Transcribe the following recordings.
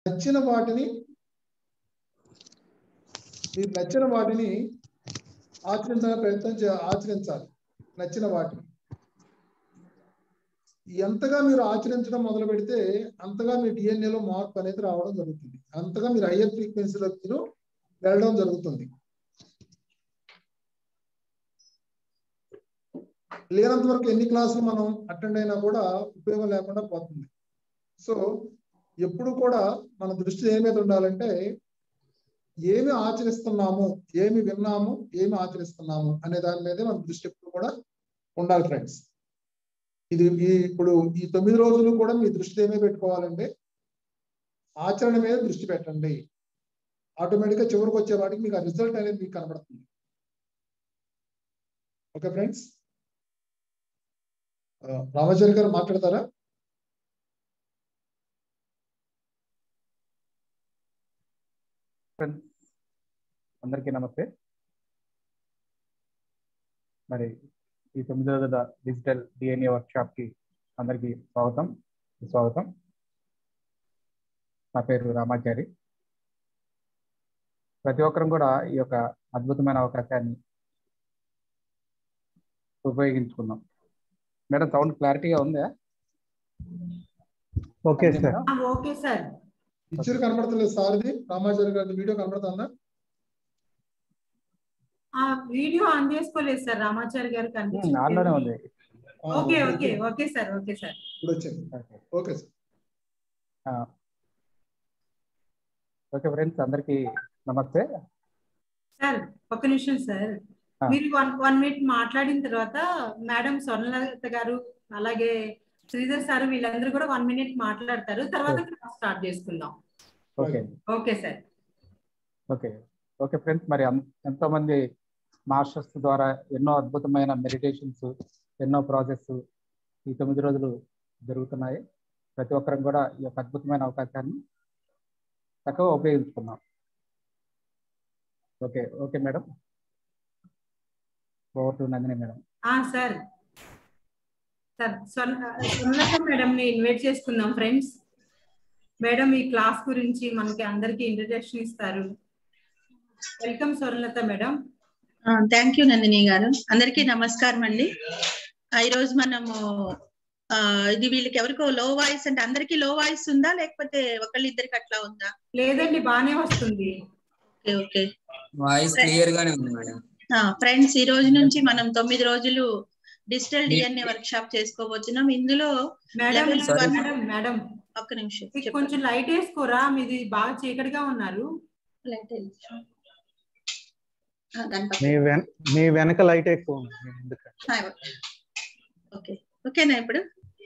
నచ్చిన వాటిని మీకు నచ్చిన వాటిని ఆచరించాలని ప్రయత్నం చే ఆచరించాలి నచ్చిన వాటిని ఎంతగా మీరు ఆచరించడం మొదలు పెడితే అంతగా మీ డిఎన్ఏలో మార్పు అనేది రావడం జరుగుతుంది అంతగా మీరు హయ్యర్ ఫ్రీక్వెన్సీలోకి మీరు వెళ్ళడం జరుగుతుంది లేనంత వరకు ఎన్ని క్లాసులు మనం అటెండ్ అయినా కూడా ఉపయోగం లేకుండా పోతుంది సో ఎప్పుడు కూడా మన దృష్టి ఏమి మీద ఉండాలంటే ఏమి ఆచరిస్తున్నాము ఏమి విన్నాము ఏమి ఆచరిస్తున్నాము అనే దాని మీదే మన దృష్టి ఎప్పుడు కూడా ఉండాలి ఫ్రెండ్స్ ఇది ఈ ఇప్పుడు ఈ తొమ్మిది రోజులు కూడా మీ దృష్టి ఏమే పెట్టుకోవాలంటే ఆచరణ మీద దృష్టి పెట్టండి ఆటోమేటిక్గా చివరికి వచ్చే వాటికి మీకు ఆ రిజల్ట్ అనేది మీకు కనబడుతుంది ఓకే ఫ్రెండ్స్ రామాచారి గారు మాట్లాడతారా ఫ్రెండ్స్ అందరికీ నమస్తే మరి ఈ తొమ్మిది రోజుల డిజిటల్ డిఎన్ఏ వర్క్షాప్ కి అందరికీ స్వాగతం స్వాగతం నా పేరు రామాచారి ప్రతి ఒక్కరం కూడా ఈ యొక్క అద్భుతమైన అవకాశాన్ని ఉపయోగించుకుందాం మేడం సౌండ్ క్లారిటీగా ఉందా okay sir okay sir picture కనబడతలేదు సార్ది రామాచారి గారి వీడియో కనబడుతుందా ఆ వీడియో ఆన్ చేసుకోలేదు సార్ రామాచారి గారు ఆన్లోనే ఉంది okay okay okay sir okay sir ఇప్పుడు వచ్చింది ఓకే సార్ ఓకే ఫ్రెండ్స్ అందరికి నమస్తే సార్ ఒక్క నిమిషం సార్ మీరు వన్ వన్ మినిట్ మాట్లాడిన తర్వాత మేడం స్వర్ణలత గారు అలాగే శ్రీధర్ సార్ వీళ్ళందరూ కూడా వన్ మినిట్ మాట్లాడతారు తర్వాత క్లాస్ స్టార్ట్ చేసుకుందాం okay okay sir okay okay friends మరి ఎంతో మంది మాస్టర్స్ ద్వారా ఎన్నో అద్భుతమైన మెడిటేషన్స్ ఎన్నో ప్రాజెక్ట్స్ ఈ తొమ్మిది రోజులు జరుగుతున్నాయి ప్రతి ఒక్కరం కూడా ఈ యొక్క అద్భుతమైన అవకాశాన్ని చక్కగా ఉపయోగించుకున్నాం okay okay madam over to Nandini madam sir sir Swarnalatha madam ని ఇన్వైట్ చేసుకుందాం ఫ్రెండ్స్ మేడం ఈ క్లాస్ గురించి మనకి అందరికి ఇంట్రడక్షన్ ఇస్తారు welcome Swarnalatha madam thank you Nandini గారు అందరికీ నమస్కారం అండి ఈ రోజు మనము ఇది వీళ్ళకి ఎవరికో లో వాయిస్ అంటే అందరికి లో వాయిస్ ఉందా లేకపోతే ఒకళ్ళు ఇద్దరికి అట్లా ఉందా లేదండి బానే వస్తుంది ఓకే ఓకే వాయిస్ క్లియర్ గానే ఉంది మేడం ఫ్రెండ్స్ ఈ రోజు నుంచి మనం తొమ్మిది రోజులు డిజిటల్ డిఎన్ఏ వర్క్ షాప్ చేసుకోబోతున్నాం ఇందులో మేడం మేడం మేడం ఒక్క నిమిషం కొంచెం లైట్ వేసుకోరా మీది బాగా చీకటిగా ఉన్నారు లైట్ మీ వెనక లైట్ ఎక్కువ ఓకే ఓకేనా ఇప్పుడు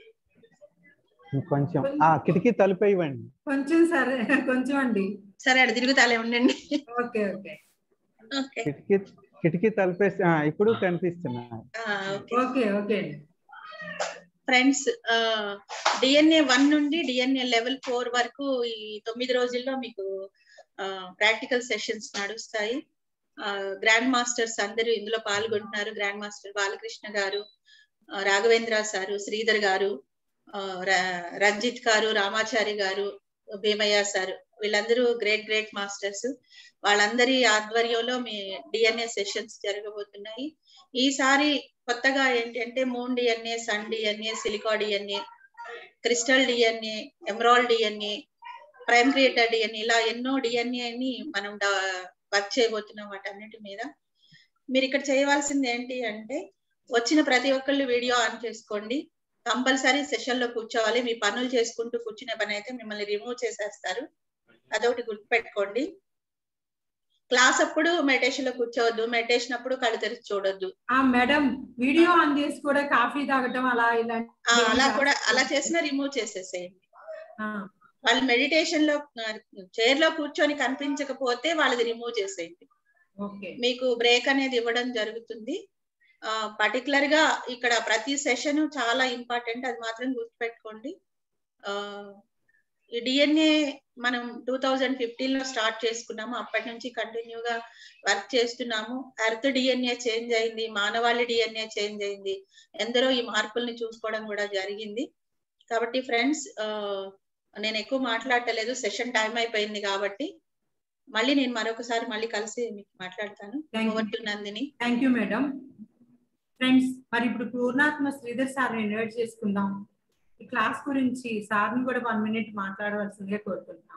కొంచెం ఆ కిటికీ తలుపు ఇవ్వండి కొంచెం సరే కొంచెం అండి సరే అక్కడ తిరుగుతాలే ఉండండి ఓకే ఓకే ఓకే కిటికీ కిటికీ తలుపేసి ఇప్పుడు కనిపిస్తున్నాయి okay okay friends DNA one నుండి డిఎన్ఏ లెవెల్ ఫోర్ వరకు ఈ తొమ్మిది రోజుల్లో మీకు ప్రాక్టికల్ సెషన్స్ నడుస్తాయి గ్రాండ్ మాస్టర్స్ అందరూ ఇందులో పాల్గొంటున్నారు గ్రాండ్ మాస్టర్ బాలకృష్ణ గారు రాఘవేంద్ర సారు శ్రీధర్ గారు రంజిత్ గారు రామాచారి గారు భీమయ్య సారు వీళ్ళందరూ గ్రేట్ గ్రేట్ మాస్టర్స్ వాళ్ళందరి ఆధ్వర్యంలో మీ డిఎన్ఏ సెషన్స్ జరగబోతున్నాయి ఈసారి కొత్తగా ఏంటంటే moon DNA sun DNA silica DNA crystal DNA emerald DNA prime creator DNA ఇలా ఎన్నో డిఎన్ఏని మనం వర్క్ చేయబోతున్నాం వాటన్నిటి మీద మీరు ఇక్కడ చేయవలసింది ఏంటి అంటే వచ్చిన ప్రతి ఒక్కళ్ళు వీడియో ఆన్ చేసుకోండి కంపల్సరీ సెషన్ లో కూర్చోవాలి మీ పనులు చేసుకుంటూ కూర్చునే పని అయితే మిమ్మల్ని రిమూవ్ చేసేస్తారు అదొకటి గుర్తుపెట్టుకోండి క్లాస్ అప్పుడు మెడిటేషన్ లో కూర్చోవద్దు మెడిటేషన్ అప్పుడు కళ్ళు తెరిచి చూడొద్దు ఆ మేడం వీడియో ఆన్ చేసి కూడా కాఫీ తాగటం అలా ఇలా అలా కూడా అలా చేసినా రిమూవ్ చేసేసేయండి వాళ్ళు మెడిటేషన్ లో చైర్ లో కూర్చొని కనిపించకపోతే వాళ్ళది రిమూవ్ చేసేయండి మీకు బ్రేక్ అనేది ఇవ్వడం జరుగుతుంది పర్టికులర్ గా ఇక్కడ ప్రతి సెషన్ చాలా ఇంపార్టెంట్ అది మాత్రం గుర్తుపెట్టుకోండి ఈ డిఎన్ఏ మనం టూ థౌజండ్ ఫిఫ్టీన్ లో స్టార్ట్ చేసుకున్నాము అప్పటి నుంచి కంటిన్యూగా వర్క్ చేస్తున్నాము ఎర్త్ డిఎన్ఏ చేంజ్ అయింది మానవాళి డిఎన్ఏ చేంజ్ అయింది ఎందరో ఈ మార్పుల్ని చూసుకోవడం కూడా జరిగింది కాబట్టి ఫ్రెండ్స్ నేను ఎక్కువ మాట్లాడటలేదు సెషన్ టైం అయిపోయింది కాబట్టి మళ్ళీ నేను మరొకసారి మళ్ళీ కలిసి మీకు మాట్లాడతాను Thank you. Over to Nandini thank you madam friends మరి ఇప్పుడు పూర్ణాత్మ శ్రీధర్ సార్ ఇన్వైట్ చేసుకుందాం ఈ క్లాస్ గురించి సార్ని కూడా వన్ మినిట్ మాట్లాడవలసిందిగా కోరుకుంటున్నాం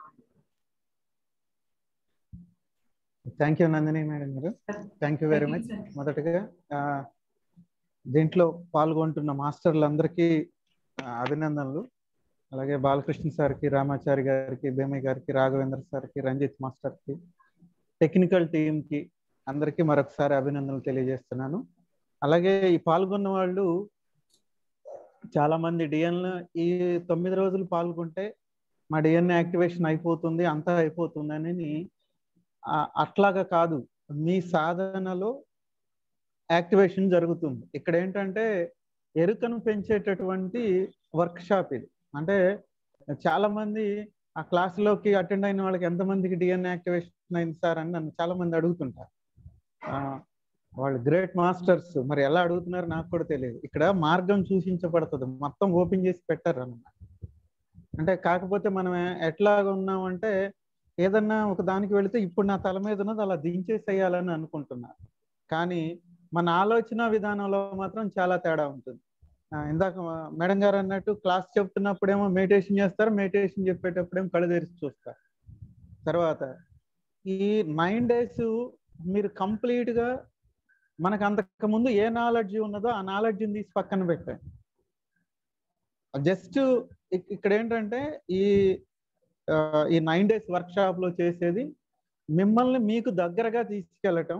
థ్యాంక్ యూ నందిని మేడం గారు థ్యాంక్ యూ వెరీ మచ్ మొదటగా ఆ, దీంట్లో పాల్గొంటున్న మాస్టర్లందరికీ ఆ, అభినందనలు అలాగే బాలకృష్ణ సార్కి రామాచారి గారికి భీమయ్య గారికి రాఘవేంద్ర సార్కి రంజిత్ మాస్టర్కి టెక్నికల్ టీంకి అందరికీ మరొకసారి అభినందనలు తెలియజేస్తున్నాను అలాగే ఈ పాల్గొన్న వాళ్ళు చాలా మంది డిఎన్ ఈ తొమ్మిది రోజులు పాల్గొంటే మా డిఎన్ఏ యాక్టివేషన్ అయిపోతుంది అంతా అయిపోతుందని ఆ, అట్లాగా కాదు మీ సాధనలో యాక్టివేషన్ జరుగుతుంది ఇక్కడ ఏంటంటే ఎరుకను పెంచేటటువంటి వర్క్ షాప్ ఇది అంటే చాలా మంది ఆ క్లాసులోకి అటెండ్ అయిన వాళ్ళకి ఎంతమందికి డిఎన్ఏ యాక్టివేషన్ అయింది సార్ అని నన్ను చాలా మంది అడుగుతుంటారు ఆ, వాళ్ళు గ్రేట్ మాస్టర్స్ మరి ఎలా అడుగుతున్నారు నాకు కూడా తెలియదు ఇక్కడ మార్గం సూచించబడుతుంది మొత్తం ఓపెన్ చేసి పెట్టారు అన్నమాట అంటే కాకపోతే మనం ఎట్లాగా ఉన్నామంటే ఏదన్నా ఒక దానికి వెళితే ఇప్పుడు నా తల మీద ఉన్నది అలా దించేసేయాలని అనుకుంటున్నారు కానీ మన ఆలోచన విధానంలో మాత్రం చాలా తేడా ఉంటుంది ఆ, ఇందాక మా- మేడం గారు అన్నట్టు క్లాస్ చెప్తున్నప్పుడేమో మెడిటేషన్ చేస్తారు మెడిటేషన్ చెప్పేటప్పుడేమో కళ్ళు తెరిచి చూస్తారు తర్వాత ఈ నైన్ డేస్ మీరు కంప్లీట్ గా మనకు అంతకు ముందు ఏ నాలెడ్జ్ ఉన్నదో ఆ నాలెడ్జ్ని తీసి పక్కన పెట్టండి జస్ట్ ఇక్కడ ఏంటంటే ఈ ఆ, ఈ నైన్ డేస్ వర్క్ షాప్ లో చేసేది మిమ్మల్ని మీకు దగ్గరగా తీసుకెళ్ళటం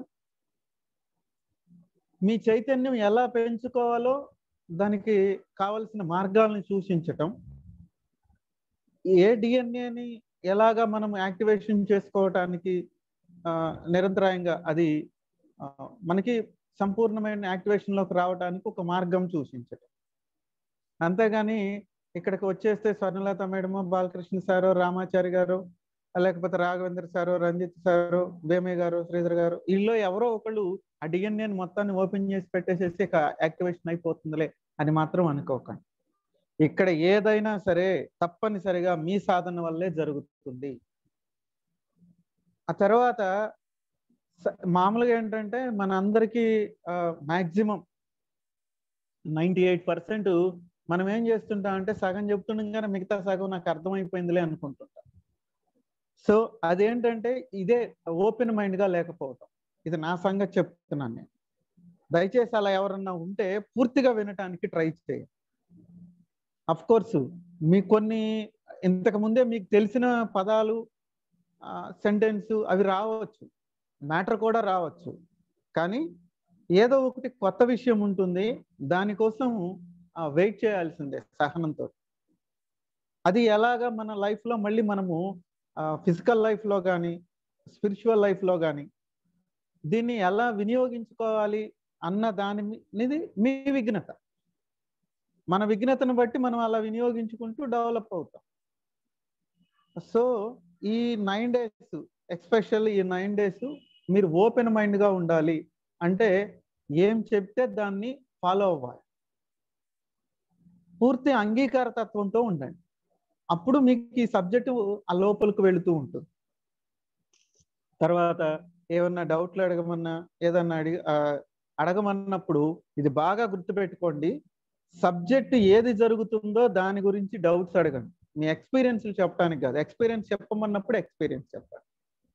మీ చైతన్యం ఎలా పెంచుకోవాలో దానికి కావలసిన మార్గాలను సూచించటం ఏ డిఎన్ఏని ఎలాగా మనం యాక్టివేషన్ చేసుకోవటానికి ఆ, నిరంతరాయంగా అది ఆ, మనకి సంపూర్ణమైన యాక్టివేషన్లోకి రావడానికి ఒక మార్గం సూచించటం అంతేగాని ఇక్కడికి వచ్చేస్తే స్వర్ణలత మేడము బాలకృష్ణ సారు రామాచారి గారు లేకపోతే రాఘవేంద్ర సారు రంజిత్ సారు భీమయ్య గారు శ్రీధర్ గారు వీళ్ళు ఎవరో ఒకళ్ళు ఆ డిఎన్ఏ మొత్తాన్ని ఓపెన్ చేసి పెట్టేసేసి ఇక యాక్టివేషన్ అయిపోతుందిలే అని మాత్రం అనుకోకండి ఇక్కడ ఏదైనా సరే తప్పనిసరిగా మీ సాధన వల్లే జరుగుతుంది ఆ తర్వాత స- మామూలుగా ఏంటంటే మన అందరికీ మాక్సిమం నైంటీ ఎయిట్ పర్సెంట్ మనం ఏం చేస్తుంటాం అంటే సగం చెప్తున్నాం కానీ మిగతా సగం నాకు అర్థమైపోయిందిలే అనుకుంటుంటాం సో అదేంటంటే ఇదే ఓపెన్ మైండ్ గా లేకపోవటం ఇది నా సంగతి చెప్తున్నాను నేను దయచేసి అలా ఎవరన్నా ఉంటే పూర్తిగా వినటానికి ట్రై చేయండి అఫ్ కోర్స్ మీకు కొన్ని ఇంతకు ముందే మీకు తెలిసిన పదాలు సెంటెన్స్ అవి రావచ్చు మ్యాటర్ కూడా రావచ్చు కానీ ఏదో ఒకటి కొత్త విషయం ఉంటుంది దానికోసం వెయిట్ చేయాల్సిందే సహనంతో అది ఎలాగా మన life లో మళ్ళీ మనము ఫిజికల్ లైఫ్లో కానీ స్పిరిచువల్ లైఫ్లో కానీ దీన్ని ఎలా వినియోగించుకోవాలి అన్న దాని మీద మీ విఘ్నత మన విఘ్నతను బట్టి మనం అలా వినియోగించుకుంటూ డెవలప్ అవుతాం సో ఈ నైన్ డేస్ ఎక్స్పెషల్ ఈ నైన్ డేస్ మీరు ఓపెన్ మైండ్గా ఉండాలి అంటే ఏం చెప్తే దాన్ని ఫాలో అవ్వాలి పూర్తి అంగీకార తత్వంతో ఉండండి అప్పుడు మీకు ఈ సబ్జెక్టు ఆ లోపలికి వెళుతూ ఉంటుంది తర్వాత ఏమన్నా డౌట్లు అడగమన్నా ఏదన్నా అడిగి ఆ, అడగమన్నప్పుడు ఇది బాగా గుర్తుపెట్టుకోండి సబ్జెక్ట్ ఏది జరుగుతుందో దాని గురించి డౌట్స్ అడగండి మీ ఎక్స్పీరియన్స్లు చెప్పడానికి కాదు ఎక్స్పీరియన్స్ చెప్పమన్నప్పుడు ఎక్స్పీరియన్స్ చెప్పండి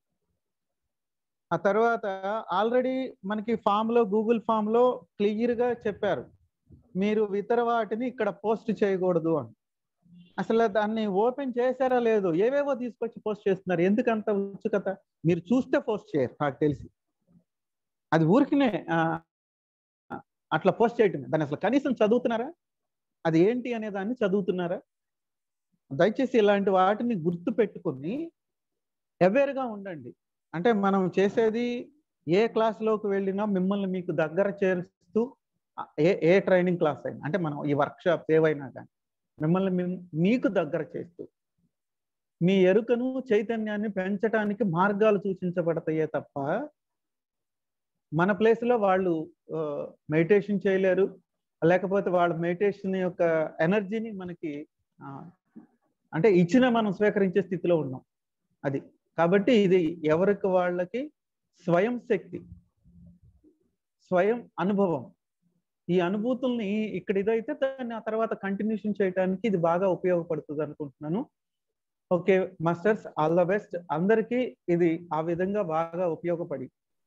ఆ తర్వాత ఆల్రెడీ మనకి ఫామ్ లో గూగుల్ ఫామ్ లో క్లియర్ గా చెప్పారు మీరు ఇతర వాటిని ఇక్కడ పోస్ట్ చేయకూడదు అని అసలు దాన్ని ఓపెన్ చేశారా లేదు ఏవేవో తీసుకొచ్చి పోస్ట్ చేస్తున్నారు ఎందుకంత ఉత్సుకత మీరు చూస్తే పోస్ట్ చేయరు నాకు తెలిసి అది ఊరికినే ఆ, అట్లా పోస్ట్ చేయటమే దాన్ని అసలు కనీసం చదువుతున్నారా అది ఏంటి అనే దాన్ని చదువుతున్నారా దయచేసి ఇలాంటి వాటిని గుర్తు పెట్టుకుని అవేర్గా ఉండండి అంటే మనం చేసేది ఏ క్లాస్లోకి వెళ్ళినా మిమ్మల్ని మీకు దగ్గర చేరుస్తూ ఆ, ఏ ఏ ట్రైనింగ్ క్లాస్ అయినా అంటే మనం ఈ వర్క్ షాప్ ఏవైనా కానీ మిమ్మల్ని మీ- మీకు దగ్గర చేస్తూ మీ ఎరుకను చైతన్యాన్ని పెంచడానికి మార్గాలు సూచించబడతాయే తప్ప మన place లో వాళ్ళు మెడిటేషన్ చేయలేరు లేకపోతే వాళ్ళ మెడిటేషన్ యొక్క ఎనర్జీని మనకి అంటే ఇచ్చిన మనం స్వీకరించే స్థితిలో ఉన్నాం అది కాబట్టి ఇది ఎవరికి వాళ్ళకి స్వయం శక్తి స్వయం అనుభవం ఈ అనుభూతుల్ని ఇక్కడ ఇదైతే దాన్ని ఆ తర్వాత కంటిన్యూషన్ చేయడానికి ఇది బాగా ఉపయోగపడుతుంది అనుకుంటున్నాను okay masters all the best అందరికీ ఇది ఆ విధంగా బాగా ఉపయోగపడి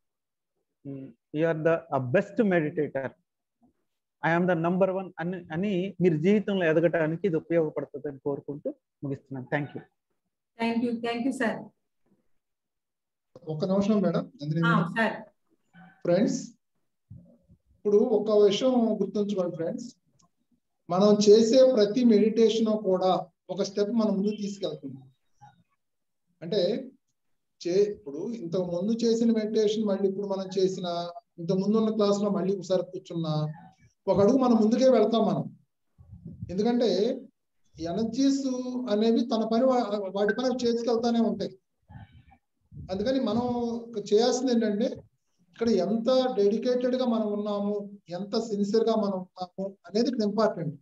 are the best meditator I am the number one అని అని మీరు జీవితంలో ఎదగటానికి ఇది ఉపయోగపడుతుంది అని కోరుకుంటూ ముగిస్తున్నాను thank you thank you thank you sir ఒక్క నిమిషం మేడం సార్ ఫ్రెండ్స్ ఇప్పుడు ఒక విషయం గుర్తుంచుకోండి ఫ్రెండ్స్ మనం చేసే ప్రతి మెడిటేషన్ కూడా ఒక స్టెప్ మనం ముందు తీసుకెళ్తుంది అంటే చే ఇప్పుడు ఇంతకు ముందు చేసిన మెడిటేషన్ మళ్ళీ ఇప్పుడు మనం చేసిన ఇంతకు ముందు ఉన్న క్లాస్ లో మళ్ళీ ఒకసారి కూర్చున్నా ఒక అడుగు మనం ముందుకే వెళ్తాం మనం ఎందుకంటే ఎనర్జీస్ అనేవి తన పని వా- వాటి పని అవి చేసుకెళ్తానే ఉంటాయి అందుకని మనం చేయాల్సింది ఏంటంటే ఇక్కడ ఎంత డెడికేటెడ్ గా మనం ఉన్నాము ఎంత సిన్సియర్ గా మనం ఉన్నాము అనేది ఇక్కడ ఇంపార్టెంట్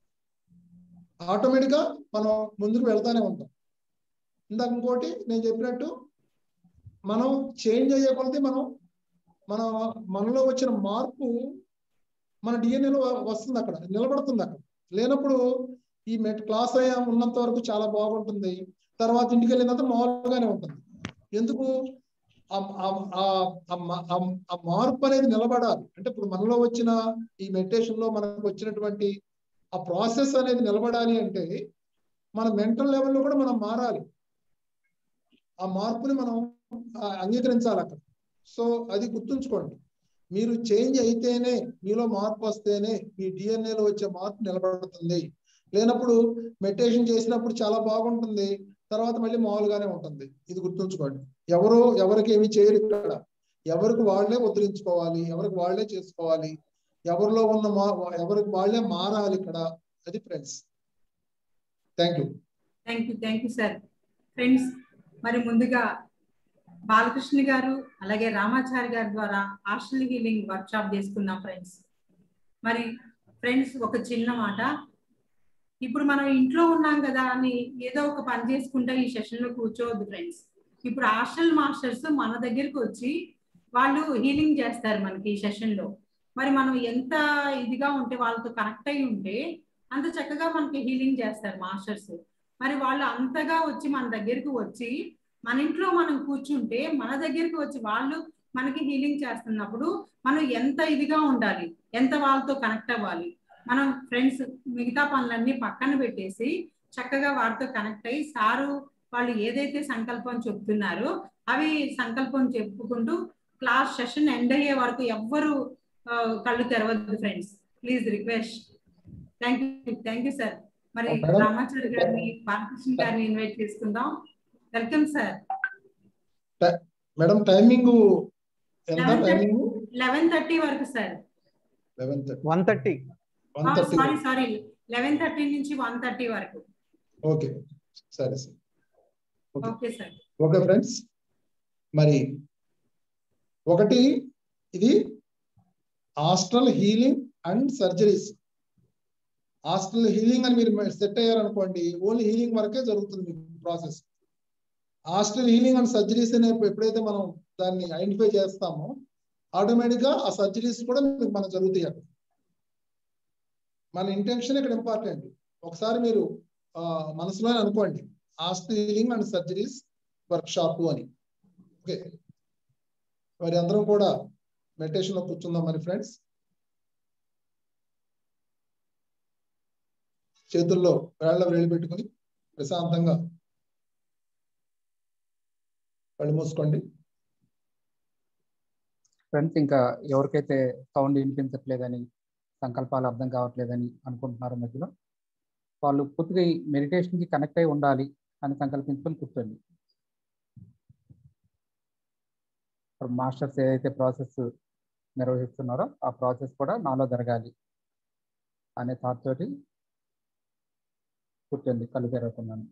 ఆటోమేటిక్ గా మనం ముందుకు వెళ్తానే ఉంటాం ఇందాక ఇంకోటి నేను చెప్పినట్టు మనం చేంజ్ అయ్యే కొలది మనం మన మనలో వచ్చిన మార్పు మన డిఎన్ఏలో వస్తుంది అక్కడ నిలబడుతుంది అక్కడ లేనప్పుడు ఈ మెట్ క్లాస్ అయ్యా ఉన్నంత వరకు చాలా బాగుంటుంది తర్వాత ఇంటికి వెళ్ళినంత మామూలుగానే ఉంటుంది ఎందుకు ఆ- ఆ- ఆ- ఆ మా- ఆ- ఆ మార్పు అనేది నిలబడాలి అంటే ఇప్పుడు మనలో వచ్చిన ఈ మెడిటేషన్ లో మనకు వచ్చినటువంటి ఆ ప్రాసెస్ అనేది నిలబడాలి అంటే మన మెంటల్ లెవెల్లో కూడా మనం మారాలి ఆ మార్పుని మనం ఆ, అంగీకరించాలి అక్కడ సో అది గుర్తుంచుకోండి మీరు చేంజ్ అయితేనే మీలో మార్పు వస్తేనే మీ DNA లో వచ్చే మార్పు నిలబడుతుంది లేనప్పుడు మెడిటేషన్ చేసినప్పుడు చాలా బాగుంటుంది తర్వాత మళ్ళీ మామూలుగానే ఉంటుంది ఇది గుర్తుంచుకోండి ఎవరు ఎవరికి ఏమి చేయరు ఇక్కడ ఎవరికి వాళ్ళే ముద్రించుకోవాలి ఎవరికి వాళ్ళే చేసుకోవాలి ఎవరిలో ఉన్న మా ఎవరికి వాళ్ళే మారాలి ఇక్కడ అది friends thank you thank you thank you sir friends మరి ముందుగా బాలకృష్ణ గారు అలాగే రామాచారి గారి ద్వారా హాస్టల్ హీలింగ్ వర్క్ షాప్ చేసుకున్నాం ఫ్రెండ్స్ మరి ఫ్రెండ్స్ ఒక చిన్న మాట ఇప్పుడు మనం ఇంట్లో ఉన్నాం కదా అని ఏదో ఒక పని చేసుకుంటా ఈ సెషన్ లో కూర్చోవద్దు ఫ్రెండ్స్ ఇప్పుడు హాస్టల్ మాస్టర్స్ మన దగ్గరికి వచ్చి వాళ్ళు హీలింగ్ చేస్తారు మనకి ఈ సెషన్ లో మరి మనం ఎంత ఇదిగా ఉంటే వాళ్ళతో కనెక్ట్ అయి ఉంటే అంత చక్కగా మనకి హీలింగ్ చేస్తారు మాస్టర్స్ మరి వాళ్ళు అంతగా వచ్చి మన దగ్గరికి వచ్చి మన ఇంట్లో మనం కూర్చుంటే మన దగ్గరికి వచ్చి వాళ్ళు మనకి హీలింగ్ చేస్తున్నప్పుడు మనం ఎంత ఇదిగా ఉండాలి ఎంత వాళ్ళతో కనెక్ట్ అవ్వాలి మనం ఫ్రెండ్స్ మిగతా పనులన్నీ పక్కన పెట్టేసి చక్కగా వారితో కనెక్ట్ అయ్యి సారు వాళ్ళు ఏదైతే సంకల్పం చెప్తున్నారో అవి సంకల్పం చెప్పుకుంటూ క్లాస్ సెషన్ ఎండ్ అయ్యే వరకు ఎవ్వరు ఆ, కళ్ళు తెరవద్దు friends please request thank you thank you sir మరి మేడం. రామాచారి గారిని బాలకృష్ణ గారిని ఇన్వైట్ చేసుకుందాం వెల్కమ్ సార్ మేడం టైమింగ్ ఎంత Eleven thirty. Timing eleven thirty వరకు sir eleven thirty one thirty one thirty sorry sorry eleven thirty నుంచి వన్ థర్టీ వరకు okay సరే sir okay okay sir okay friends మరి ఒకటి ఇది astral healing and surgeries astral healing అని మీరు set అయ్యారనుకోండి ఓన్లీ హీలింగ్ వరకే జరుగుతుంది మీకు process astral healing and surgeries అనే ఎప్పుడైతే మనం దాన్ని ఐడెంటిఫై చేస్తామో ఆటోమేటిక్ గా ఆ సర్జరీస్ కూడా మీకు మనకు జరుగుతాయి అక్కడ మన ఇంటెన్షన్ ఇక్కడ ఇంపార్టెంట్ ఒకసారి మీరు ఆ, మనసులో అనుకోండి astral healing and surgeries workshop అని ఓకే మరి అందరం కూడా మెడిటేషన్ లో కూర్చుందాం మరి ఫ్రెండ్స్ చేతుల్లో వేళ్ళ వేళ్ళు పెట్టుకుని ప్రశాంతంగా కళ్ళు మూసుకోండి ఫ్రెండ్స్ ఇంకా ఎవరికైతే సౌండ్ వినిపించట్లేదని సంకల్పాలు అర్థం కావట్లేదని అనుకుంటున్నారో మధ్యలో వాళ్ళు పూర్తిగా ఈ మెడిటేషన్కి కనెక్ట్ అయి ఉండాలి అని సంకల్పించుకొని కూర్చోండి ఇప్పుడు మాస్టర్స్ ఏదైతే ప్రాసెస్ నిర్వహిస్తున్నారో ఆ ప్రాసెస్ కూడా నాలో జరగాలి అనే థాట్ తోటి కూర్చోండి కళ్ళు తెరవకున్నాను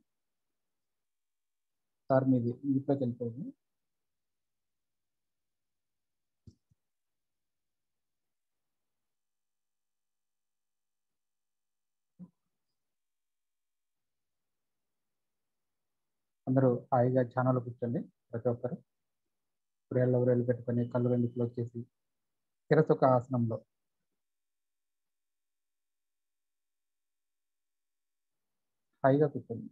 సార్ మీది ఇంట్లోకి వెళ్ళిపోయింది అందరూ హాయిగా ధ్యానంలో కూర్చోండి ప్రతి ఒక్కరు ఉరేళ్ళు ఉరేళ్ళు పెట్టుకొని కళ్ళు రెండు క్లోజ్ చేసి స్థిరసుఖ ఆసనంలో హాయిగా కూర్చోండి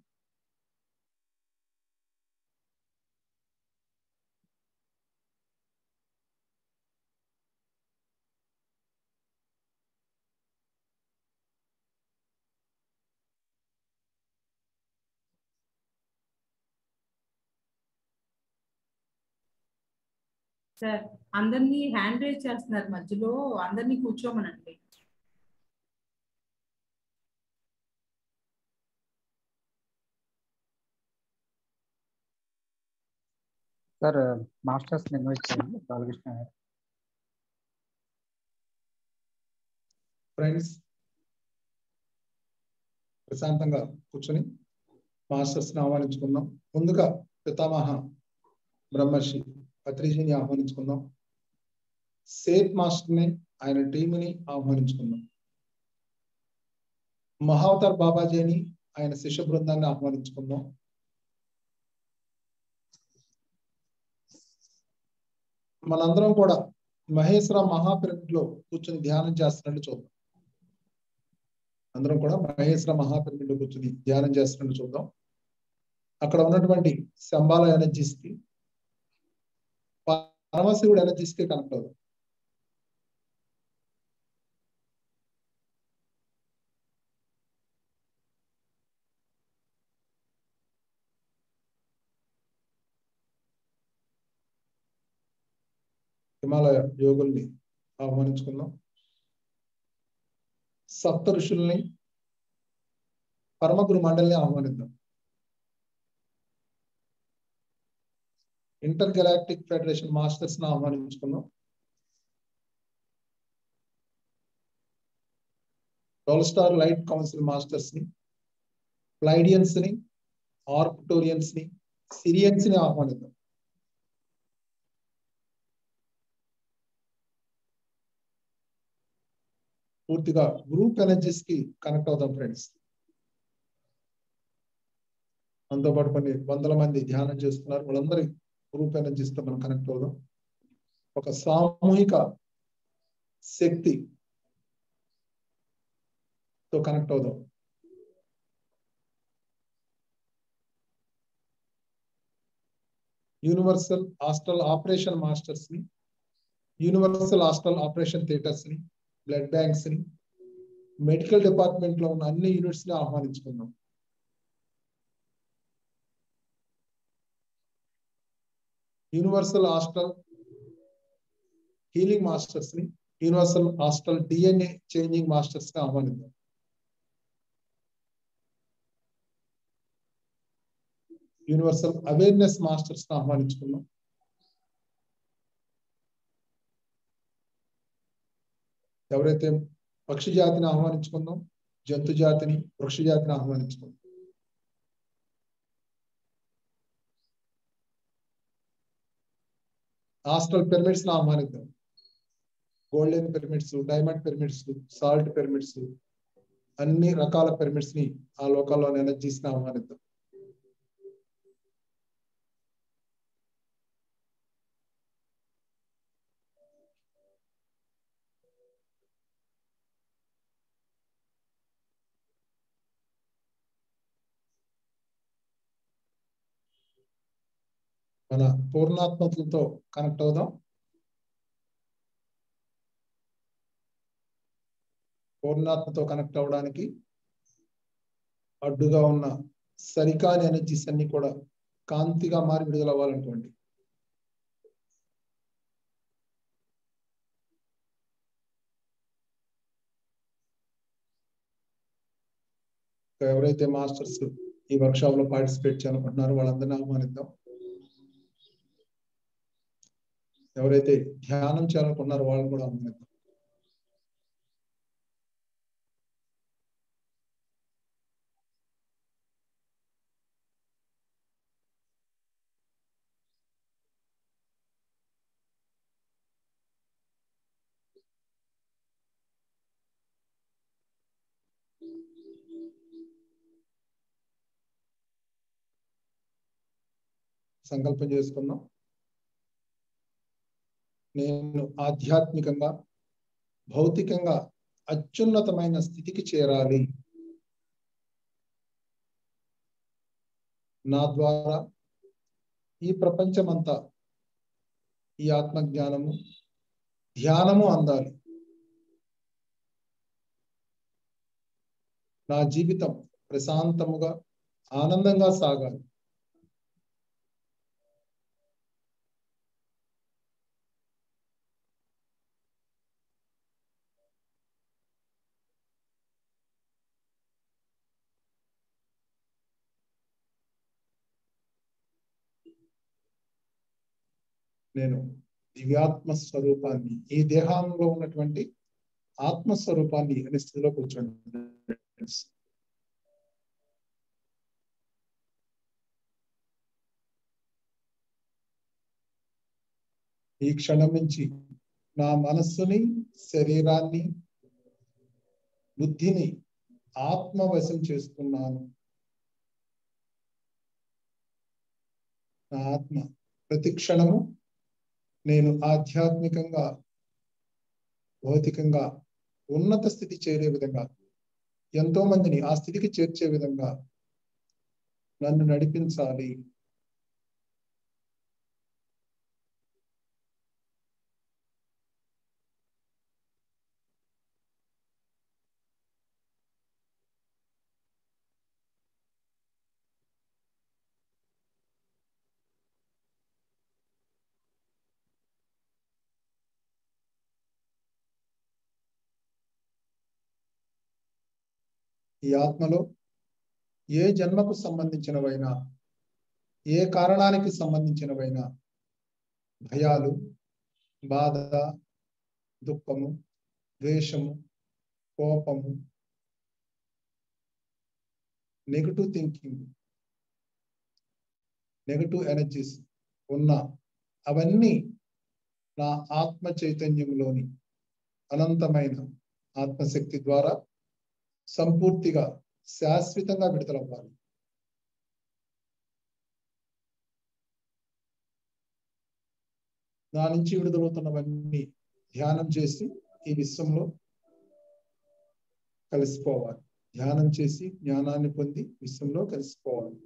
సార్ అందరినీ హ్యాండ్ రైజ్ చేస్తున్నారు మధ్యలో అందరినీ కూర్చోమనండి సార్ మాస్టర్స్ ఇన్వైట్ చేయండి బాలకృష్ణ గారు ఫ్రెండ్స్ ప్రశాంతంగా కూర్చొని మాస్టర్స్ ని ఆహ్వానించుకుందాం ముందుగా పితామహ బ్రహ్మర్షి పత్రిజీని ఆహ్వానించుకుందాం సేత్ మాస్టర్ ని ఆయన టీముని ఆహ్వానించుకుందాం మహావతార్ బాబాజీని ఆయన శిష్య బృందాన్ని ఆహ్వానించుకుందాం మనందరం కూడా మహేశ్వర మహాపిరమిడ్ లో కూర్చొని ధ్యానం చేస్తున్నట్టు చూద్దాం అందరం కూడా మహేశ్వర మహాపిరమిడ్ లో కూర్చొని ధ్యానం చేస్తున్నట్టు చూద్దాం అక్కడ ఉన్నటువంటి శంబాల ఎనర్జీస్ కి పరమశివుడు ఎనర్జీస్ కి కనెక్ట్ అవుదాం హిమాలయ యోగుల్ని ఆహ్వానించుకుందాం సప్త ఋషుల్ని పరమగురు మండలిని ఆహ్వానిద్దాం ఇంటర్ గెలాక్టిక్ ఫెడరేషన్ మాస్టర్స్ ని ఆహ్వానించుకుందాం డోల్ స్టార్ లైట్ కౌన్సిల్ మాస్టర్స్ ని ప్లైడియన్స్ ని ఆర్క్టోరియన్స్ ని సిరియన్స్ ని ఆహ్వానిద్దాం పూర్తిగా గ్రూప్ ఎనర్జీస్ కి కనెక్ట్ అవుదాం ఫ్రెండ్స్ మనతో పాటు కొన్ని వందల మంది ధ్యానం చేస్తున్నారు వాళ్ళందరి గ్రూప్ ఎనర్జీస్ తో మనం కనెక్ట్ అవుదాం ఒక సామూహిక శక్తి తో కనెక్ట్ అవుదాం యూనివర్సల్ హాస్టల్ ఆపరేషన్ మాస్టర్స్ ని యూనివర్సల్ హాస్టల్ ఆపరేషన్ థియేటర్స్ ని బ్లడ్ బ్యాంక్స్ ని మెడికల్ డిపార్ట్మెంట్ లో ఉన్న అన్ని యూనిట్స్ ని ఆహ్వానించుకుందాం యూనివర్సల్ హాస్టల్ హీలింగ్ మాస్టర్స్ ని universal astral DNA changing masters ని ఆహ్వానిద్దాం యూనివర్సల్ అవేర్నెస్ మాస్టర్స్ ని ఆహ్వానించుకుందాం ఎవరైతే పక్షి జాతిని ఆహ్వానించుకుందాం జంతు జాతిని వృక్ష జాతిని ఆహ్వానించుకుందాం హాస్టల్ పిరమిడ్స్ ని ఆహ్వానిద్దాం golden pyramids diamond pyramids salt pyramids అన్ని రకాల పిరమిడ్స్ ని ఆ లోకాల్లోని ఎనర్జీస్ ని ఆహ్వానిద్దాం మన పూర్ణాత్మతలతో కనెక్ట్ అవుదాం పూర్ణాత్మతో కనెక్ట్ అవడానికి అడ్డుగా ఉన్న సరికాని ఎనర్జీస్ అన్ని కూడా కాంతిగా మారి విడుదల అవ్వాలనుకోండి ఎవరైతే మాస్టర్స్ ఈ వర్క్ షాప్ లో పార్టిసిపేట్ చేయాలనుకుంటున్నారో వాళ్ళందరినీ ఆహ్వానిద్దాం ఎవరైతే ధ్యానం చేయాలనుకున్నారో వాళ్ళని కూడా ఆహ్వానిద్దాం సంకల్పం చేసుకున్నాం నేను ఆధ్యాత్మికంగా భౌతికంగా అత్యున్నతమైన స్థితికి చేరాలి నా ద్వారా ఈ ప్రపంచమంతా ఈ ఆత్మజ్ఞానము ధ్యానము అందాలి నా జీవితం ప్రశాంతముగా ఆనందంగా సాగాలి నేను దివ్యాత్మ స్వరూపాన్ని ఈ దేహంలో ఉన్నటువంటి ఆత్మస్వరూపాన్ని అనే స్థితిలో కూర్చోండి ఈ క్షణం నుంచి నా మనస్సుని శరీరాన్ని బుద్ధిని ఆత్మవశం చేసుకున్నాను నా ఆత్మ ప్రతి క్షణము నేను ఆధ్యాత్మికంగా భౌతికంగా ఉన్నత స్థితి చేరే విధంగా ఎంతో మందిని ఆ స్థితికి చేర్చే విధంగా నన్ను నడిపించాలి ఈ ఆత్మలో ఏ జన్మకు సంబంధించినవైనా ఏ కారణానికి సంబంధించినవైనా భయాలు బాధ దుఃఖము ద్వేషము కోపము నెగటివ్ థింకింగ్ నెగటివ్ ఎనర్జీస్ ఉన్న అవన్నీ నా ఆత్మ చైతన్యంలోని అనంతమైన ఆత్మశక్తి ద్వారా సంపూర్తిగా శాశ్వతంగా విడుదలవ్వాలి నా నుంచి విడుదలవుతున్నవన్నీ ధ్యానం చేసి ఈ విశ్వంలో కలిసిపోవాలి ధ్యానం చేసి జ్ఞానాన్ని పొంది విశ్వంలో కలిసిపోవాలి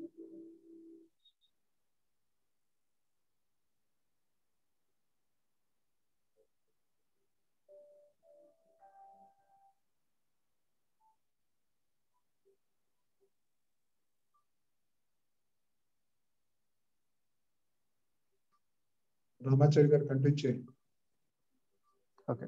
రామాచారి గారు కంటిన్యూ చేయండి ఓకే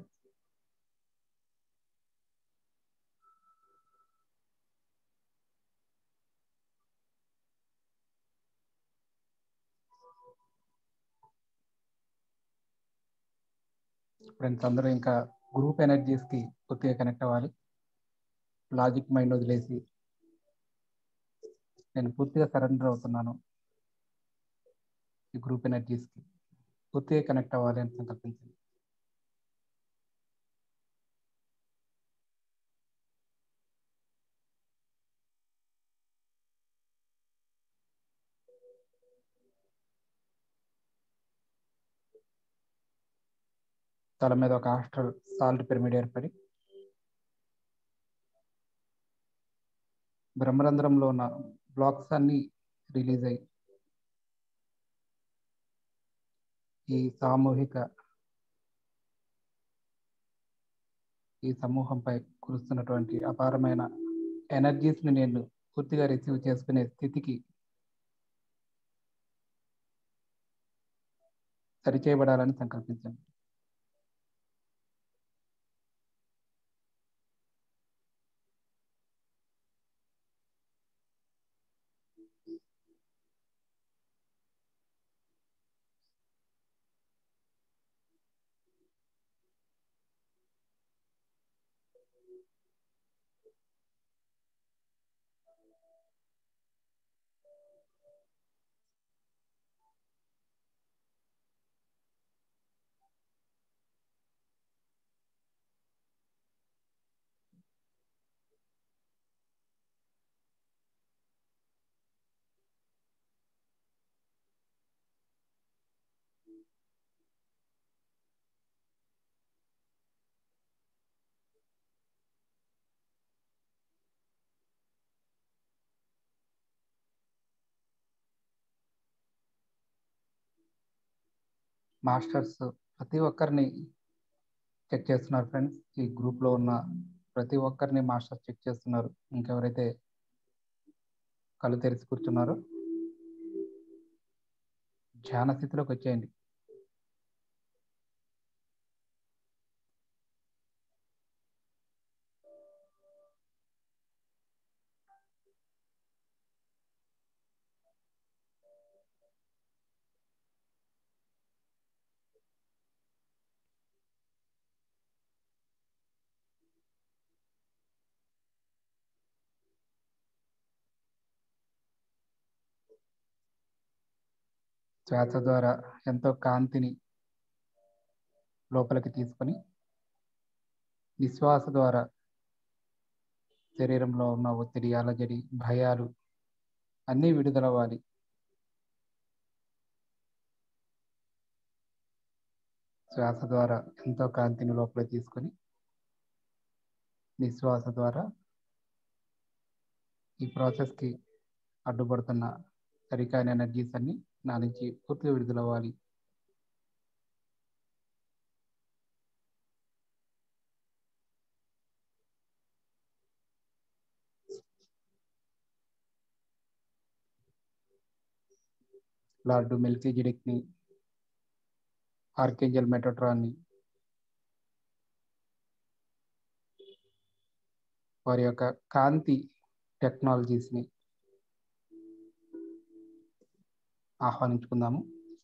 ఫ్రెండ్స్ అందరూ ఇంకా గ్రూప్ ఎనర్జీస్ కి పూర్తిగా కనెక్ట్ అవ్వాలి లాజిక్ మైండ్ వదిలేసి నేను పూర్తిగా సరెండర్ అవుతున్నాను ఈ గ్రూప్ ఎనర్జీస్ కి పూర్తిగా కనెక్ట్ అవ్వాలి అని సంకల్పించింది తల మీద ఒక ఆస్ట్రల్ సాల్ట్ పిరమిడ్ ఏర్పడి బ్రహ్మరంధ్రంలో ఉన్న బ్లాక్స్ అన్ని రిలీజ్ అయ్యి ఈ సామూహిక ఈ సమూహంపై కురుస్తున్నటువంటి అపారమైన ఎనర్జీస్ ని నేను పూర్తిగా రిసీవ్ చేసుకునే స్థితికి సరిచేయబడాలని సంకల్పించాను మాస్టర్స్ ప్రతి ఒక్కరిని చెక్ చేస్తున్నారు ఫ్రెండ్స్ ఈ గ్రూప్లో ఉన్న ప్రతి ఒక్కరిని మాస్టర్స్ చెక్ చేస్తున్నారు ఇంకెవరైతే కళ్ళు తెరిచి కూర్చున్నారో ధ్యాన స్థితిలోకి వచ్చేయండి శ్వాస ద్వారా ఎంతో కాంతిని లోపలికి తీసుకొని నిశ్వాస ద్వారా శరీరంలో ఉన్న ఒత్తిడి అలజడి భయాలు అన్నీ విడుదలవ్వాలి శ్వాస ద్వారా ఎంతో కాంతిని లోపలికి తీసుకొని నిశ్వాస ద్వారా ఈ ప్రాసెస్కి అడ్డుపడుతున్న సరికాని ఎనర్జీస్ అన్ని నా నుంచి పూర్తిగా విడుదలవ్వాలి లార్డు మెల్కీ జిడిక్ని ఆర్కేంజల్ మెటోట్రాన్ని వారి యొక్క కాంతి టెక్నాలజీస్ని ఆహ్వానించుకుందాము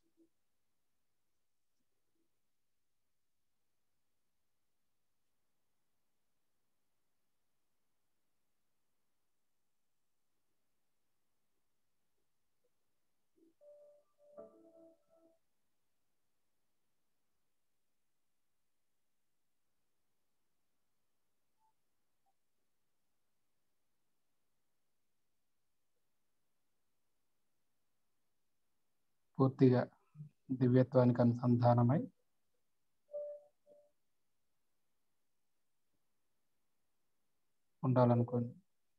పూర్తిగా దివ్యత్వానికి అనుసంధానమై ఉండాలనుకోండి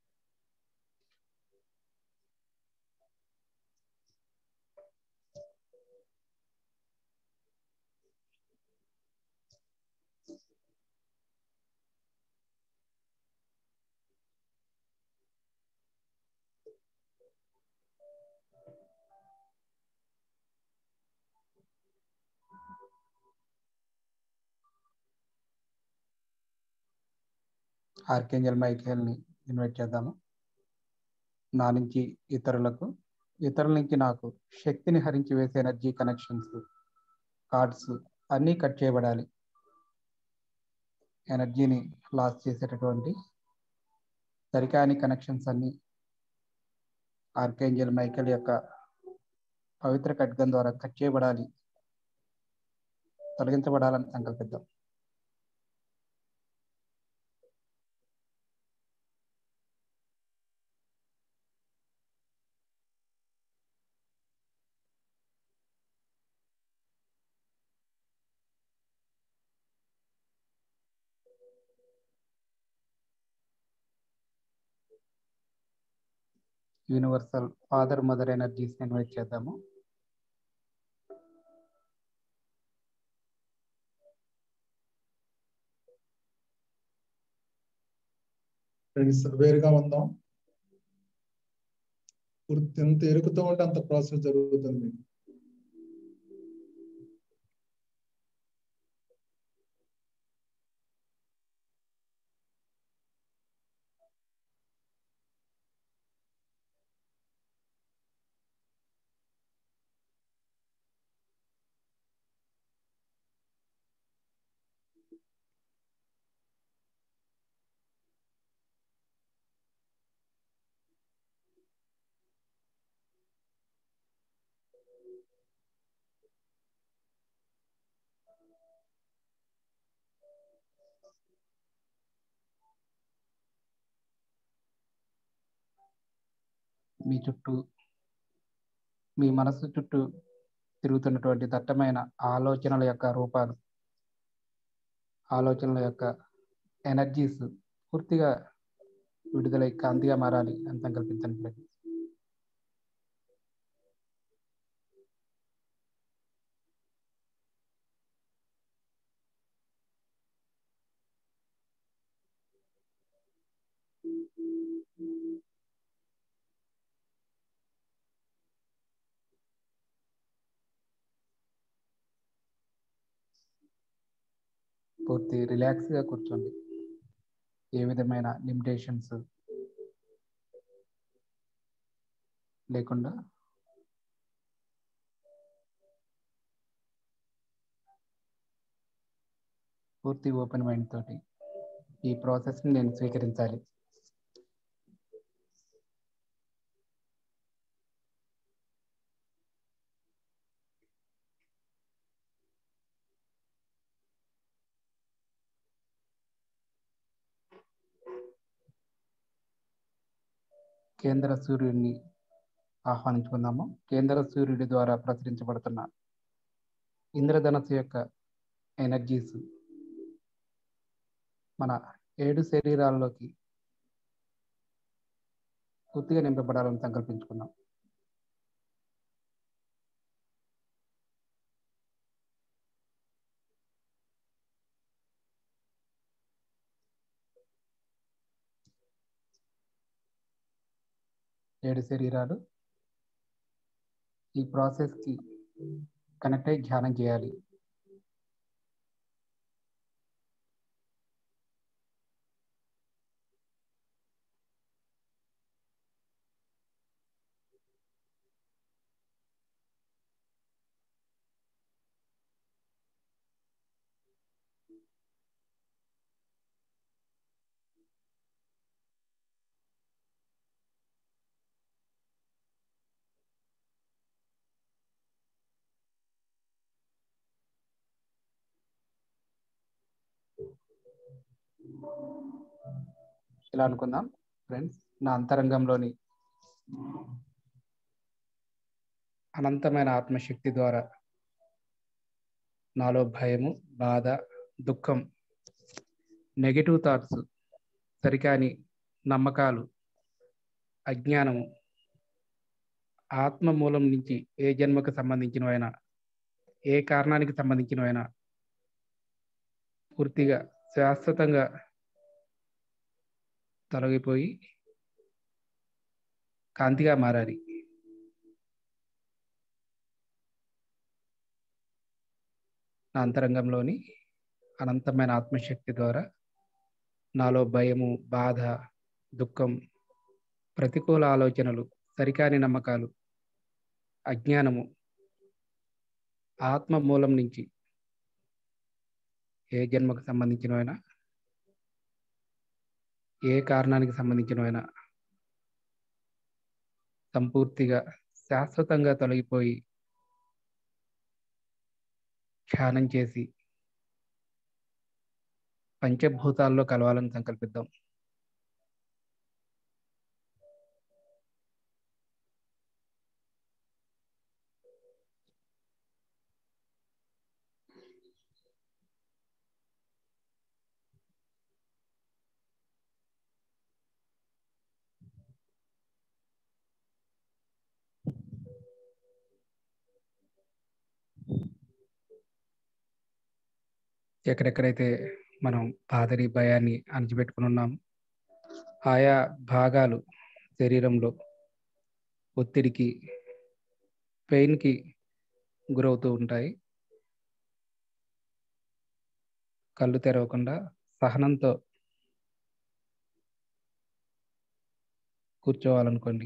ఆర్కేంజల్ మైఖేల్ని ఇన్వైట్ చేద్దాము నా నుంచి ఇతరులకు ఇతరుల నుంచి నాకు శక్తిని హరించి వేసే ఎనర్జీ కనెక్షన్స్ కార్డ్స్ అన్నీ కట్ చేయబడాలి ఎనర్జీని లాస్ చేసేటటువంటి సరికాని కనెక్షన్స్ అన్నీ ఆర్కేంజల్ మైకేల్ యొక్క పవిత్ర ఖడ్గం ద్వారా కట్ చేయబడాలి తొలగించబడాలని సంకల్పిద్దాం universal father mother energies invite చేద్దాము ఫ్రెండ్స్ వేరుగా ఉందాం పూర్తి ఎంత ఎరుకుతూ ఉంటే అంత ప్రాసెస్ జరుగుతుంది మీకు మీ చుట్టూ మీ మనసు చుట్టూ తిరుగుతున్నటువంటి దట్టమైన ఆలోచనల యొక్క రూపాలు ఆలోచనల యొక్క ఎనర్జీస్ పూర్తిగా విడుదలై కాంతిగా మారాలి అని సంకల్పించండి ఫ్రెండ్స్ పూర్తి రిలాక్స్గా కూర్చోండి ఏ విధమైన లిమిటేషన్స్ లేకుండా పూర్తి ఓపెన్ మైండ్ తోటి ఈ ప్రాసెస్ని నేను స్వీకరించాలి కేంద్ర సూర్యుడిని ఆహ్వానించుకుందాము కేంద్ర సూర్యుడి ద్వారా ప్రసరించబడుతున్న ఇంద్రధనస్సు యొక్క ఎనర్జీస్ మన ఏడు శరీరాల్లోకి పూర్తిగా నింపబడాలని సంకల్పించుకున్నాం ఏడు శరీరాలు ఈ ప్రాసెస్కి కనెక్ట్ అయి ధ్యానం చేయాలి ఇలా అనుకుందాం ఫ్రెండ్స్ నా అంతరంగంలోని అనంతమైన ఆత్మశక్తి ద్వారా నాలో భయము బాధ దుఃఖం నెగిటివ్ థాట్స్ సరికాని నమ్మకాలు అజ్ఞానము ఆత్మ మూలం నుంచి ఏ జన్మకు సంబంధించినవైనా ఏ కారణానికి సంబంధించినవైనా పూర్తిగా శాశ్వతంగా తొలగిపోయి కాంతిగా మారాలి నా అంతరంగంలోని అనంతమైన ఆత్మశక్తి ద్వారా నాలో భయము బాధ దుఃఖం ప్రతికూల ఆలోచనలు సరికాని నమ్మకాలు అజ్ఞానము ఆత్మ మూలం నుంచి ఏ జన్మకు సంబంధించినవైనా ఏ కారణానికి సంబంధించినవైనా సంపూర్తిగా శాశ్వతంగా తొలగిపోయి ధ్యానం చేసి పంచభూతాల్లో కలవాలని సంకల్పిద్దాం ఎక్కడెక్కడైతే మనం బాధని భయాన్ని అణిచిపెట్టుకుని ఉన్నాం ఆయా భాగాలు శరీరంలో ఒత్తిడికి పెయిన్కి గురవుతూ ఉంటాయి కళ్ళు తెరవకుండా సహనంతో కూర్చోవాలనుకోండి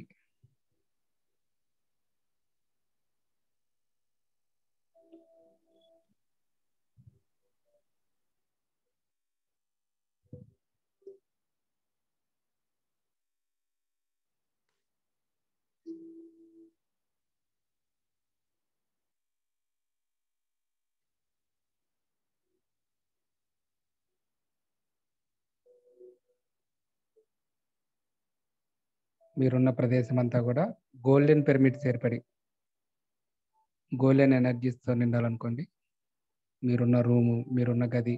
మీరున్న ప్రదేశం అంతా కూడా గోల్డెన్ పిరమిడ్స్ ఏర్పడి గోల్డెన్ ఎనర్జీస్తో నిండాలనుకోండి మీరున్న రూము మీరున్న గది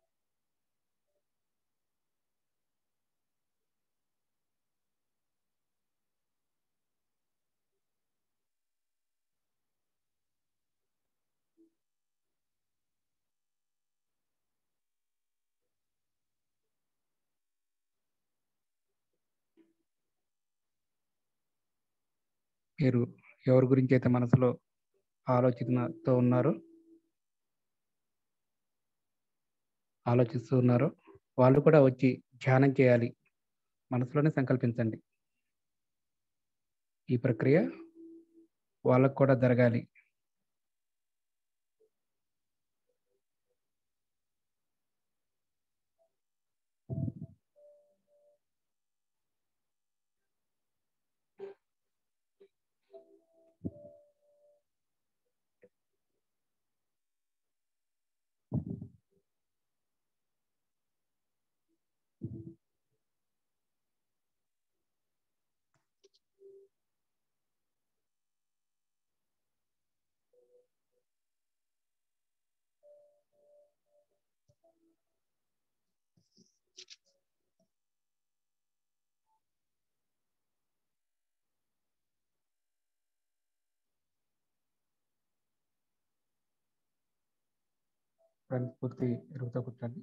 మీరు ఎవరి గురించి అయితే మనసులో ఆలోచనతో ఉన్నారో ఆలోచిస్తూ ఉన్నారో వాళ్ళు కూడా వచ్చి ధ్యానం చేయాలి మనసులోనే సంకల్పించండి ఈ ప్రక్రియ వాళ్ళకు కూడా జరగాలి ఫ్రెండ్స్ పూర్తి ఎరుగుతో కూర్చోండి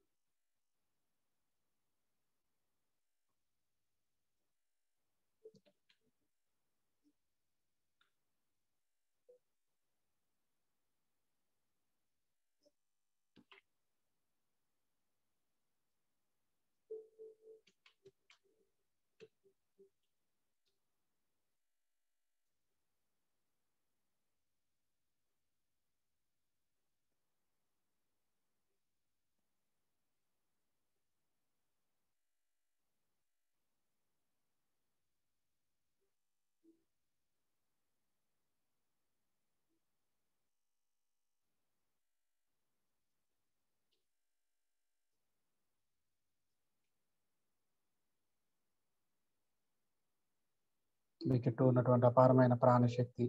మీ చుట్టూ ఉన్నటువంటి అపారమైన ప్రాణశక్తి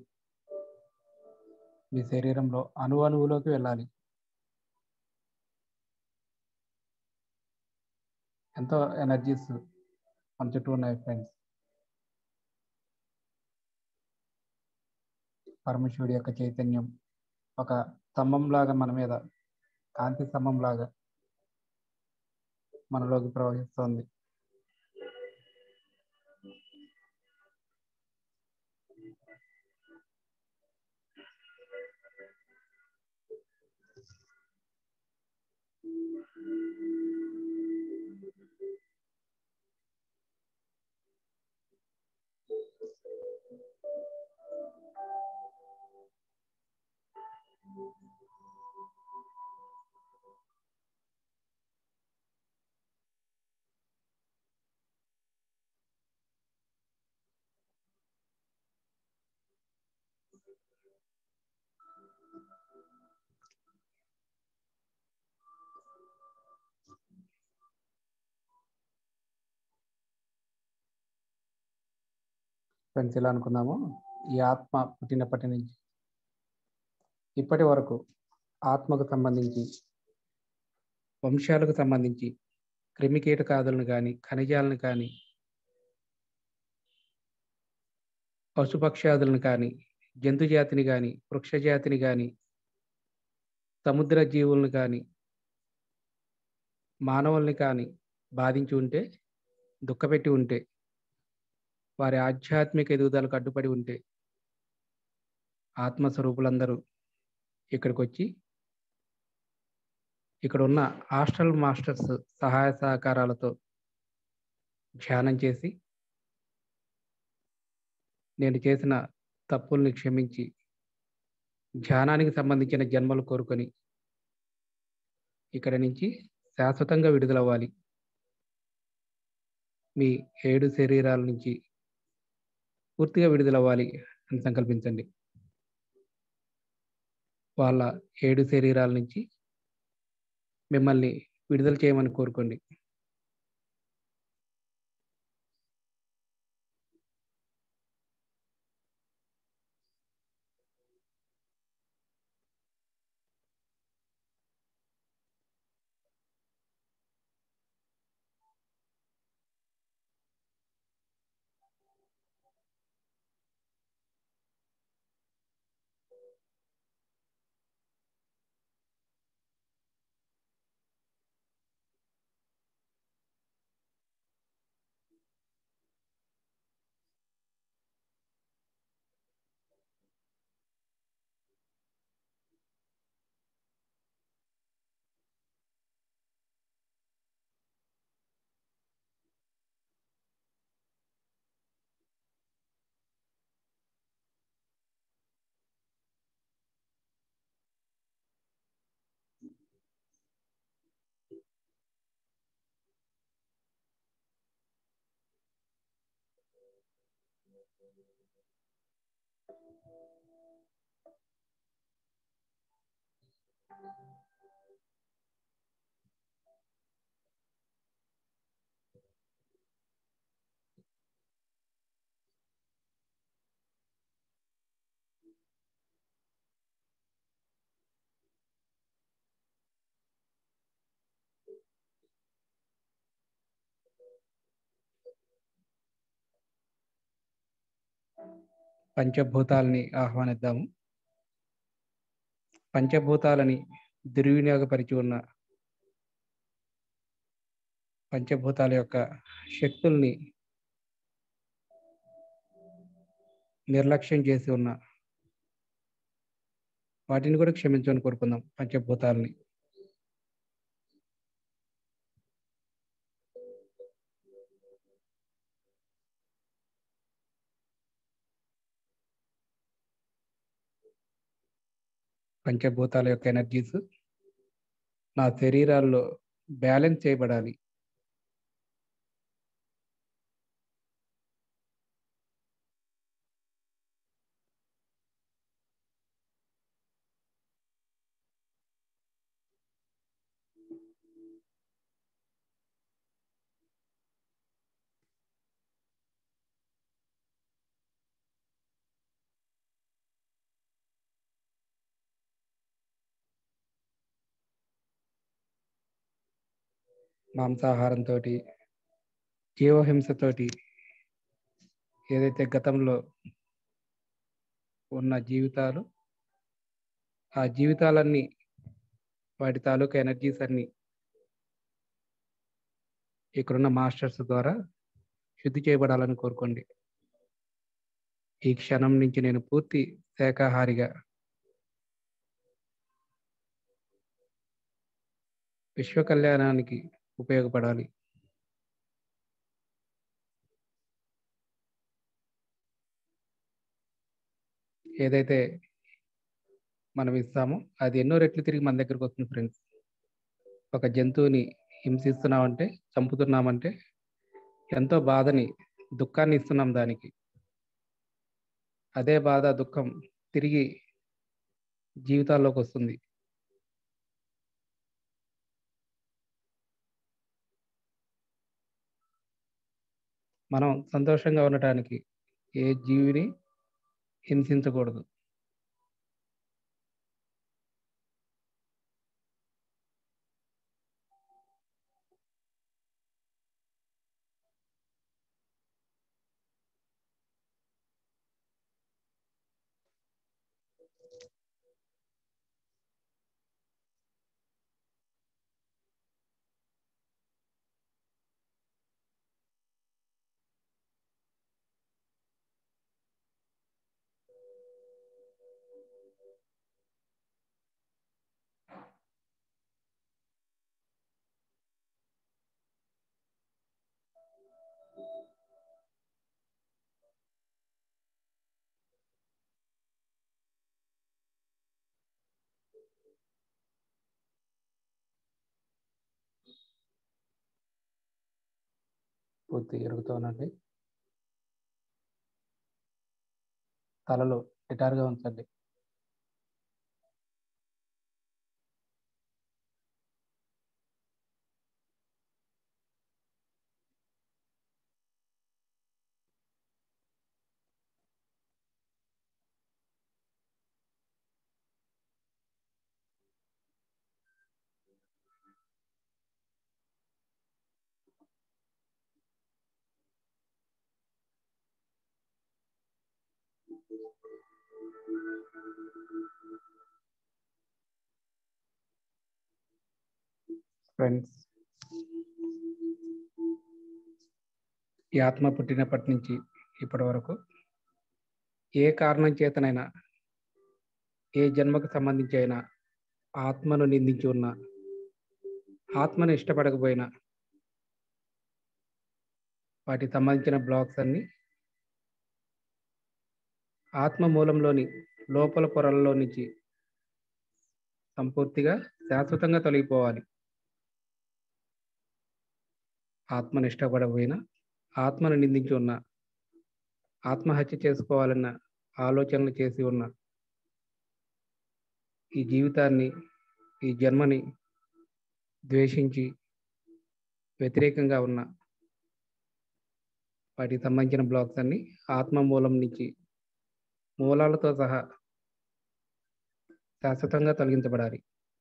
మీ శరీరంలో అణు అణువులోకి వెళ్ళాలి ఎంతో ఎనర్జీస్ మన చుట్టూ ఉన్నాయి ఫ్రెండ్స్ పరమశివుడి యొక్క చైతన్యం ఒక స్తంభం లాగా మన మీద కాంతి స్తంభం లాగా మనలోకి ప్రవహిస్తోంది ఫ్రెండ్స్ ఇలా అనుకుందాము ఈ ఆత్మ పుట్టినప్పటి నుంచి ఇప్పటి వరకు ఆత్మకు సంబంధించి వంశాలకు సంబంధించి క్రిమి కీటకాదులను కానీ ఖనిజాలను కానీ పశుపక్షాదులను కానీ జంతు జాతిని కానీ వృక్ష జాతిని కానీ సముద్ర జీవులను కానీ మానవుల్ని కానీ బాధించి ఉంటే దుఃఖపెట్టి ఉంటే వారి ఆధ్యాత్మిక ఎదుగుదలకు అడ్డుపడి ఉంటే ఆత్మస్వరూపులందరూ ఇక్కడికి వచ్చి ఇక్కడ ఉన్న హాస్టల్ మాస్టర్స్ సహాయ సహకారాలతో ధ్యానం చేసి నేను చేసిన తప్పుల్ని క్షమించి ధ్యానానికి సంబంధించిన జన్మలు కోరుకొని ఇక్కడ నుంచి శాశ్వతంగా విడుదలవ్వాలి మీ ఏడు శరీరాల నుంచి పూర్తిగా విడుదలవ్వాలి అని సంకల్పించండి వాళ్ళ ఏడు శరీరాల నుంచి మిమ్మల్ని విడుదల చేయమని కోరుకోండి పంచభూతాలని ఆహ్వానిద్దాము పంచభూతాలని దుర్వినియోగపరిచి ఉన్న పంచభూతాల యొక్క శక్తుల్ని నిర్లక్ష్యం చేసి ఉన్న వాటిని కూడా క్షమించమని కోరుకుందాం పంచభూతాలని పంచభూతాల యొక్క ఎనర్జీస్ నా శరీరాల్లో బ్యాలెన్స్ చేయబడాలి మాంసాహారంతో జీవహింసతోటి ఏదైతే గతంలో ఉన్న జీవితాలు ఆ జీవితాలన్నీ వాటి తాలూకా ఎనర్జీస్ అన్ని ఇక్కడున్న మాస్టర్స్ ద్వారా శుద్ధి చేయబడాలని కోరుకోండి ఈ క్షణం నుంచి నేను పూర్తి శాకాహారిగా విశ్వ కళ్యాణానికి ఉపయోగపడాలి ఏదైతే మనం ఇస్తామో అది ఎన్నో రెట్లు తిరిగి మన దగ్గరకు వస్తుంది ఫ్రెండ్స్ ఒక జంతువుని హింసిస్తున్నామంటే చంపుతున్నామంటే ఎంతో బాధని దుఃఖాన్ని ఇస్తున్నాం దానికి అదే బాధ దుఃఖం తిరిగి జీవితాల్లోకి వస్తుంది మనం సంతోషంగా ఉండటానికి ఏ జీవిని హింసించకూడదు పూర్తి ఎరుగుతోనండి తలలో నిటారుగా ఉంచండి ఫ్రెండ్స్ ఈ ఆత్మ పుట్టినప్పటి నుంచి ఇప్పటి వరకు ఏ కారణం చేతనైనా ఏ జన్మకు సంబంధించి అయినా ఆత్మను నిందించి ఉన్న ఆత్మను ఇష్టపడకపోయినా వాటికి సంబంధించిన బ్లాక్స్ అన్ని ఆత్మ మూలంలోని లోపల పొరల్లో నుంచి సంపూర్తిగా శాశ్వతంగా తొలగిపోవాలి ఆత్మను ఇష్టపడకపోయినా ఆత్మను నిందించి ఉన్న ఆత్మహత్య చేసుకోవాలన్న ఆలోచనలు చేసి ఉన్న ఈ జీవితాన్ని ఈ జన్మని ద్వేషించి వ్యతిరేకంగా ఉన్న వాటికి సంబంధించిన బ్లాక్స్ అన్ని ఆత్మ మూలం నుంచి మూలాలతో సహా శాశ్వతంగా తొలగించబడాలి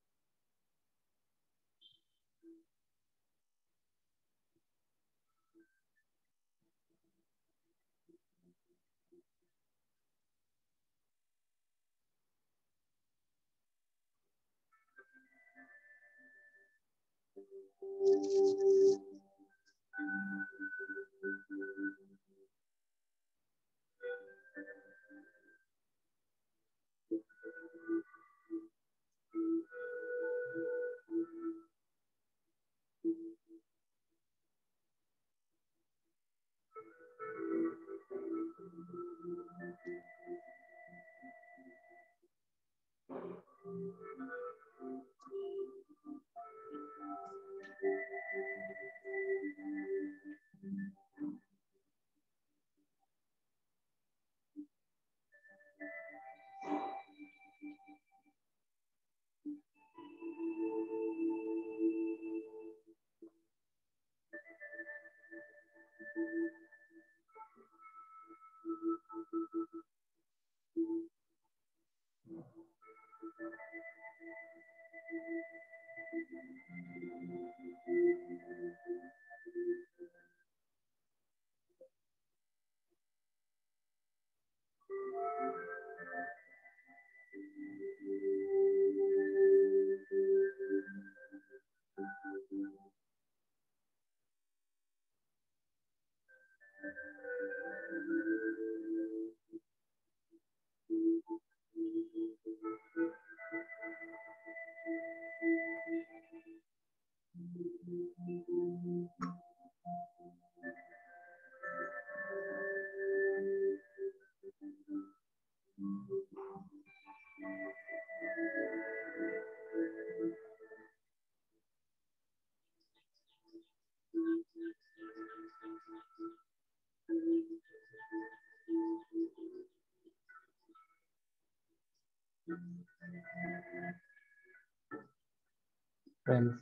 ఫ్రెండ్స్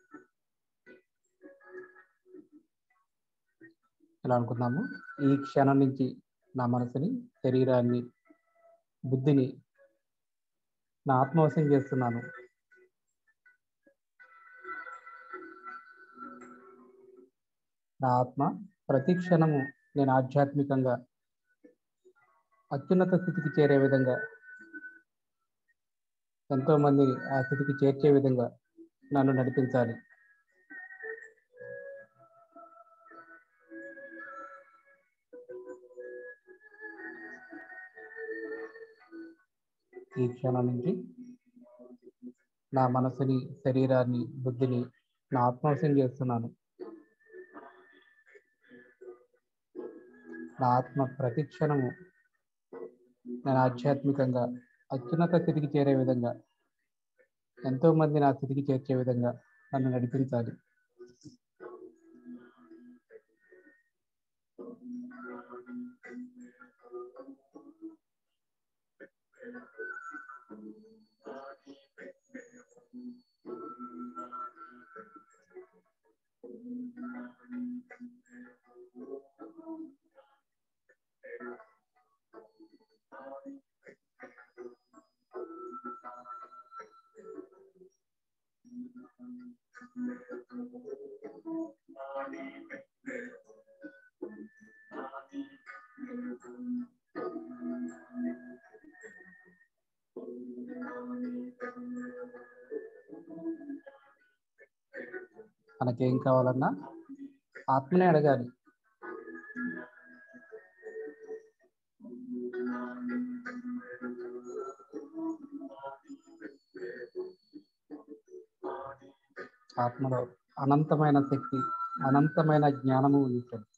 ఇలా అనుకుందాము ఈ క్షణం నుంచి నా మనసుని శరీరాన్ని బుద్ధిని నా ఆత్మవశం చేస్తున్నాను నా ఆత్మ ప్రతి క్షణము నేను ఆధ్యాత్మికంగా అత్యున్నత స్థితికి చేరే విధంగా ఎంతో మందిని ఆ స్థితికి చేర్చే విధంగా నన్ను నడిపించాలి ఈ క్షణం నుంచి నా మనసుని శరీరాన్ని బుద్ధిని నా ఆత్మవశం చేస్తున్నాను నా ఆత్మ ప్రతి క్షణము నేను ఆధ్యాత్మికంగా అత్యున్నత స్థితికి చేరే విధంగా ఎంతో మంది నా స్థితికి చేర్చే విధంగా నన్ను నడిపించాలి మనకేం కావాలన్నా ఆత్మనే అడగాలి ఆత్మలో అనంతమైన శక్తి అనంతమైన జ్ఞానము ఉంది ఫ్రెండ్స్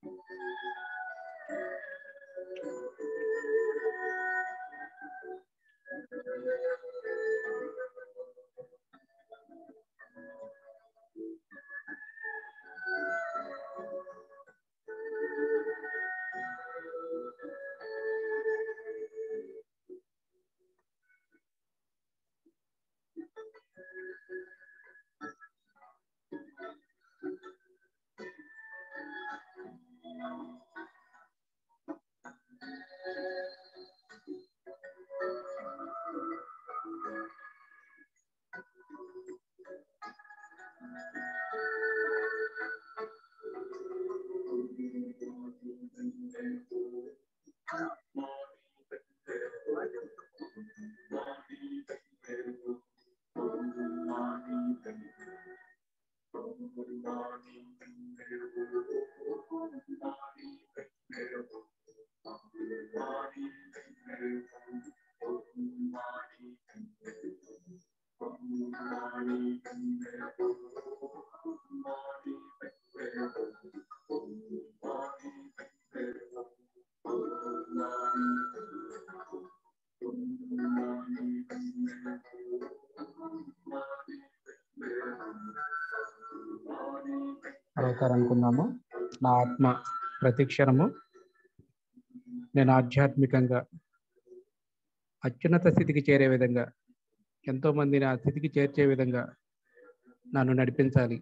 మరొకరు అనుకుందాము నా ఆత్మ ప్రతి క్షణము నేను ఆధ్యాత్మికంగా అత్యున్నత స్థితికి చేరే విధంగా ఎంతో మందిని ఆ స్థితికి చేర్చే విధంగా నన్ను నడిపించాలి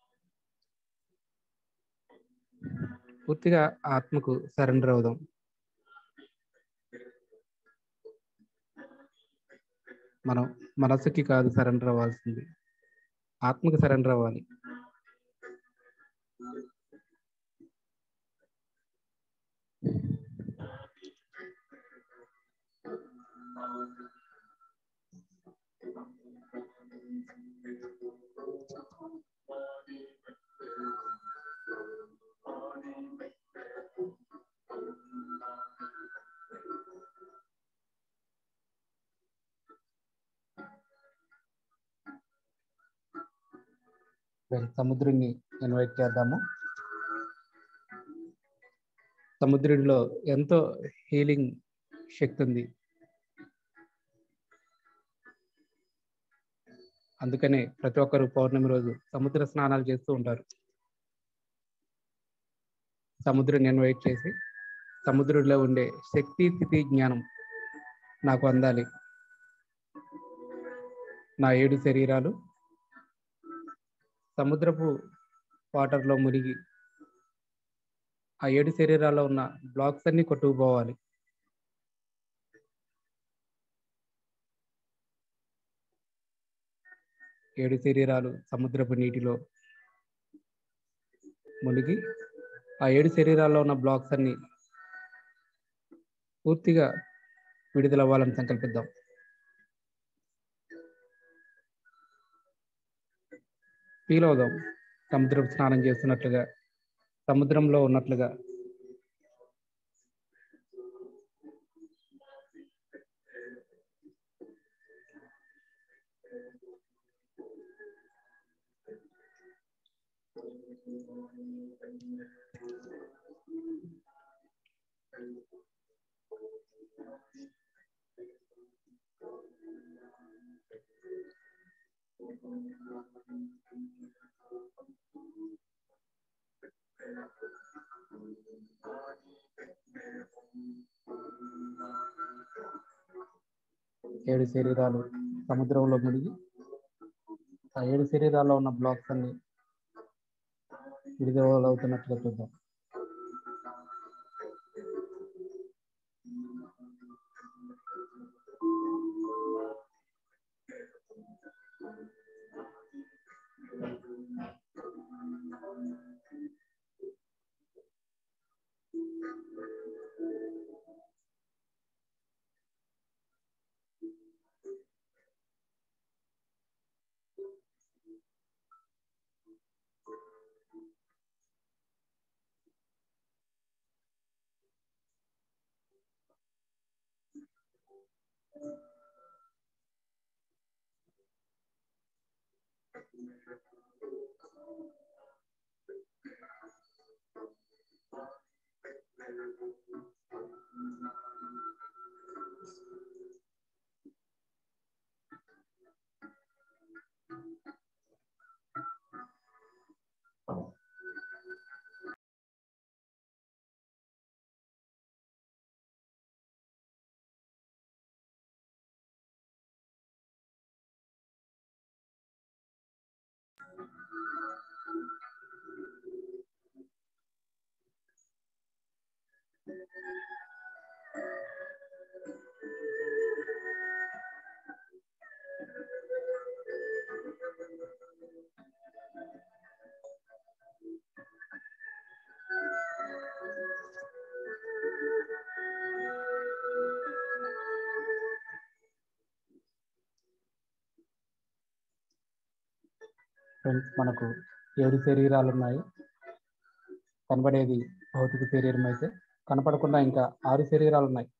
పూర్తిగా ఆత్మకు సరెండర్ అవుదాం మనం మనసుకి కాదు సరెండర్ అవ్వాల్సింది ఆత్మకి సరెండర్ అవ్వాలి సముద్రుని ఇన్వైట్ చేద్దాము సముద్రుడిలో ఎంతో హీలింగ్ శక్తి ఉంది అందుకనే ప్రతి ఒక్కరు పౌర్ణమి రోజు సముద్ర స్నానాలు చేస్తూ ఉంటారు సముద్రుని ఇన్వైట్ చేసి సముద్రుడిలో ఉండే శక్తి స్థితి జ్ఞానం నాకు అందాలి నా ఏడు శరీరాలు సముద్రపు వాటర్లో మునిగి ఆ ఏడు శరీరాల్లో ఉన్న బ్లాక్స్ అన్ని కొట్టుకుపోవాలి ఏడు శరీరాలు సముద్రపు నీటిలో మునిగి ఆ ఏడు శరీరాల్లో ఉన్న బ్లాక్స్ అన్ని పూర్తిగా విడుదలవ్వాలని సంకల్పిద్దాం ఫీల్ అవుదాం సముద్రం స్నానం చేస్తున్నట్లుగా సముద్రంలో ఉన్నట్లుగా ఏడు శరీరాలు సముద్రంలో మునిగి ఆ ఏడు శరీరాల్లో ఉన్న బ్లాక్స్ అన్ని విడుదలవుతున్నట్లుగా చూద్దాం ఫ్రెండ్స్ మనకు ఏడు శరీరాలు ఉన్నాయి కనబడేది భౌతిక శరీరం అయితే కనపడకుండా ఇంకా ఆరు శరీరాలు ఉన్నాయి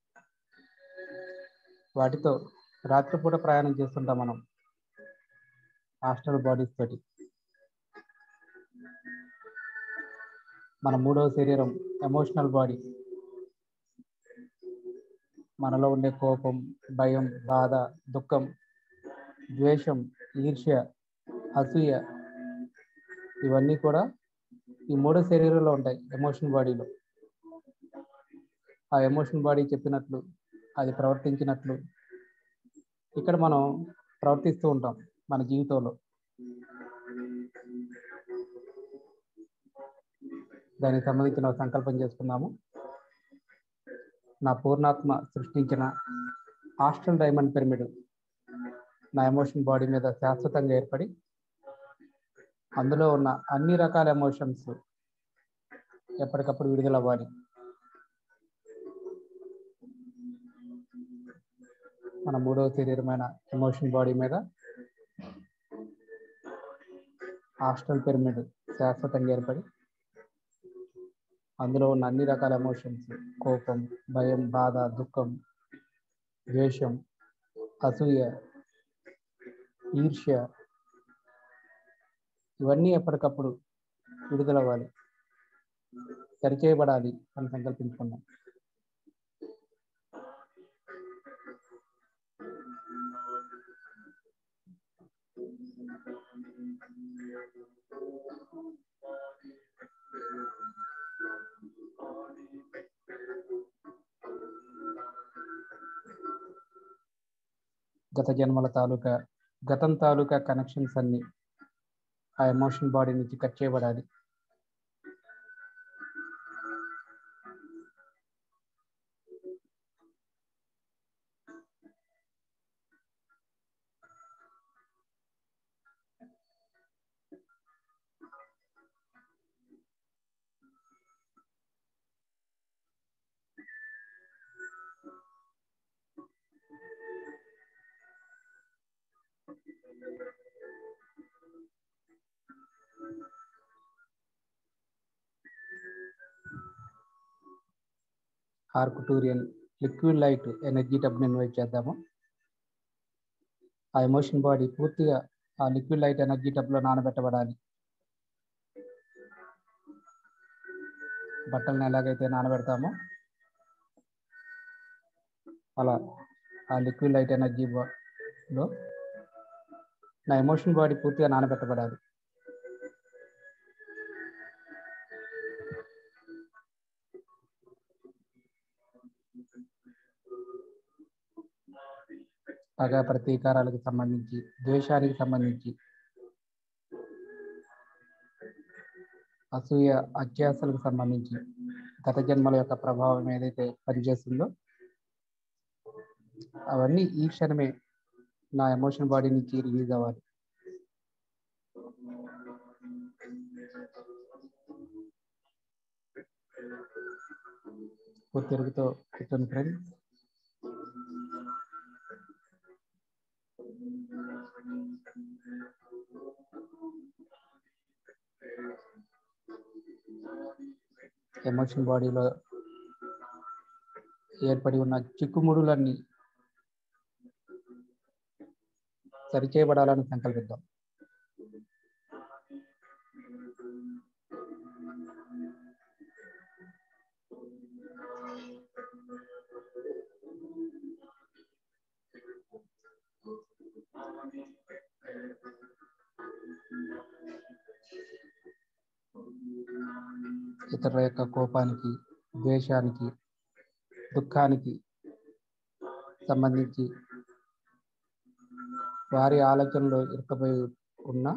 వాటితో రాత్రిపూట ప్రయాణం చేస్తుంటాం మనం హాస్టల్ బాడీస్ తోటి మన మూడవ శరీరం ఎమోషనల్ బాడీ మనలో ఉండే కోపం భయం బాధ దుఃఖం ద్వేషం ఈర్ష్య అసూయ ఇవన్నీ కూడా ఈ మూడో శరీరంలో ఉంటాయి ఎమోషన్ బాడీలో ఆ ఎమోషన్ బాడీ చెప్పినట్లు అది ప్రవర్తించినట్లు ఇక్కడ మనం ప్రవర్తిస్తూ ఉంటాం మన జీవితంలో దానికి సంబంధించిన ఒక సంకల్పం చేసుకుందాము నా పూర్ణాత్మ సృష్టించిన హాస్టల్ డైమండ్ పిరమిడ్ నా ఎమోషన్ బాడీ మీద శాశ్వతంగా ఏర్పడి అందులో ఉన్న అన్ని రకాల ఎమోషన్స్ ఎప్పటికప్పుడు విడుదలవ్వాలి మన మూడవ శరీరమైన ఎమోషన్ బాడీ మీద హాస్టల్ పిరమిడ్ శాశ్వతంగా ఏర్పడి అందులో ఉన్న అన్ని రకాల ఎమోషన్స్ కోపం భయం బాధ దుఃఖం ద్వేషం అసూయ ఈర్ష్య ఇవన్నీ ఎప్పటికప్పుడు విడుదలవ్వాలి సరిచేయబడాలి అని సంకల్పించుకున్నాం గత జన్మల తాలూకా గతం తాలూకా కనెక్షన్స్ అన్ని ఆ ఎమోషన్ బాడీ నుంచి కట్ చేయబడాలి ఆర్కుటూరియన్ లిక్విడ్ లైట్ ఎనర్జీ టబ్ని ఇన్వైట్ చేద్దాము ఆ ఎమోషన్ బాడీ పూర్తిగా ఆ లిక్విడ్ లైట్ ఎనర్జీ టబ్లో నానబెట్టబడాలి బట్టలను ఎలాగైతే నానబెడతామో అలా ఆ లిక్విడ్ లైట్ ఎనర్జీ లో నా ఎమోషన్ బాడీ పూర్తిగా నానబెట్టబడాలి పగ ప్రతీకారాలకు సంబంధించి ద్వేషానికి సంబంధించి అసూయ అత్యాసలకు సంబంధించి గత జన్మల యొక్క ప్రభావం ఏదైతే పనిచేస్తుందో అవన్నీ ఈ క్షణమే నా ఎమోషన్ బాడీ నుంచి రిలీజ్ అవ్వాలి తిరుగుతో కూర్చొని ఫ్రెండ్స్ ఎమోషన్ బాడీలో ఏర్పడి ఉన్న చిక్కుముడులన్నీ సరిచేయబడాలని సంకల్పిద్దాం ఇతరుల యొక్క కోపానికి ద్వేషానికి దుఃఖానికి సంబంధించి వారి ఆలోచనలో ఇరుకపోయి ఉన్న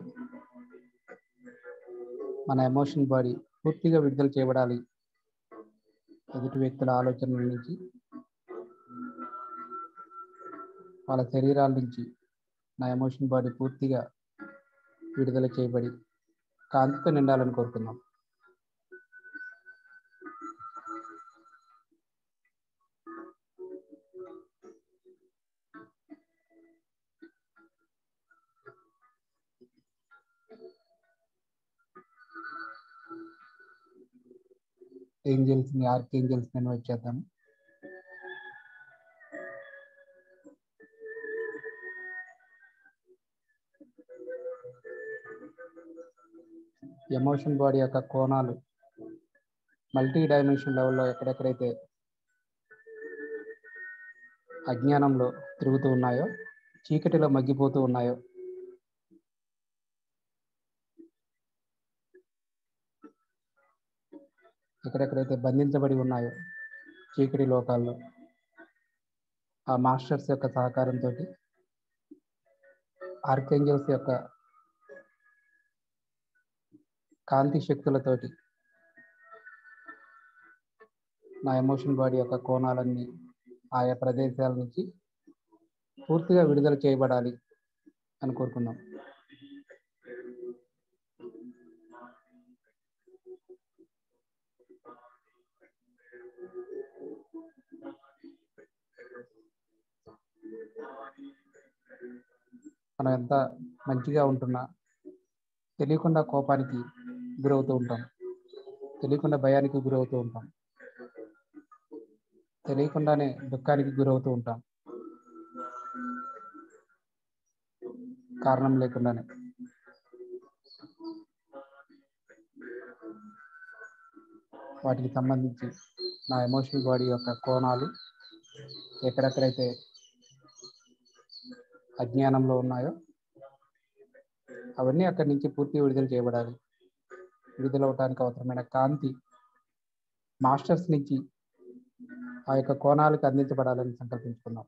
మన ఎమోషన్ బాడీ పూర్తిగా విడుదల చేయబడాలి ఎదుటి వ్యక్తుల ఆలోచనల నుంచి వాళ్ళ శరీరాల నుంచి నా ఎమోషన్ బాడీ పూర్తిగా విడుదల చేయబడి కాంతితో నిండాలని కోరుకుందాం ఏంజల్స్ని ఆర్క్ ఏంజల్స్ని ఇన్వైట్ చేద్దాము ఎమోషన్ బాడీ యొక్క కోణాలు మల్టీ డైమెన్షన్ లెవెల్లో ఎక్కడెక్కడైతే అజ్ఞానంలో తిరుగుతూ ఉన్నాయో చీకటిలో మగ్గిపోతూ ఉన్నాయో ఎక్కడెక్కడైతే బంధించబడి ఉన్నాయో చీకటి లోకాల్లో ఆ మాస్టర్స్ యొక్క సహకారంతో ఆర్కేంజల్స్ యొక్క కాంతి శక్తులతోటి నా ఎమోషన్ బాడీ యొక్క కోణాలన్నీ ఆయా ప్రదేశాల నుంచి పూర్తిగా విడుదల చేయబడాలి అని కోరుకున్నాం మనం ఎంత మంచిగా ఉంటున్నా తెలియకుండా కోపానికి గురవుతూ ఉంటాం తెలియకుండా భయానికి గురవుతూ ఉంటాం తెలియకుండానే దుఃఖానికి గురవుతూ ఉంటాం కారణం లేకుండానే వాటికి సంబంధించి నా ఎమోషనల్ బాడీ యొక్క కోణాలు ఎక్కడెక్కడైతే అజ్ఞానంలో ఉన్నాయో అవన్నీ అక్కడి నుంచి పూర్తి విడుదల చేయబడాలి విడుదల అవడానికి అవసరమైన కాంతి మాస్టర్స్ నుంచి ఆ యొక్క కోణాలకు అందించబడాలని సంకల్పించుకున్నాం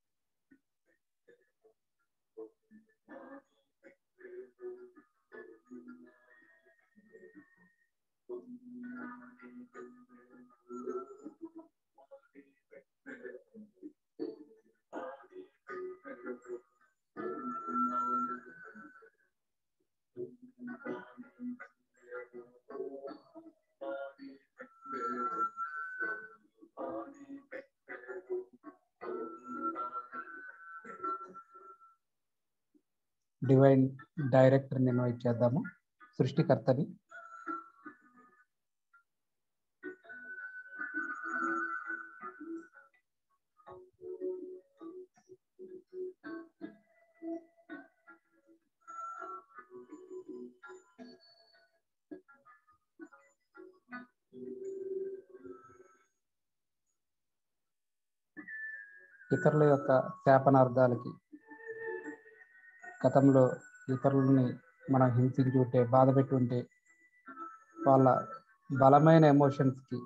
డివైన్ డైరెక్టర్ ఇన్వైట్ చేద్దాము సృష్టికర్తని ఇతరుల యొక్క శాపనార్థాలకి గతంలో ఇతరులని మనం హింసించి ఉంటే బాధ పెట్టి ఉంటే వాళ్ళ బలమైన ఎమోషన్స్కి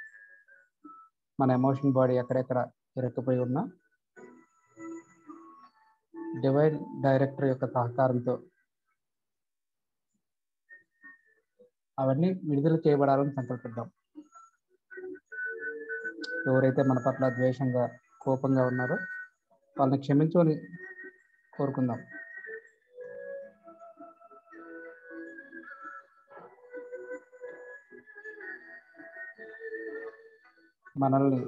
మన ఎమోషన్ బాడీ ఎక్కడెక్కడ ఇరక్కపోయి ఉన్నా డివైన్ డైరెక్టర్ యొక్క సహకారంతో అవన్నీ విడుదల చేయబడాలని సంకల్పిద్దాం ఎవరైతే మన పట్ల ద్వేషంగా కోపంగా ఉన్నారో వాళ్ళని క్షమించమని కోరుకుందాం మనల్ని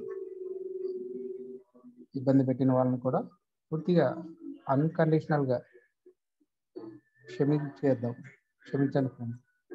ఇబ్బంది పెట్టిన వాళ్ళని కూడా పూర్తిగా అన్కండిషనల్గా క్షమించేద్దాం క్షమించండి ఫ్రెండ్స్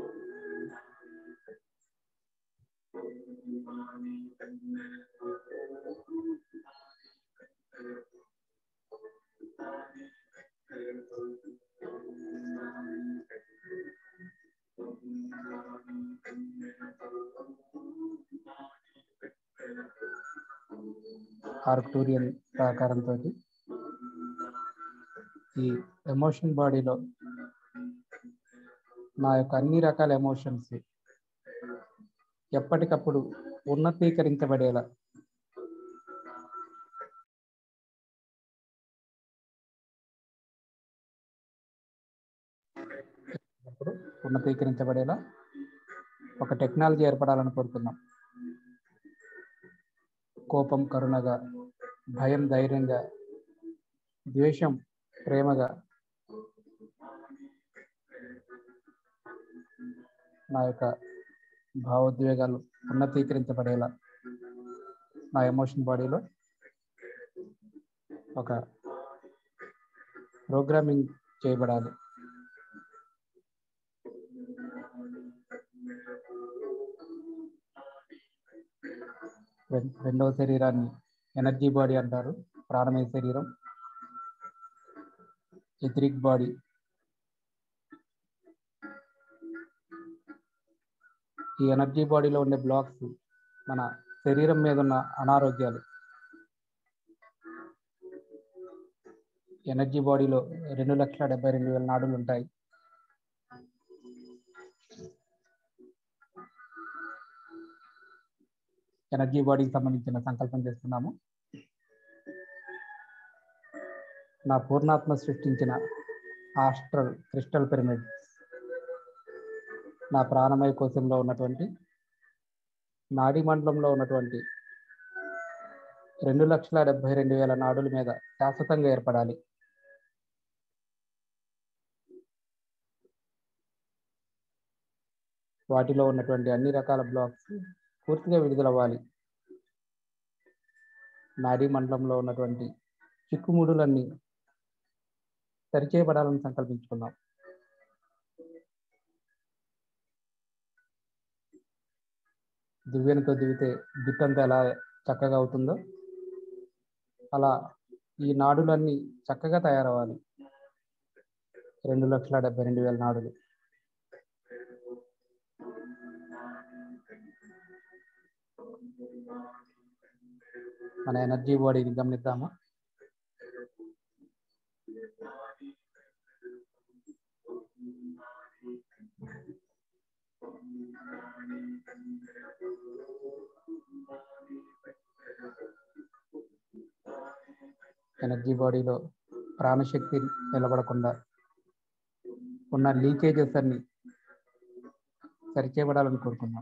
ఆర్క్టూరియన్ సహకారంతో ఈ ఎమోషన్ బాడీలో నా యొక్క అన్ని రకాల ఎమోషన్స్ ఎప్పటికప్పుడు ఉన్నతీకరించబడేలా అప్పుడు ఉన్నతీకరించబడేలా ఒక టెక్నాలజీ ఏర్పడాలని కోరుకుందాం కోపం కరుణగా భయం ధైర్యంగా ద్వేషం ప్రేమగా నా యొక్క భావోద్వేగాలు ఉన్నతీకరించబడేలా నా ఎమోషన్ బాడీలో ఒక ప్రోగ్రామింగ్ చేయబడాలి రెం- రెండవ శరీరాన్ని ఎనర్జీ బాడీ అంటారు ప్రాణమయ శరీరం ఎథరిక్ బాడీ ఈ ఎనర్జీ బాడీలో ఉండే బ్లాక్స్ మన శరీరం మీద ఉన్న అనారోగ్యాలు ఎనర్జీ బాడీలో రెండు లక్షల డెబ్బై రెండు వేల నాడులు ఉంటాయి ఎనర్జీ బాడీకి సంబంధించిన సంకల్పం చేస్తున్నాము నా పూర్ణాత్మ సృష్టించిన ఆస్ట్రల్ క్రిస్టల్ పిరమిడ్ నా ప్రాణమయ కోశంలో ఉన్నటువంటి నాడీ మండలంలో ఉన్నటువంటి రెండు లక్షల డెబ్బై రెండు వేల నాడుల మీద శాశ్వతంగా ఏర్పడాలి వాటిలో ఉన్నటువంటి అన్ని రకాల బ్లాక్స్ పూర్తిగా విడుదలవ్వాలి నాడీ మండలంలో ఉన్నటువంటి చిక్కుముడులన్నీ సరిచేయబడాలని సంకల్పించుకుందాం దివ్యనితో దివితే బిట్టంతా ఎలా చక్కగా అవుతుందో అలా ఈ నాడులన్నీ చక్కగా తయారవ్వాలి రెండు లక్షల డెబ్బై రెండు వేల నాడులు మన ఎనర్జీ బాడీని గమనిద్దాము ఎనర్జీ బాడీలో ప్రాణశక్తి నిలబడకుండా ఉన్న లీకేజెస్ అన్ని సరిచేయబడాలని కోరుకున్నాం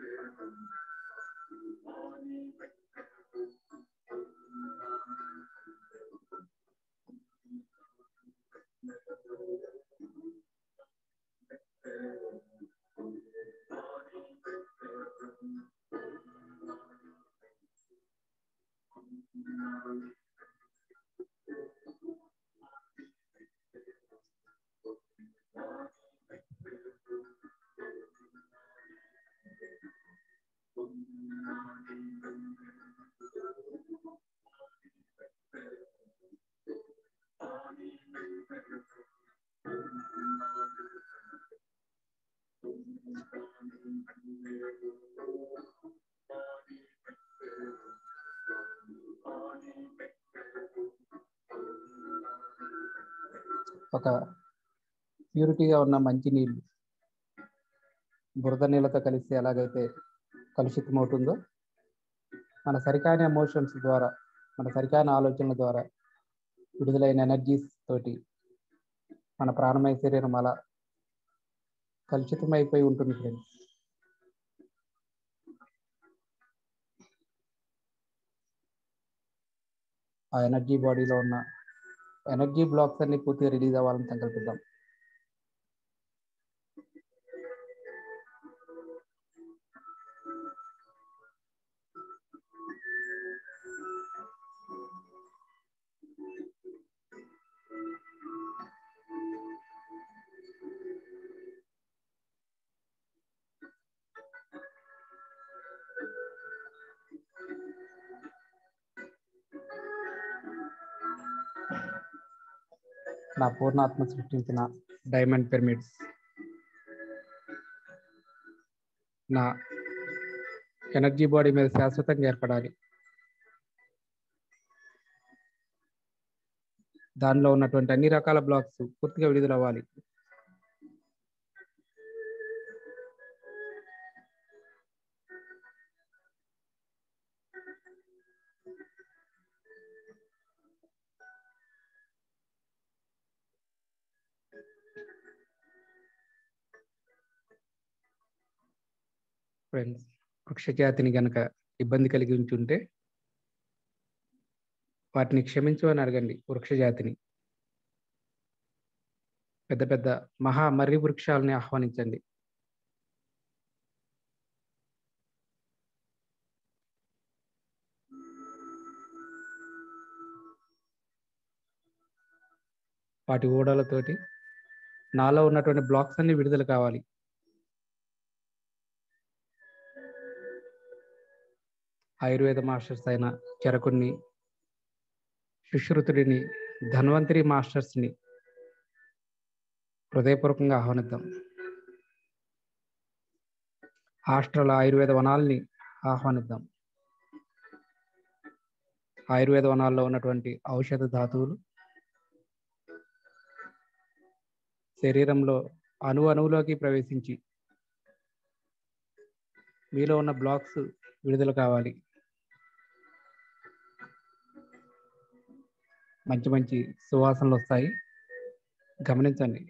ఒక ప్యూరిటీగా ఉన్న మంచి నీళ్ళు బురద నీళ్ళతో కలిసి ఎలాగైతే కలుషితం అవుతుందో మన సరికాని ఎమోషన్స్ ద్వారా మన సరికాని ఆలోచనల ద్వారా విడుదలైన ఎనర్జీస్ తోటి మన ప్రాణమయ శరీరం అలా కలుషితం అయిపోయి ఉంటుంది ఫ్రెండ్స్ ఆ ఎనర్జీ బాడీలో ఉన్న ఎనర్జీ బ్లాక్స్ అన్ని పూర్తిగా రిలీజ్ అవ్వాలని సంకల్పిద్దాం నా పూర్ణాత్మ సృష్టించిన డైమండ్ పిరమిడ్స్ నా ఎనర్జీ బాడీ మీద శాశ్వతంగా ఏర్పడాలి దానిలో ఉన్నటువంటి అన్ని రకాల బ్లాక్స్ పూర్తిగా విడుదలవ్వాలి ఫ్రెండ్స్ వృక్ష జాతిని గనక ఇబ్బంది కలిగి ఉంచుంటే వాటిని క్షమించమని అడగండి వృక్ష జాతిని పెద్ద పెద్ద మహా మర్రి వృక్షాలని ఆహ్వానించండి వాటి ఊడలతోటి నాలో ఉన్నటువంటి బ్లాక్స్ అన్ని విడుదల కావాలి ఆయుర్వేద మాస్టర్స్ అయిన చెరకుని సుశ్రుతుడిని ధన్వంతరి మాస్టర్స్ని హృదయపూర్వకంగా ఆహ్వానిద్దాం హాస్టల్ ఆయుర్వేద వనాల్ని ఆహ్వానిద్దాం ఆయుర్వేద వనాల్లో ఉన్నటువంటి ఔషధ ధాతువులు శరీరంలో అణు అణువులోకి ప్రవేశించి మీలో ఉన్న బ్లాక్స్ విడుదల కావాలి మంచి మంచి సువాసనలు వస్తాయి గమనించండి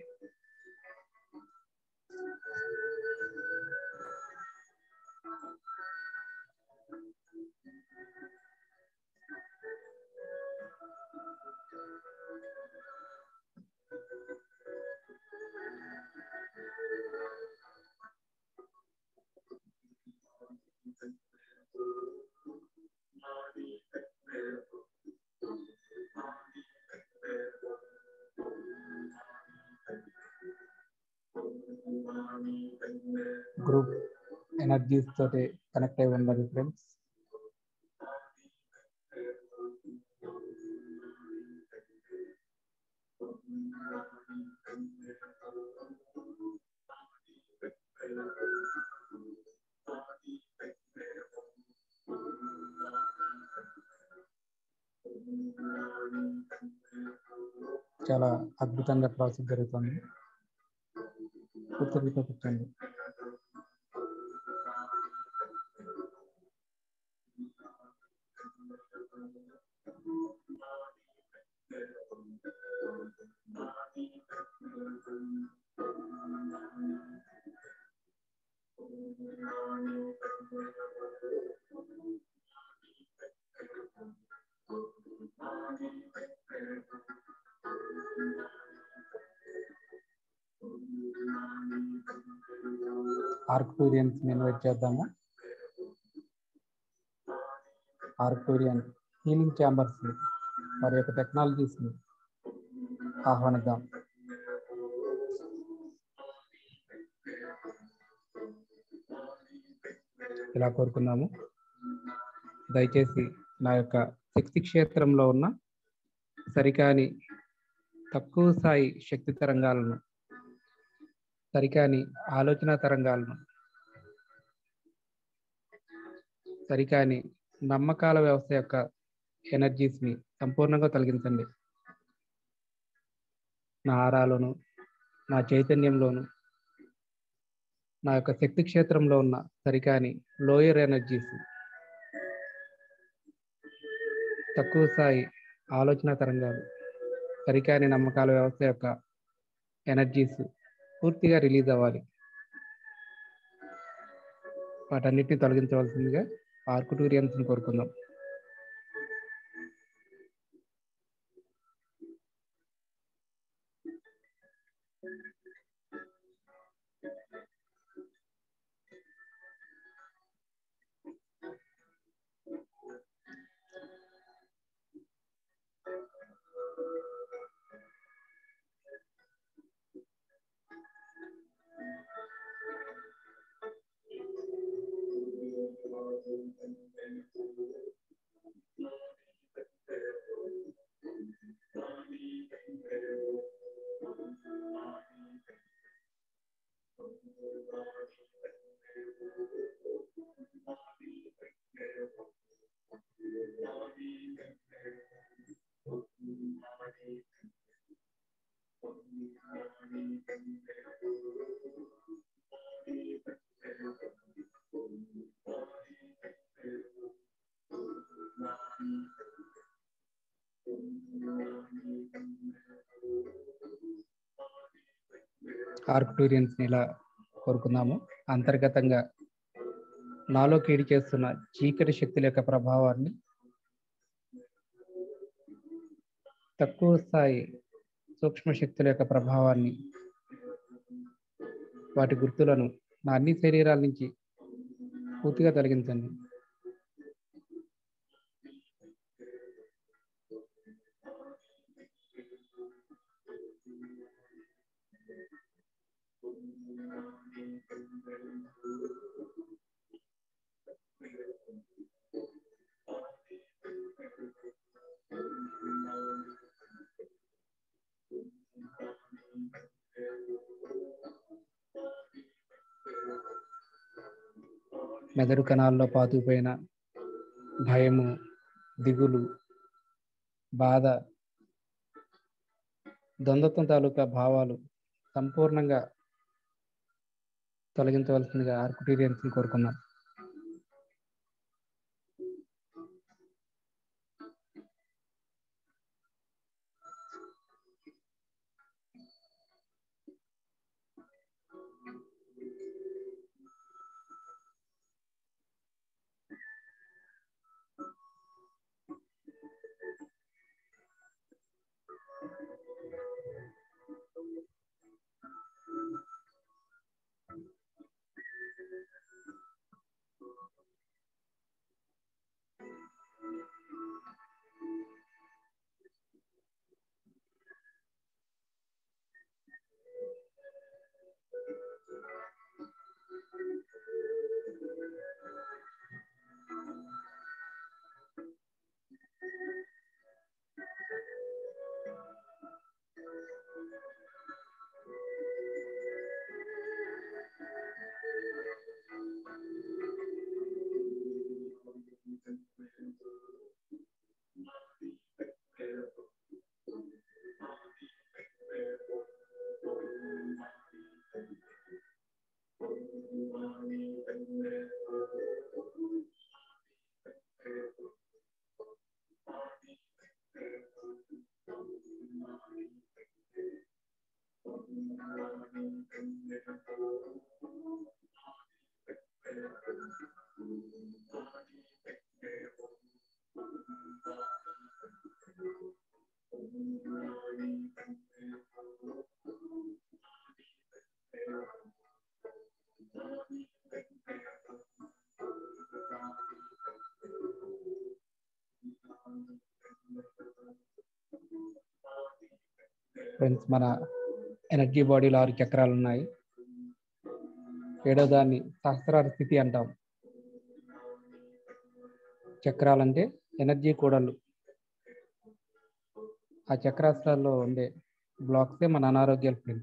గ్రూప్ ఎనర్జీస్ తోటి కనెక్ట్ అయి ఉన్నది ఫ్రెండ్స్ చాలా అద్భుతంగా ప్రాసెస్ జరుగుతుంది కూర్చోబెట్ట కూర్చోండి ఆర్క్టూరియన్స్ ఇన్వైట్ చేద్దాము ఆర్క్టూరియన్ హీలింగ్ ఛాంబర్స్ వారి యొక్క టెక్నాలజీస్ ని ఆహ్వానిద్దాం ఇలా కోరుకుందాము దయచేసి నా యొక్క శక్తి క్షేత్రంలో ఉన్న సరికాని తక్కువ స్థాయి శక్తి తరంగాలను సరికాని ఆలోచన తరంగాలను సరికాని నమ్మకాల వ్యవస్థ యొక్క ఎనర్జీస్ ని సంపూర్ణంగా తొలగించండి నా ఆరాలోను నా చైతన్యంలోను నా యొక్క శక్తి క్షేత్రంలో ఉన్న సరికాని లోయర్ ఎనర్జీస్ తక్కువ స్థాయి ఆలోచన తరంగాలు సరికాని నమ్మకాల వ్యవస్థ యొక్క ఎనర్జీస్ పూర్తిగా రిలీజ్ అవ్వాలి వాటన్నిటిని తొలగించవలసిందిగా ఆర్కుటూరియన్స్ని కోరుకుందాం ఆర్క్టూరియన్స్ ఇలా కోరుకుందాము అంతర్గతంగా నాలో కీడి చేస్తున్న చీకటి శక్తుల యొక్క ప్రభావాన్ని తక్కువ స్థాయి సూక్ష్మ శక్తుల యొక్క ప్రభావాన్ని వాటి గుర్తులను నా అన్ని శరీరాల నుంచి పూర్తిగా తొలగించండి మెదడు కణాల్లో పాతుకుపోయిన భయము దిగులు బాధ ద్వంద్వత్వం తాలూకా భావాలు సంపూర్ణంగా తొలగించవలసిందిగా ఆర్కుటీరియన్స్ని కోరుకున్నాం ఫ్రెండ్స్ మన ఎనర్జీ బాడీలో ఆరు చక్రాలు ఉన్నాయి ఏడో దాన్ని సహస్రార స్థితి అంటాం చక్రాలంటే ఎనర్జీ కూడళ్ళు ఆ చక్రాస్త్రాల్లో ఉండే బ్లాక్సే మన అనారోగ్యాలు ఫ్రెండ్స్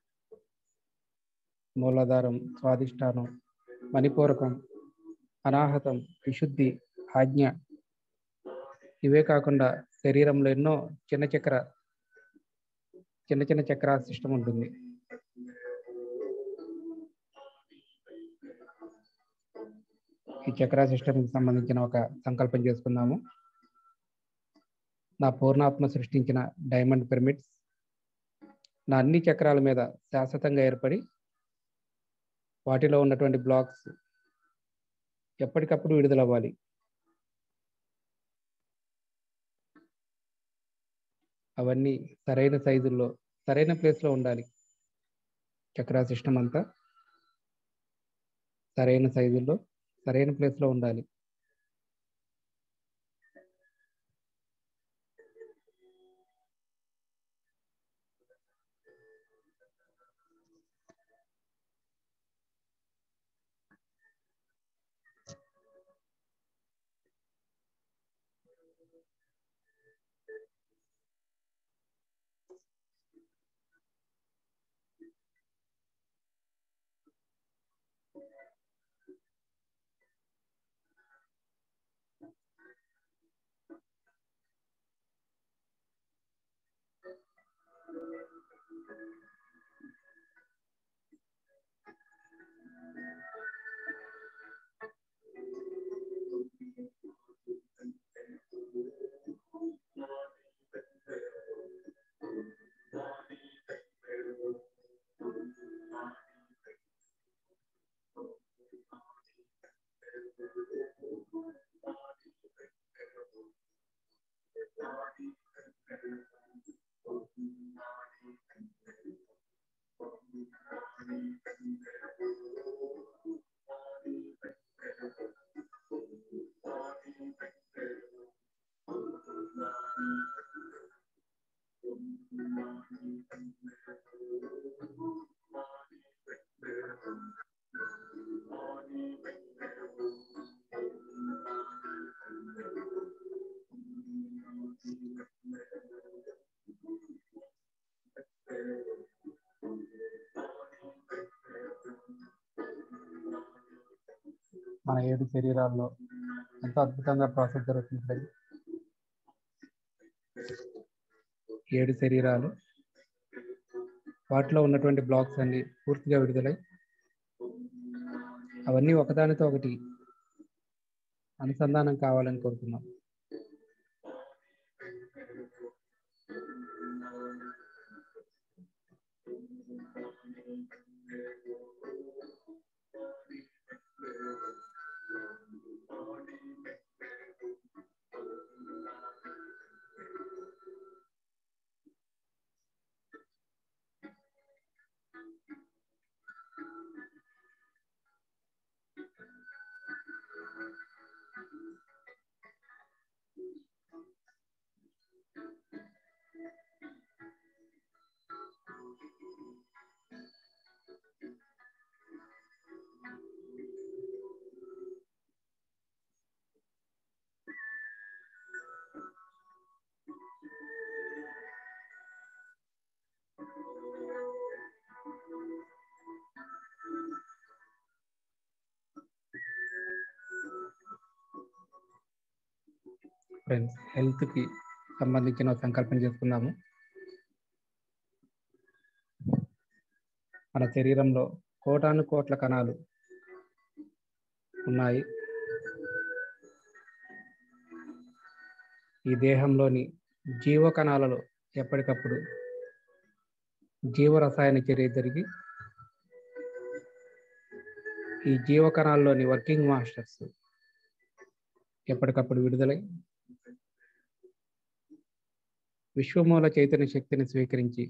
మూలాధారం స్వాదిష్టానం మణిపూరకం అనాహతం విశుద్ధి ఆజ్ఞ ఇవే కాకుండా శరీరంలో ఎన్నో చిన్న చక్ర చిన్న చిన్న చక్ర సిస్టమ్ ఉంటుంది ఈ చక్ర సిస్టమ్కి సంబంధించిన ఒక సంకల్పం చేసుకుందాము నా పూర్ణాత్మ సృష్టించిన డైమండ్ పిరమిడ్స్ నా అన్ని చక్రాల మీద శాశ్వతంగా ఏర్పడి వాటిలో ఉన్నటువంటి బ్లాక్స్ ఎప్పటికప్పుడు విడుదలవ్వాలి అవన్నీ సరైన సైజుల్లో సరైన ప్లేస్లో ఉండాలి చక్రా సిస్టమ్ అంతా సరైన సైజుల్లో సరైన ప్లేస్లో ఉండాలి మన ఏడు శరీరాల్లో ఎంతో అద్భుతంగా ప్రాసెస్ జరుగుతుంది ఫ్రెండ్స్ ఏడు శరీరాలు వాటిలో ఉన్నటువంటి బ్లాక్స్ అన్ని పూర్తిగా విడుదలై అవన్నీ ఒకదానితో ఒకటి అనుసంధానం కావాలని కోరుతున్నాం ఫ్రెండ్స్ హెల్త్కి సంబంధించిన సంకల్పన చేసుకున్నాము మన శరీరంలో కోటాను కోట్ల కణాలు ఉన్నాయి ఈ దేహంలోని జీవ కణాలలో ఎప్పటికప్పుడు జీవరసాయన చర్య జరిగి ఈ జీవ కణాల్లోని వర్కింగ్ మాస్టర్స్ ఎప్పటికప్పుడు విడుదలై విశ్వమూల చైతన్య శక్తిని స్వీకరించి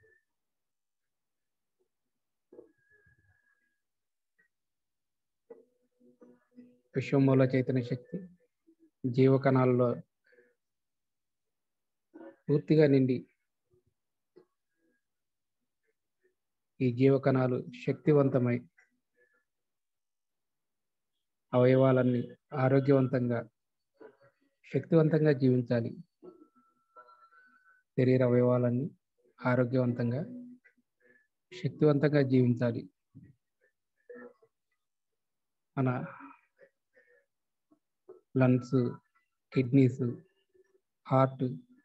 విశ్వమూల చైతన్య శక్తి జీవకణాలలో పూర్తిగా నిండి ఈ జీవకణాలు శక్తివంతమై అవయవాలన్నీ ఆరోగ్యవంతంగా శక్తివంతంగా జీవించాలి శరీర అవయవాలన్నీ ఆరోగ్యవంతంగా శక్తివంతంగా జీవించాలి మన లంగ్స్ కిడ్నీస్ హార్ట్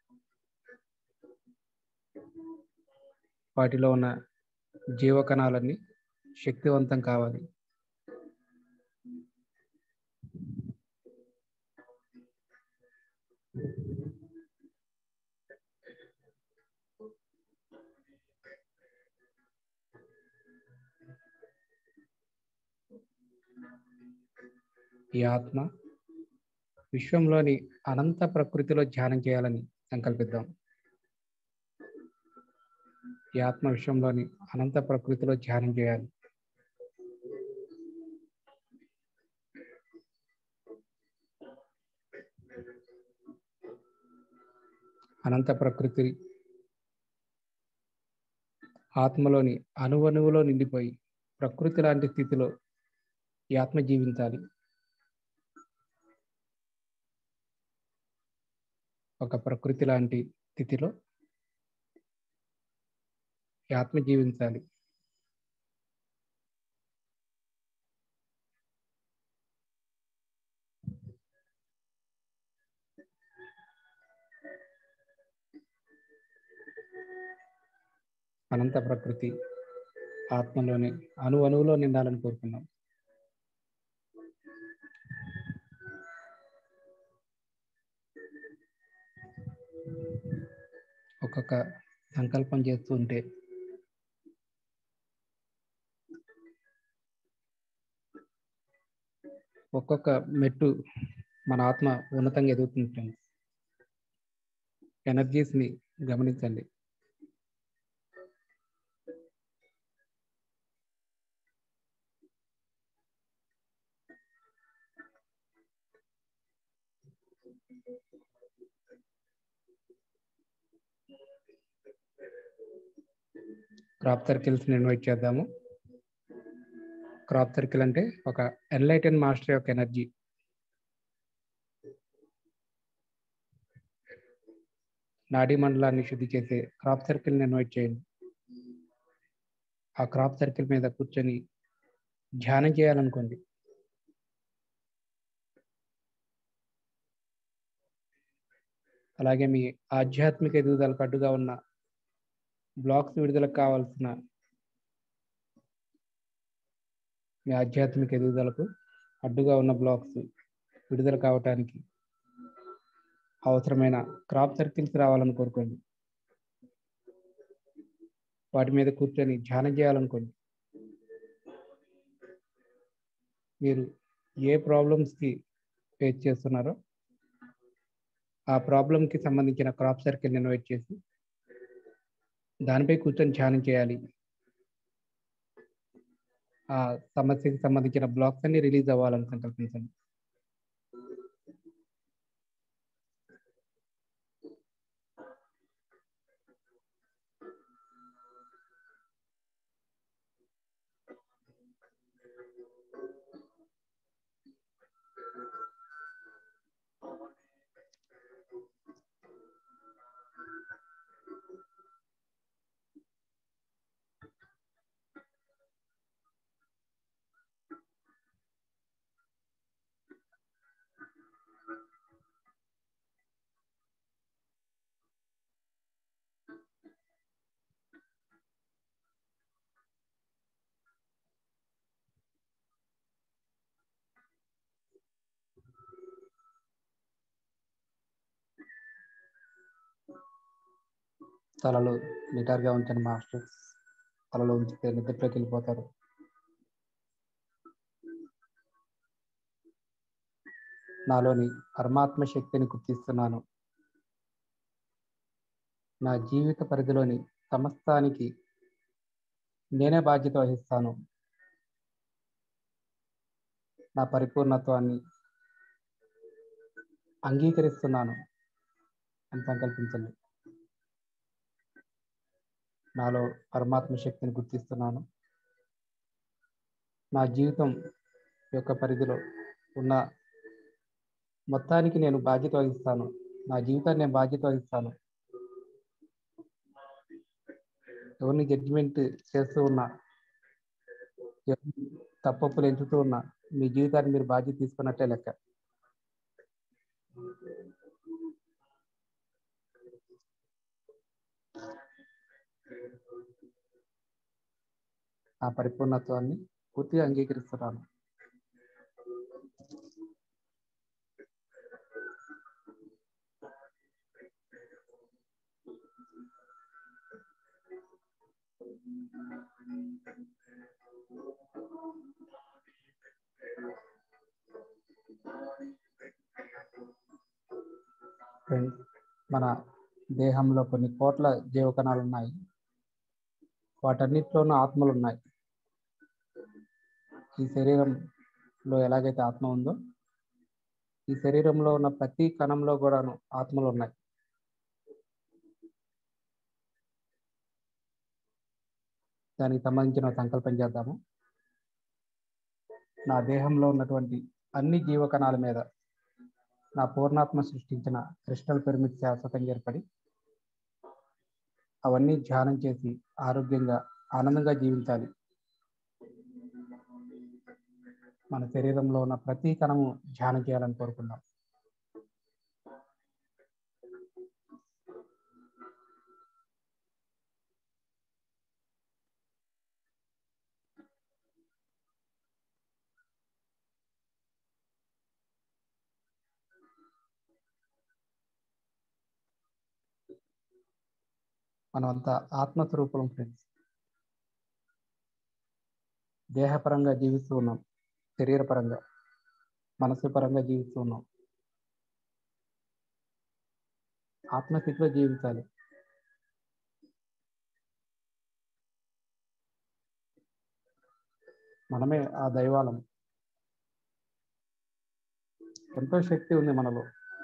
వాటిలో ఉన్న జీవకణాలన్నీ శక్తివంతం కావాలి ఈ ఆత్మ విశ్వంలోని అనంత ప్రకృతిలో ధ్యానం చేయాలని సంకల్పిద్దాం ఈ ఆత్మ విశ్వంలోని అనంత ప్రకృతిలో ధ్యానం చేయాలి అనంత ప్రకృతి ఆత్మలోని అణువణువులో నిండిపోయి ప్రకృతి లాంటి స్థితిలో ఈ ఆత్మ జీవించాలి ఒక ప్రకృతి లాంటి స్థితిలో ఈ ఆత్మ జీవించాలి అనంత ప్రకృతి ఆత్మలోని అణు అణువులో నిండాలని కోరుకున్నాం ఒక్కొక్క సంకల్పం చేస్తూ ఉంటే ఒక్కొక్క మెట్టు మన ఆత్మ ఉన్నతంగా ఎదుగుతుంది ఫ్రెండ్స్ ఎనర్జీస్ని గమనించండి క్రాప్ సర్కిల్స్ని ఇన్వైట్ చేద్దాము క్రాప్ సర్కిల్ అంటే ఒక ఎన్లైటెన్ మాస్టర్ యొక్క ఎనర్జీ నాడీ మండలాన్ని శుద్ధి చేసే క్రాప్ సర్కిల్ని ఇన్వైట్ చేయండి ఆ క్రాప్ సర్కిల్ మీద కూర్చొని ధ్యానం చేయాలనుకోండి అలాగే మీ ఆధ్యాత్మిక ఎదుగుదలకు అడ్డుగా ఉన్న బ్లాక్స్ విడుదలకు కావాల్సిన మీ ఆధ్యాత్మిక ఎదుగుదలకు అడ్డుగా ఉన్న బ్లాక్స్ విడుదల కావటానికి అవసరమైన క్రాప్ సర్కిల్స్ రావాలని కోరుకోండి వాటి మీద కూర్చొని ధ్యానం చేయాలనుకోండి మీరు ఏ ప్రాబ్లమ్స్కి ఫేస్ చేస్తున్నారో ఆ ప్రాబ్లంకి సంబంధించిన క్రాప్ సర్కిల్ ఇన్వైట్ చేసి దానిపై కూర్చొని ధ్యానం చేయాలి ఆ సమస్యకి సంబంధించిన బ్లాక్స్ అన్ని రిలీజ్ అవ్వాలని సంకల్పించండి తలలు నిటారుగా ఉంచండి మాస్టర్స్ తలలో ఉంచితే నిద్రలోకి వెళ్ళిపోతారు నాలోని పరమాత్మ శక్తిని గుర్తిస్తున్నాను నా జీవిత పరిధిలోని సమస్తానికి నేనే బాధ్యత వహిస్తాను నా పరిపూర్ణత్వాన్ని అంగీకరిస్తున్నాను అని సంకల్పించండి నాలో పరమాత్మ శక్తిని గుర్తిస్తున్నాను నా జీవితం యొక్క పరిధిలో ఉన్న మొత్తానికి నేను బాధ్యత వహిస్తాను నా జీవితాన్ని నేను బాధ్యత వహిస్తాను ఎవరిని జడ్జిమెంట్ చేస్తూ ఉన్నా ఎవరిని తప్పప్పులు ఎంచుతూ ఉన్నా మీ జీవితాన్ని మీరు బాధ్యత తీసుకున్నట్టే లెక్క ఆ పరిపూర్ణత్వాన్ని పూర్తిగా అంగీకరిస్తున్నాను ఫ్రెండ్స్ మన దేహంలో కొన్ని కోట్ల జీవకణాలు ఉన్నాయి వాటన్నిటిలోనూ ఆత్మలు ఉన్నాయి ఈ శరీరంలో ఎలాగైతే ఆత్మ ఉందో ఈ శరీరంలో ఉన్న ప్రతి కణంలో కూడాను ఆత్మలు ఉన్నాయి దానికి సంబంధించిన సంకల్పం చేద్దాము నా దేహంలో ఉన్నటువంటి అన్ని జీవకణాల మీద నా పూర్ణాత్మ సృష్టించిన క్రిస్టల్ పిరమిడ్ శాశ్వతంగా ఏర్పడి అవన్నీ ధ్యానం చేసి ఆరోగ్యంగా ఆనందంగా జీవించాలి మన శరీరంలో ఉన్న ప్రతి కణము ధ్యానం చేయాలని కోరుకున్నాం మనమంతా ఆత్మస్వరూపులం ఫ్రెండ్స్ దేహపరంగా జీవిస్తూ ఉన్నాం శరీరపరంగా మనసు పరంగా జీవిస్తూ ఉన్నాం ఆత్మస్థితిలో జీవించాలి మనమే ఆ దైవాలం ఎంతో శక్తి ఉంది మనలో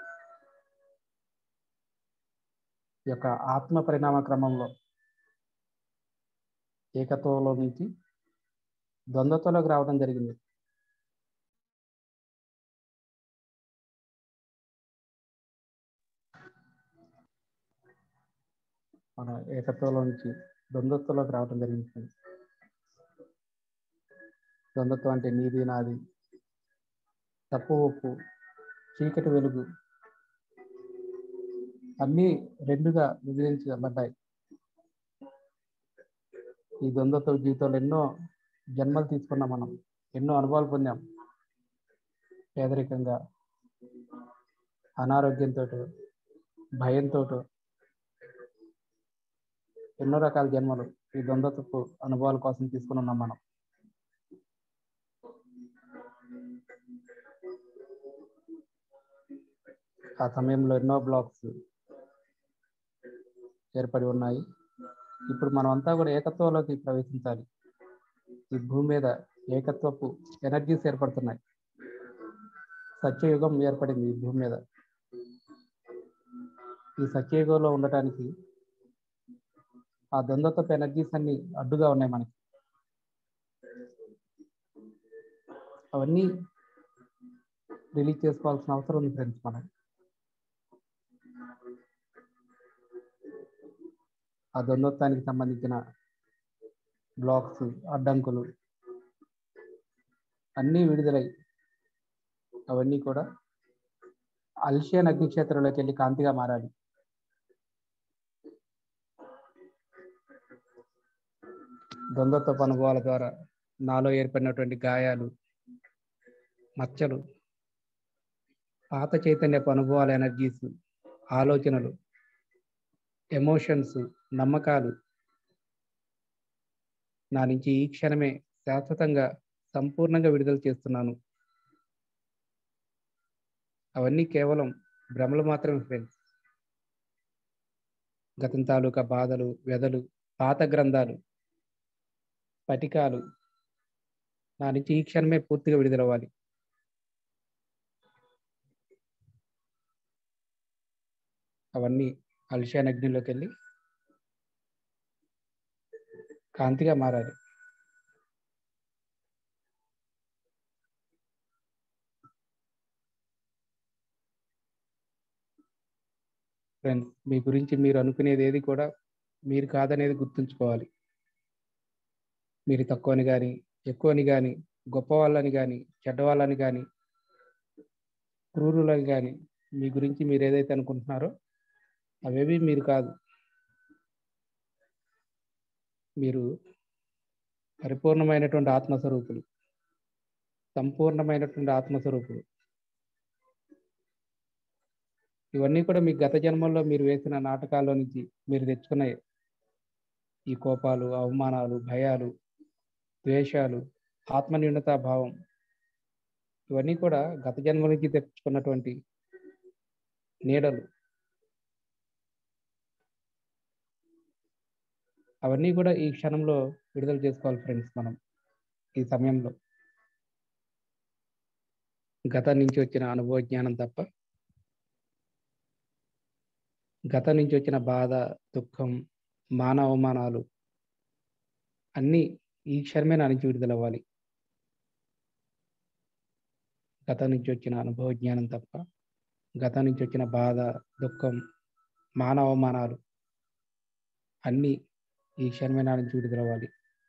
ఈ యొక్క ఆత్మ పరిణామ క్రమంలో ఏకత్వంలో నుంచి ద్వంద్వత్వంలోకి రావడం జరిగింది మన ఏకత్వంలో నుంచి ద్వంద్వత్వంలోకి రావడం జరిగింది ద్వంద్వత్వం అంటే నీది నాది తప్పు ఒప్పు చీకటి వెలుగు అన్నీ రెండుగా విభజించబడ్డాయి ఈ ద్వంద్వత్వ జీవితంలో ఎన్నో జన్మలు తీసుకున్నాం మనం ఎన్నో అనుభవాలు పొందాం పేదరికంగా అనారోగ్యంతో భయంతో ఎన్నో రకాల జన్మలు ఈ ద్వంద్వత్వపు అనుభవాల కోసం తీసుకుని ఉన్నాం మనం ఆ సమయంలో ఎన్నో బ్లాక్స్ ఏర్పడి ఉన్నాయి ఇప్పుడు మనం అంతా కూడా ఏకత్వంలోకి ప్రవేశించాలి ఈ భూమి మీద ఏకత్వపు ఎనర్జీస్ ఏర్పడుతున్నాయి సత్యయుగం ఏర్పడింది ఈ భూమి మీద ఈ సత్యయుగంలో ఉండటానికి ఆ ద్వంద్వత్వపు ఎనర్జీస్ అన్ని అడ్డుగా ఉన్నాయి మనకి అవన్నీ రిలీజ్ చేసుకోవాల్సిన అవసరం ఉంది ఫ్రెండ్స్ మనం ఆ ద్వంద్వత్వానికి సంబంధించిన బ్లాక్స్ అడ్డంకులు అన్నీ విడుదలై అవన్నీ కూడా అల్షియన్ అగ్నిక్షేత్రంలోకి వెళ్ళి కాంతిగా మారాలి ద్వంద్వత్వపు అనుభవాల ద్వారా నాలో ఏర్పడినటువంటి గాయాలు మచ్చలు పాత చైతన్యపు అనుభవాల ఎనర్జీస్ ఆలోచనలు ఎమోషన్స్ నమ్మకాలు నా నుంచి ఈ క్షణమే శాశ్వతంగా సంపూర్ణంగా విడుదల చేస్తున్నాను అవన్నీ కేవలం భ్రమలు మాత్రమే ఫ్రెండ్స్ గతం తాలూకా బాధలు వ్యధలు పాత గ్రంథాలు పటికాలు నా నుంచి ఈ క్షణమే పూర్తిగా విడుదలవ్వాలి అవన్నీ అల్షాన్ అగ్నిలోకి వెళ్ళి కాంతిగా మారాలి ఫ్రెండ్స్ మీ గురించి మీరు అనుకునేది ఏది కూడా మీరు కాదనేది గుర్తుంచుకోవాలి మీరు తక్కువని కానీ ఎక్కువని కానీ గొప్పవాళ్ళని కానీ చెడ్డవాళ్ళని కానీ క్రూరులని కానీ మీ గురించి మీరు ఏదైతే అనుకుంటున్నారో అవేవి మీరు కాదు మీరు పరిపూర్ణమైనటువంటి ఆత్మస్వరూపులు సంపూర్ణమైనటువంటి ఆత్మస్వరూపులు ఇవన్నీ కూడా మీ గత జన్మల్లో మీరు వేసిన నాటకాల్లో నుంచి మీరు తెచ్చుకున్న ఈ కోపాలు అవమానాలు భయాలు ద్వేషాలు ఆత్మన్యూనతా భావం ఇవన్నీ కూడా గత జన్మ నుంచి తెచ్చుకున్నటువంటి నీడలు అవన్నీ కూడా ఈ క్షణంలో విడుదల చేసుకోవాలి ఫ్రెండ్స్ మనం ఈ సమయంలో గతం నుంచి వచ్చిన అనుభవ జ్ఞానం తప్ప గతం నుంచి వచ్చిన బాధ దుఃఖం మాన అవమానాలు అన్నీ ఈ క్షణమే నా నుంచి విడుదలవ్వాలి గతం నుంచి వచ్చిన అనుభవ జ్ఞానం తప్ప గతం నుంచి వచ్చిన బాధ దుఃఖం మాన అవమానాలు అన్నీ ఈ క్షణమే నా నుంచి విడుదలవ్వాలి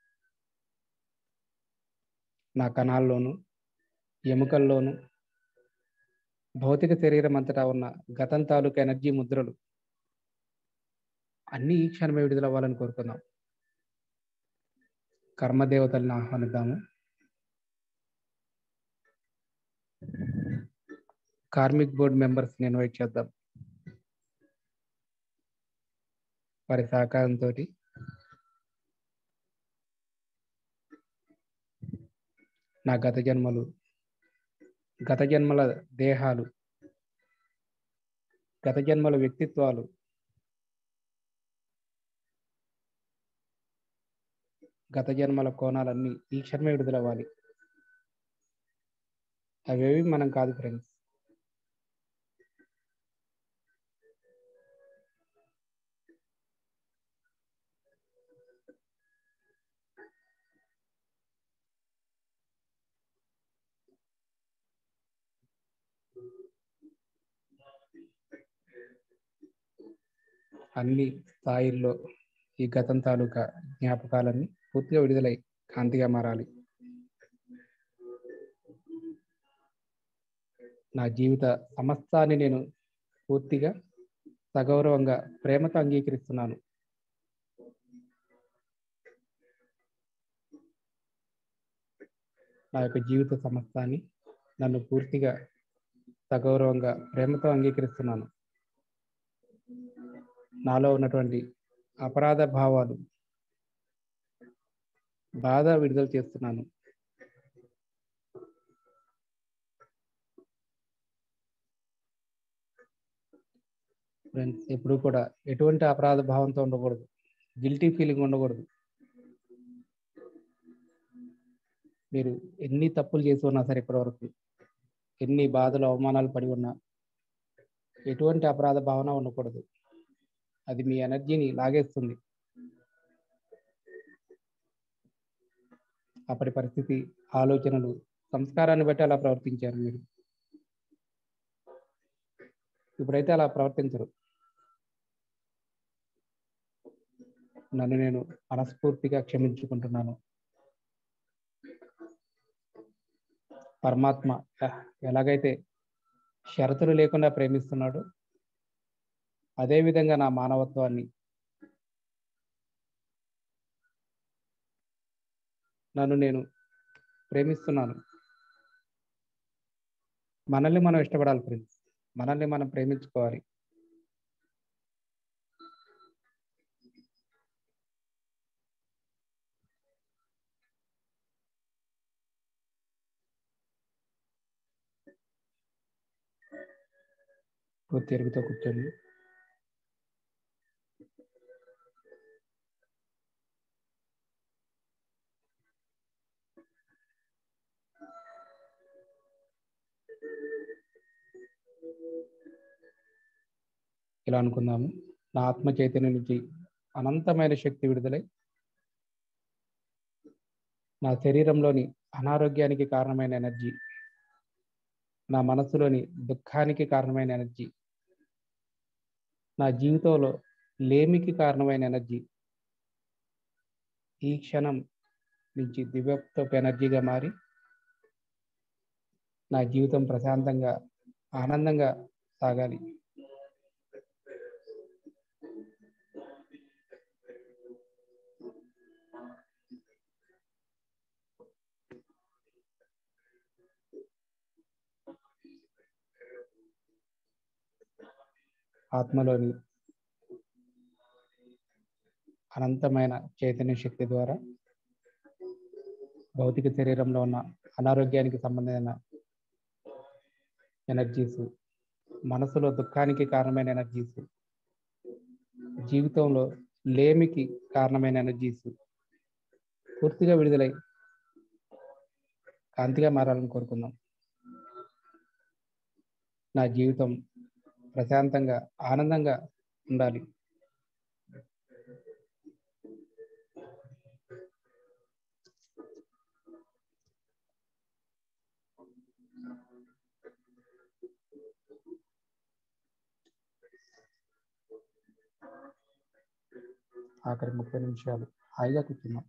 నా కణాల్లోనూ ఎముకల్లోనూ భౌతిక శరీరం అంతటా ఉన్న గతం తాలూకు ఎనర్జీ ముద్రలు అన్నీ ఈ క్షణమే విడుదలవ్వాలని కోరుకుందాం కర్మదేవతల్ని ఆహ్వానిద్దాము కార్మిక్ బోర్డ్ మెంబర్స్ని ఇన్వైట్ చేద్దాం వారి సహకారంతో నా గత జన్మలు గత జన్మల దేహాలు గత జన్మల వ్యక్తిత్వాలు గత జన్మల కోణాలన్నీ ఈ క్షణమే విడుదలవ్వాలి అవేవి మనం కాదు ఫ్రెండ్స్ అన్ని స్థాయిల్లో ఈ గతం తాలూకా జ్ఞాపకాలన్నీ పూర్తిగా విడుదలై కాంతిగా మారాలి నా జీవిత సమస్తాన్ని నేను పూర్తిగా సగౌరవంగా ప్రేమతో అంగీకరిస్తున్నాను నా యొక్క జీవిత సమస్తాన్ని నన్ను పూర్తిగా సగౌరవంగా ప్రేమతో అంగీకరిస్తున్నాను నాలో ఉన్నటువంటి అపరాధ భావాలు బాధ విడుదల చేస్తున్నాను ఫ్రెండ్స్ ఎప్పుడు కూడా ఎటువంటి అపరాధ భావంతో ఉండకూడదు గిల్టీ ఫీలింగ్ ఉండకూడదు మీరు ఎన్ని తప్పులు చేసి ఉన్నా సరే ఇప్పటివరకు ఎన్ని బాధలు అవమానాలు పడి ఉన్నా ఎటువంటి అపరాధ భావన ఉండకూడదు అది మీ ఎనర్జీని లాగేస్తుంది అప్పటి పరిస్థితి ఆలోచనలు సంస్కారాన్ని బట్టి అలా ప్రవర్తించారు మీరు ఇప్పుడైతే అలా ప్రవర్తించరు నన్ను నేను మనస్ఫూర్తిగా క్షమించుకుంటున్నాను పరమాత్మ ఎలాగైతే షరతులు లేకుండా ప్రేమిస్తున్నాడు అదేవిధంగా నా మానవత్వాన్ని నన్ను నేను ప్రేమిస్తున్నాను మనల్ని మనం ఇష్టపడాలి ఫ్రెండ్స్ మనల్ని మనం ప్రేమించుకోవాలి తిరుగుతూ కూర్చోండి ఇలా అనుకుందాము నా ఆత్మ చైతన్యం నుంచి అనంతమైన శక్తి విడుదలై నా శరీరంలోని అనారోగ్యానికి కారణమైన ఎనర్జీ నా మనసులోని దుఃఖానికి కారణమైన ఎనర్జీ నా జీవితంలో లేమికి కారణమైన ఎనర్జీ ఈ క్షణం నుంచి దివ్యత్వపు ఎనర్జీగా మారి నా జీవితం ప్రశాంతంగా ఆనందంగా సాగాలి ఆత్మలోని అనంతమైన చైతన్య శక్తి ద్వారా భౌతిక శరీరంలో ఉన్న అనారోగ్యానికి సంబంధించిన ఎనర్జీస్ మనసులో దుఃఖానికి కారణమైన ఎనర్జీస్ జీవితంలో లేమికి కారణమైన ఎనర్జీస్ పూర్తిగా విడుదలై కాంతిగా మారాలని కోరుకుందాం నా జీవితం ప్రశాంతంగా ఆనందంగా ఉండాలి ఆఖరి ముప్పై నిమిషాలు హాయిగా కూర్చున్నాం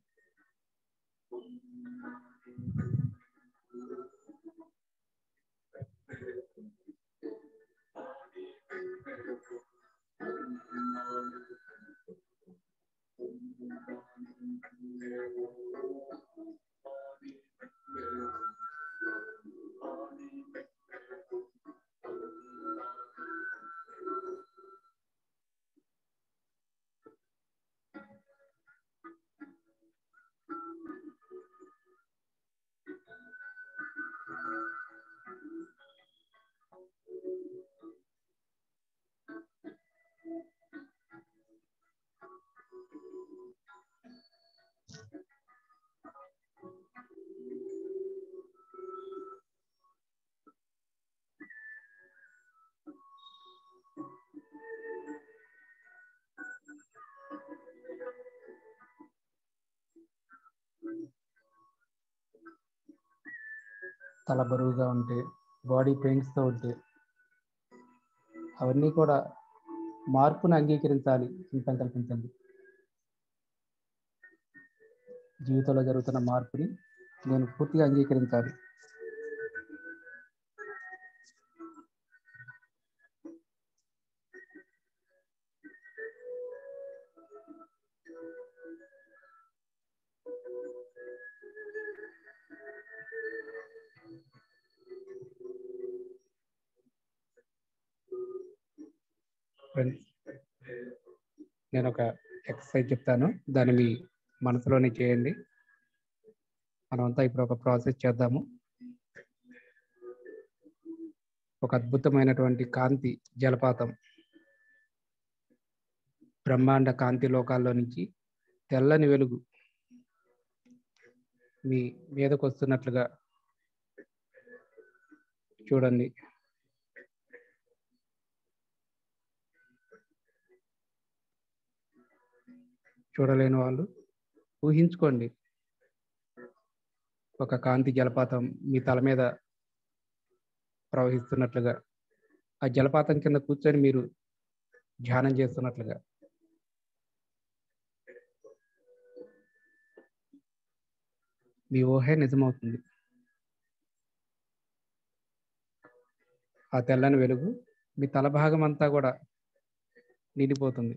తల బరువుగా ఉంటే బాడీ పెయిన్స్తో ఉంటే అవన్నీ కూడా మార్పును అంగీకరించాలి అని సంకల్పించండి జీవితంలో జరుగుతున్న మార్పుని నేను పూర్తిగా అంగీకరించాలి ఫ్రెండ్స్ నేను ఒక ఎక్సర్సైజ్ చెప్తాను దాన్ని మీ మనసులోనే చేయండి మనమంతా ఇప్పుడు ఒక ప్రాసెస్ చేద్దాము ఒక అద్భుతమైనటువంటి కాంతి జలపాతం బ్రహ్మాండ కాంతి లోకాల్లో నుంచి తెల్లని వెలుగు మీ మీదకు వస్తున్నట్లుగా చూడండి చూడలేని వాళ్ళు ఊహించుకోండి ఒక కాంతి జలపాతం మీ తల మీద ప్రవహిస్తున్నట్లుగా ఆ జలపాతం కింద కూర్చొని మీరు ధ్యానం చేస్తున్నట్లుగా మీ ఊహే నిజమవుతుంది ఆ తెల్లని వెలుగు మీ తల భాగం అంతా కూడా నిండిపోతుంది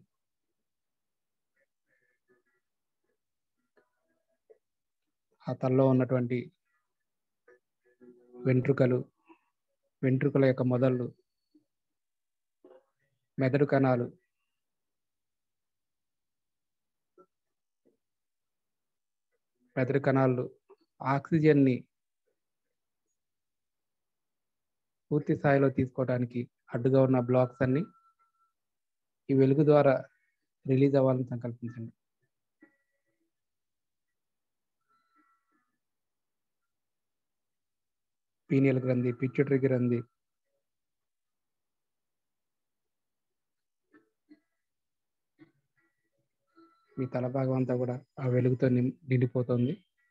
ఆ తలలో ఉన్నటువంటి వెంట్రుకలు వెంట్రుకల యొక్క మొదళ్ళు మెదడు కణాలు మెదడు కణాలు ఆక్సిజన్ని పూర్తి స్థాయిలో తీసుకోవడానికి అడ్డుగా ఉన్న బ్లాక్స్ అన్ని ఈ వెలుగు ద్వారా రిలీజ్ అవ్వాలని సంకల్పించండి పీనియల్ గ్రంథి పిచ్యుటరీ గ్రంథి మీ తల భాగం అంతా కూడా ఆ వెలుగుతో నిం నిండిపోతుంది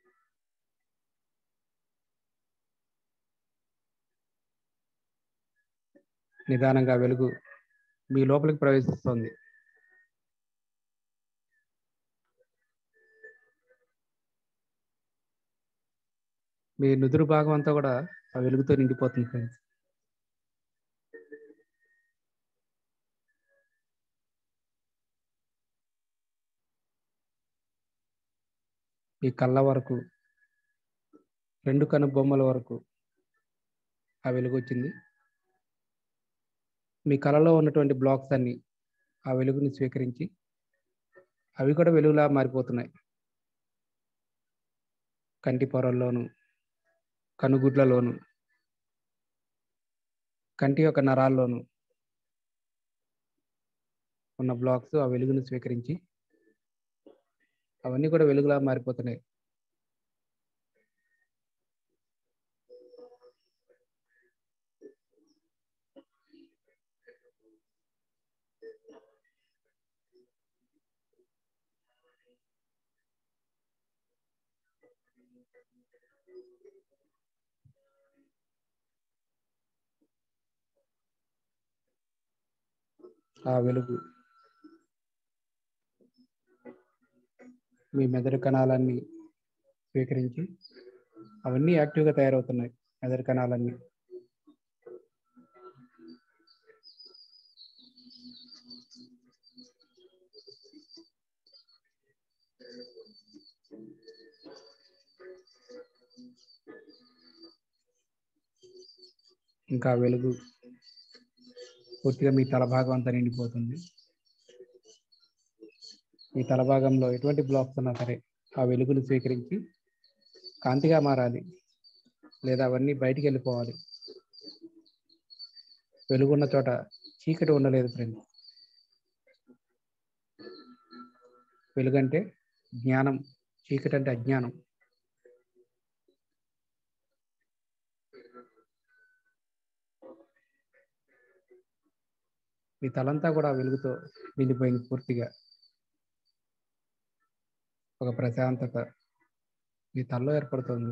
నిదానంగా వెలుగు మీ లోపలికి ప్రవేశిస్తుంది మీ నుదురు భాగం అంతా కూడా ఆ వెలుగుతో నిండిపోతుంది ఫ్రెండ్స్ మీ కళ్ళ వరకు రెండు కను బొమ్మల వరకు ఆ వెలుగు వచ్చింది మీ కళలో ఉన్నటువంటి బ్లాక్స్ అన్ని ఆ వెలుగుని స్వీకరించి అవి కూడా వెలుగులా మారిపోతున్నాయి కంటి పొరల్లోను కనుగుడ్లలోను కంటి యొక్క నరాల్లోను ఉన్న బ్లాక్స్ ఆ వెలుగును స్వీకరించి అవన్నీ కూడా వెలుగులా మారిపోతున్నాయి ఆ వెలుగు మీ మెదడు కణాలన్నీ స్వీకరించి అవన్నీ యాక్టివ్గా తయారవుతున్నాయి మెదడు కణాలన్నీ ఇంకా వెలుగు పూర్తిగా మీ తల భాగం అంతా నిండిపోతుంది మీ తల భాగంలో ఎటువంటి బ్లాక్స్ ఉన్నా సరే ఆ వెలుగును స్వీకరించి కాంతిగా మారాలి లేదా అవన్నీ బయటికి వెళ్ళిపోవాలి వెలుగున్న చోట చీకటి ఉండలేదు ఫ్రెండ్ వెలుగంటే జ్ఞానం చీకటి అంటే అజ్ఞానం మీ తలంతా కూడా వెలుగుతో నిండిపోయింది పూర్తిగా ఒక ప్రశాంతత మీ తలలో ఏర్పడుతుంది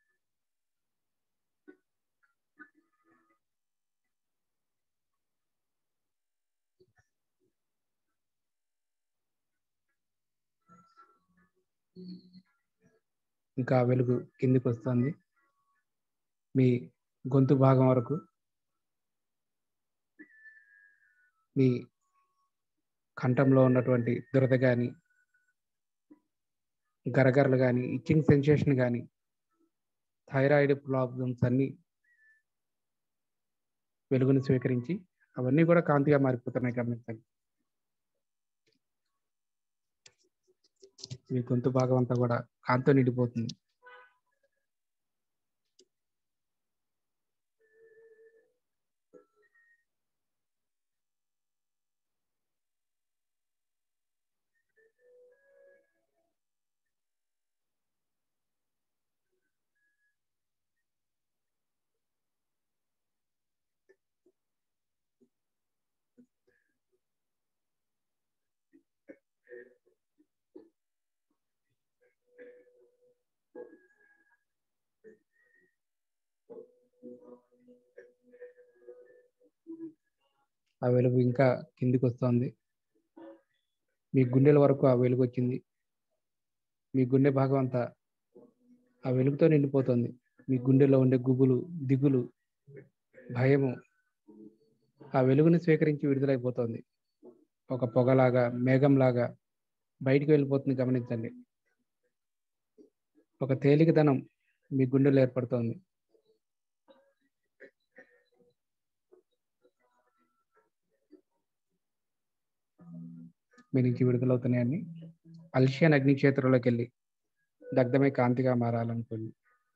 ఇంకా వెలుగు కిందికి వస్తుంది మీ గొంతు భాగం వరకు మీ కంఠంలో ఉన్నటువంటి దురద కానీ గరగరలు కానీ ఇచ్చింగ్ సెన్సేషన్ కానీ థైరాయిడ్ ప్రాబ్లమ్స్ అన్నీ వెలుగును స్వీకరించి అవన్నీ కూడా కాంతిగా మారిపోతున్నాయి గమనించండి మీ గొంతు భాగం అంతా కూడా కాంతితో నిండిపోతుంది ఆ వెలుగు ఇంకా కిందికి వస్తుంది మీ గుండెల వరకు ఆ వెలుగు వచ్చింది మీ గుండె భాగం అంతా ఆ వెలుగుతో నిండిపోతుంది మీ గుండెలో ఉండే గుబులు దిగులు భయము ఆ వెలుగుని స్వీకరించి విడుదలైపోతుంది ఒక పొగలాగా మేఘంలాగా బయటికి వెళ్ళిపోతుంది గమనించండి ఒక తేలికదనం మీ గుండెలో ఏర్పడుతోంది మీ నుంచి విడుదలవుతున్నాయని అల్షియన్ అగ్ని క్షేత్రంలోకి వెళ్ళి దగ్ధమై కాంతిగా మారాలనుకోండి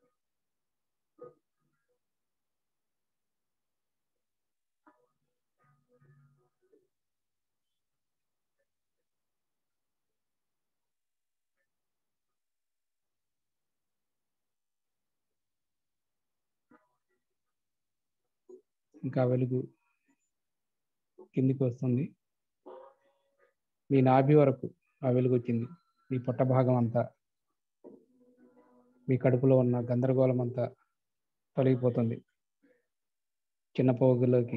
ఇంకా వెలుగు కిందికి వస్తుంది మీ నాభి వరకు ఆ వెలుగు వచ్చింది మీ పొట్ట భాగం అంతా మీ కడుపులో ఉన్న గందరగోళం అంతా తొలగిపోతుంది చిన్న పోగుల్లోకి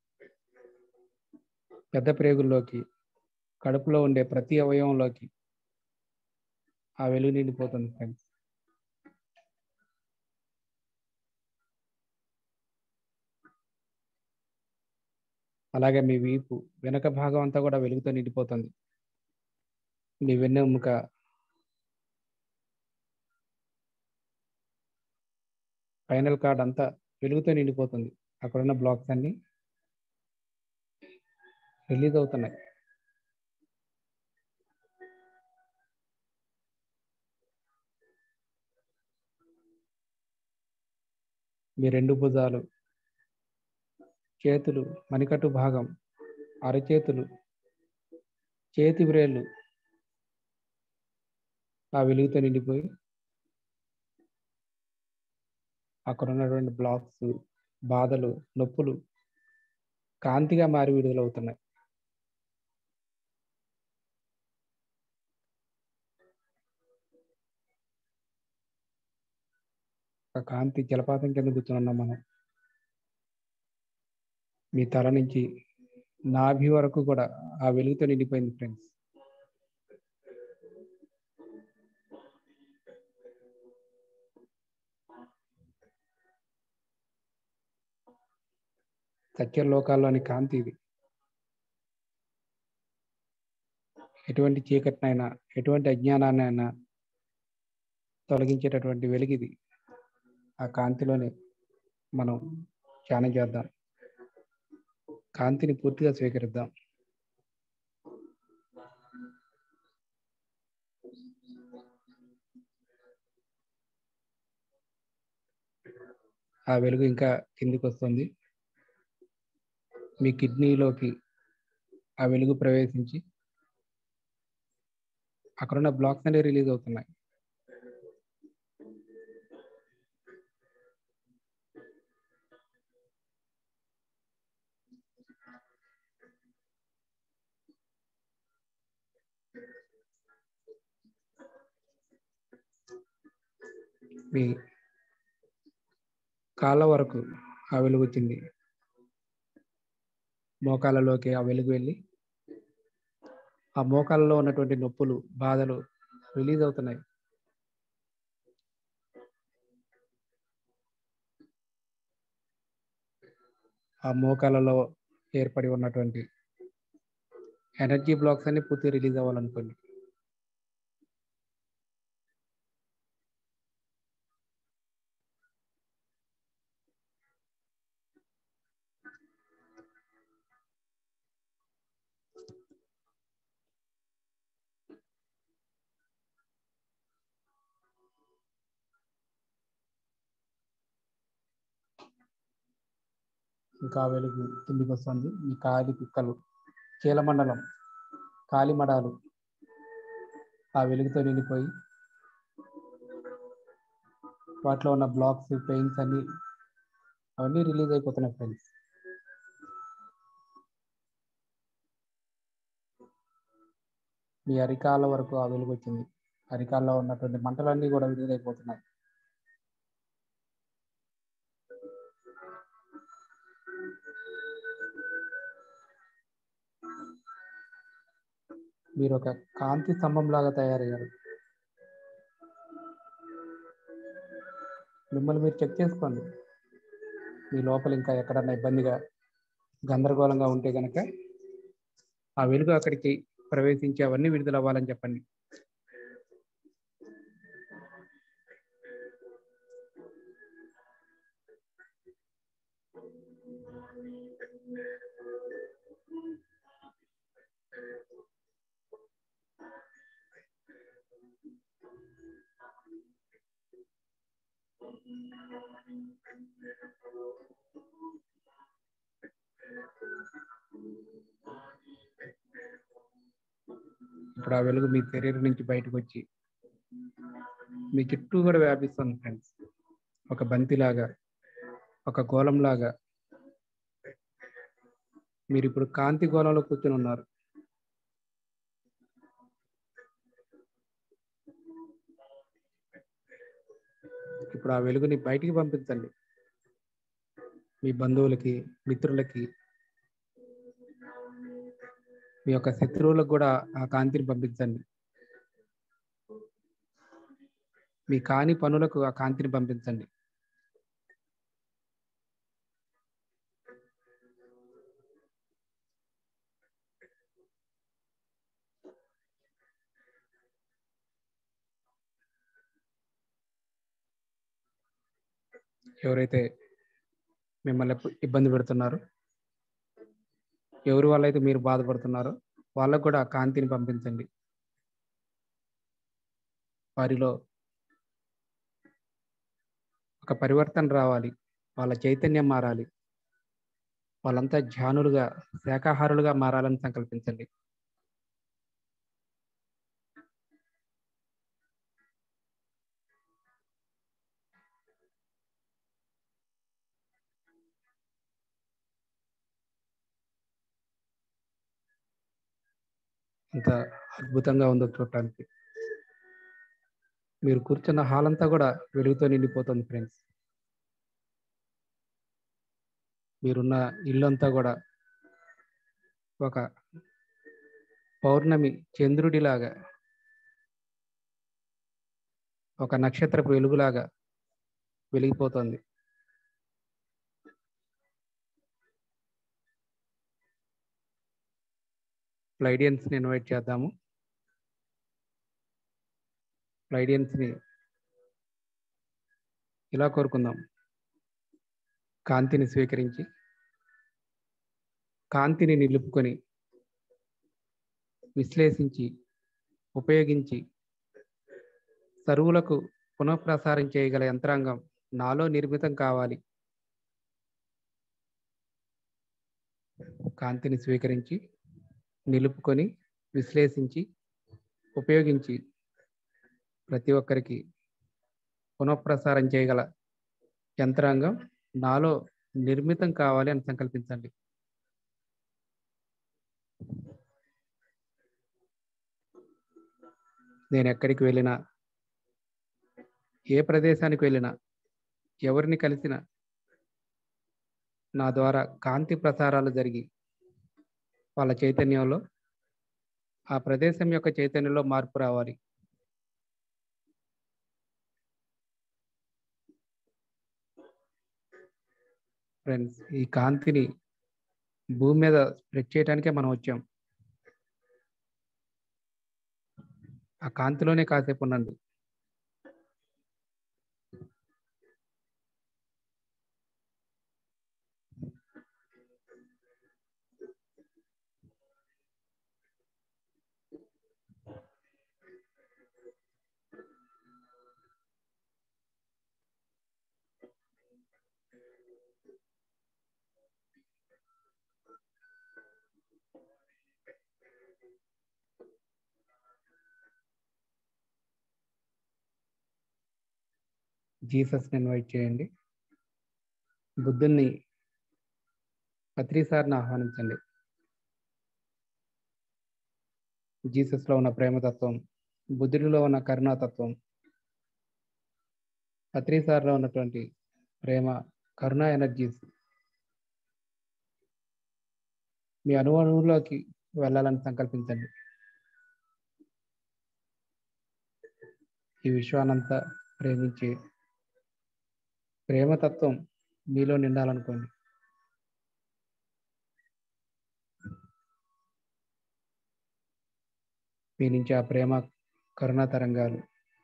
పెద్ద ప్రేగుల్లోకి కడుపులో ఉండే ప్రతి అవయవంలోకి ఆ వెలుగు నిండిపోతుంది ఫ్రెండ్స్ అలాగే మీ వీపు వెనక భాగం అంతా కూడా వెలుగుతో నిండిపోతుంది మీ వెన్నెముక ఫైనల్ కార్డ్ అంతా వెలుగుతో నిండిపోతుంది అక్కడున్న బ్లాక్స్ అన్ని రిలీజ్ అవుతున్నాయి మీ రెండు భుజాలు చేతులు మణికట్టు భాగం అరచేతులు చేతి వ్రేళ్ళు ఆ వెలుగుతో నిండిపోయి అక్కడ ఉన్నటువంటి బ్లాక్స్ బాధలు నొప్పులు కాంతిగా మారి విడుదలవుతున్నాయి ఆ కాంతి జలపాతం కింద కూర్చున్నాం మనం మీ తల నుంచి నాభి వరకు కూడా ఆ వెలుగుతో నిండిపోయింది ఫ్రెండ్స్ సత్య లోకాల్లోని కాంతి ఇది ఎటువంటి చీకటినైనా ఎటువంటి అజ్ఞానాన్నైనా తొలగించేటటువంటి వెలుగిది ఆ కాంతిలోనే మనం ధ్యానం చేద్దాం కాంతిని పూర్తిగా స్వీకరిద్దాం ఆ వెలుగు ఇంకా కిందికి వస్తుంది మీ కిడ్నీలోకి ఆ వెలుగు ప్రవేశించి అక్కడున్న బ్లాక్స్ అనేవి రిలీజ్ అవుతున్నాయి మీ కాళ్ళ వరకు ఆ వెలుగు వచ్చింది మోకాళ్ళలోకి ఆ వెలుగు వెళ్ళి ఆ మోకాళ్ళలో ఉన్నటువంటి నొప్పులు బాధలు రిలీజ్ అవుతున్నాయి ఆ మోకాళ్ళలో ఏర్పడి ఉన్నటువంటి ఎనర్జీ బ్లాక్స్ అన్ని పూర్తిగా రిలీజ్ అవ్వాలనుకోండి ఇంకా వెలుగు కిందికి వస్తుంది మీ కాలి పిక్కలు కీలమండలం కాలిమడాలు ఆ వెలుగుతో నిండిపోయి వాటిలో ఉన్న బ్లాక్స్ పెయిన్స్ అన్ని అవన్నీ రిలీజ్ అయిపోతున్నాయి ఫ్రెండ్స్ మీ అరికాల వరకు ఆ వెలుగు వచ్చింది అరికాల్లో ఉన్నటువంటి మంటలన్నీ కూడా రిలీజ్ అయిపోతున్నాయి మీరు ఒక కాంతి స్తంభం లాగా తయారయ్యారు మిమ్మల్ని మీరు చెక్ చేసుకోండి మీ లోపల ఇంకా ఎక్కడన్నా ఇబ్బందిగా గందరగోళంగా ఉంటే గనక ఆ వెలుగు అక్కడికి ప్రవేశించి అవన్నీ విడుదల అవ్వాలని చెప్పండి ఇప్పుడు ఆ వెలుగు మీ శరీరం నుంచి బయటకు వచ్చి మీ చుట్టూ కూడా వ్యాపిస్తుంది ఫ్రెండ్స్ ఒక బంతిలాగా ఒక గోళంలాగా మీరు ఇప్పుడు కాంతి గోళంలో కూర్చొని ఉన్నారు ఇప్పుడు ఆ వెలుగుని బయటికి పంపించండి మీ బంధువులకి మిత్రులకి మీ యొక్క శత్రువులకు కూడా ఆ కాంతిని పంపించండి మీ కాని పనులకు ఆ కాంతిని పంపించండి ఎవరైతే మిమ్మల్ని ఎప్పు- ఇబ్బంది పెడుతున్నారో ఎవరి వాళ్ళైతే మీరు బాధపడుతున్నారో వాళ్ళకు కూడా ఆ కాంతిని పంపించండి వారిలో ఒక పరివర్తన రావాలి వాళ్ళ చైతన్యం మారాలి వాళ్ళంతా ధ్యానులుగా శాకాహారులుగా మారాలని సంకల్పించండి ఎంత అద్భుతంగా ఉందో చూడటానికి మీరు కూర్చున్న హాల్ అంతా కూడా వెలుగుతో నిండిపోతుంది ఫ్రెండ్స్ మీరున్న ఇల్లంతా కూడా ఒక పౌర్ణమి చంద్రుడిలాగా ఒక నక్షత్రపు వెలుగులాగా వెలిగిపోతుంది ఫ్లైడియన్స్ని ఇన్వైట్ చేద్దాము ఫ్లైడియన్స్ని ఇలా కోరుకుందాం కాంతిని స్వీకరించి కాంతిని నిలుపుకొని విశ్లేషించి ఉపయోగించి సరువులకు పునఃప్రసారం చేయగల యంత్రాంగం నాలో నిర్మితం కావాలి కాంతిని స్వీకరించి నిలుపుకొని విశ్లేషించి ఉపయోగించి ప్రతి ఒక్కరికి పునఃప్రసారం చేయగల యంత్రాంగం నాలో నిర్మితం కావాలి అని సంకల్పించండి నేను ఎక్కడికి వెళ్ళినా ఏ ప్రదేశానికి వెళ్ళినా ఎవరిని కలిసినా నా ద్వారా కాంతి ప్రసారాలు జరిగి వాళ్ళ చైతన్యంలో ఆ ప్రదేశం యొక్క చైతన్యంలో మార్పు రావాలి ఫ్రెండ్స్ ఈ కాంతిని భూమి మీద స్ప్రెడ్ చేయడానికే మనం వచ్చాం ఆ కాంతిలోనే కాసేపు ఉండండి జీసస్ని ఇన్వైట్ చేయండి బుద్ధుణ్ణి పత్రిసారిని ఆహ్వానించండి జీసస్లో ఉన్న ప్రేమతత్వం బుద్ధుడిలో ఉన్న కరుణాతత్వం పత్రిసారిలో ఉన్నటువంటి ప్రేమ కరుణ ఎనర్జీస్ మీ అనుభవంలోకి వెళ్ళాలని సంకల్పించండి ఈ విశ్వానంతా ప్రేమించి ప్రేమతత్వం మీలో నిండాలనుకోండి మీ నుంచి ఆ ప్రేమ కరుణ తరంగాలు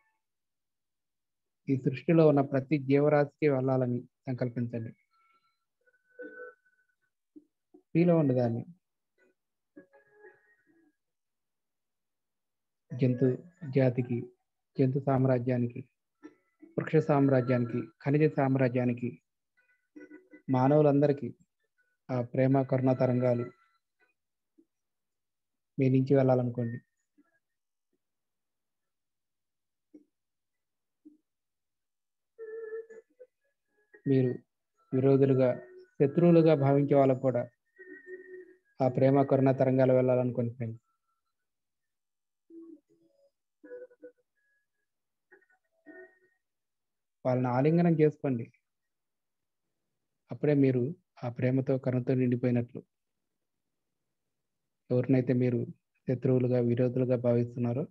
ఈ సృష్టిలో ఉన్న ప్రతి జీవరాశికి వెళ్ళాలని సంకల్పించండి మీలో ఉండదాన్ని జంతు జాతికి జంతు సామ్రాజ్యానికి వృక్ష సామ్రాజ్యానికి ఖనిజ సామ్రాజ్యానికి మానవులందరికీ ఆ ప్రేమ కరుణ తరంగాలు మీ నుంచి వెళ్ళాలనుకోండి మీరు విరోధులుగా శత్రువులుగా భావించే వాళ్ళకు కూడా ఆ ప్రేమ కరుణ తరంగాలు వెళ్ళాలనుకోండి ఫ్రెండ్స్ వాళ్ళని ఆలింగనం చేసుకోండి అప్పుడే మీరు ఆ ప్రేమతో కరుణతో నిండిపోయినట్లు ఎవరినైతే మీరు శత్రువులుగా విరోధులుగా భావిస్తున్నారో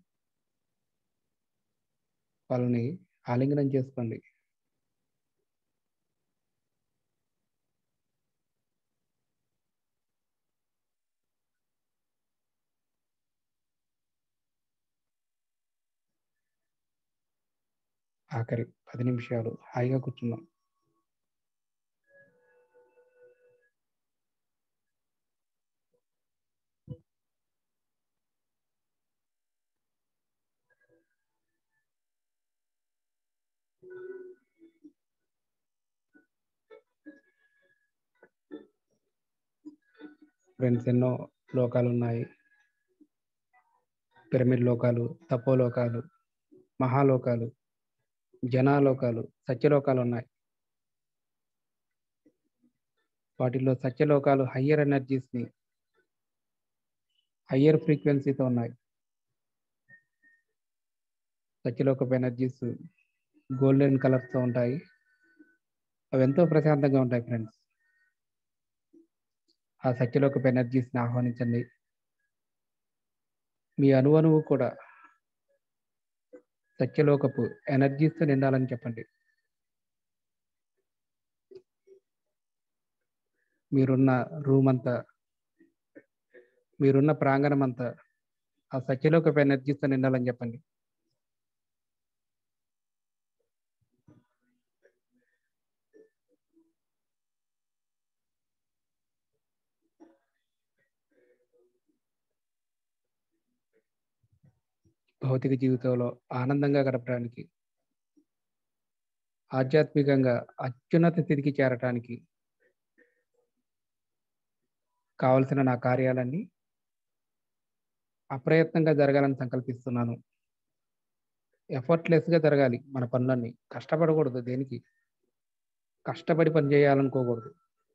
వాళ్ళని ఆలింగనం చేసుకోండి ఆఖరి పది నిమిషాలు హాయిగా కూర్చున్నాం ఫ్రెండ్స్ ఎన్నో లోకాలు ఉన్నాయి పిరమిడ్ లోకాలు తపోలోకాలు మహాలోకాలు జనాలోకాలు సత్యలోకాలు ఉన్నాయి వాటిలో సత్యలోకాలు హయ్యర్ ఎనర్జీస్ని హయ్యర్ ఫ్రీక్వెన్సీతో ఉన్నాయి సత్యలోకపు ఎనర్జీస్ గోల్డెన్ కలర్స్తో ఉంటాయి అవి ఎంతో ప్రశాంతంగా ఉంటాయి ఫ్రెండ్స్ ఆ సత్యలోకపు ఎనర్జీస్ని ఆహ్వానించండి మీ అణువణువు కూడా సత్యలోకపు ఎనర్జీస్తో నిండాలని చెప్పండి మీరున్న రూమ్ అంతా మీరున్న ప్రాంగణం అంతా ఆ సత్యలోకపు ఎనర్జీస్తో నిండాలని చెప్పండి భౌతిక జీవితంలో ఆనందంగా గడపడానికి ఆధ్యాత్మికంగా అత్యున్నత స్థితికి చేరటానికి కావలసిన నా కార్యాలన్నీ అప్రయత్నంగా జరగాలని సంకల్పిస్తున్నాను ఎఫర్ట్లెస్గా జరగాలి మన పనులన్నీ కష్టపడకూడదు దేనికి కష్టపడి పని చేయాలనుకోకూడదు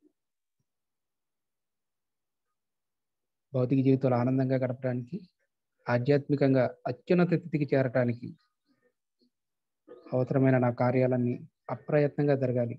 భౌతిక జీవితంలో ఆనందంగా గడపడానికి ఆధ్యాత్మికంగా అత్యున్నత స్థితికి చేరటానికి అవసరమైన నా కార్యాలన్నీ అప్రయత్నంగా జరగాలి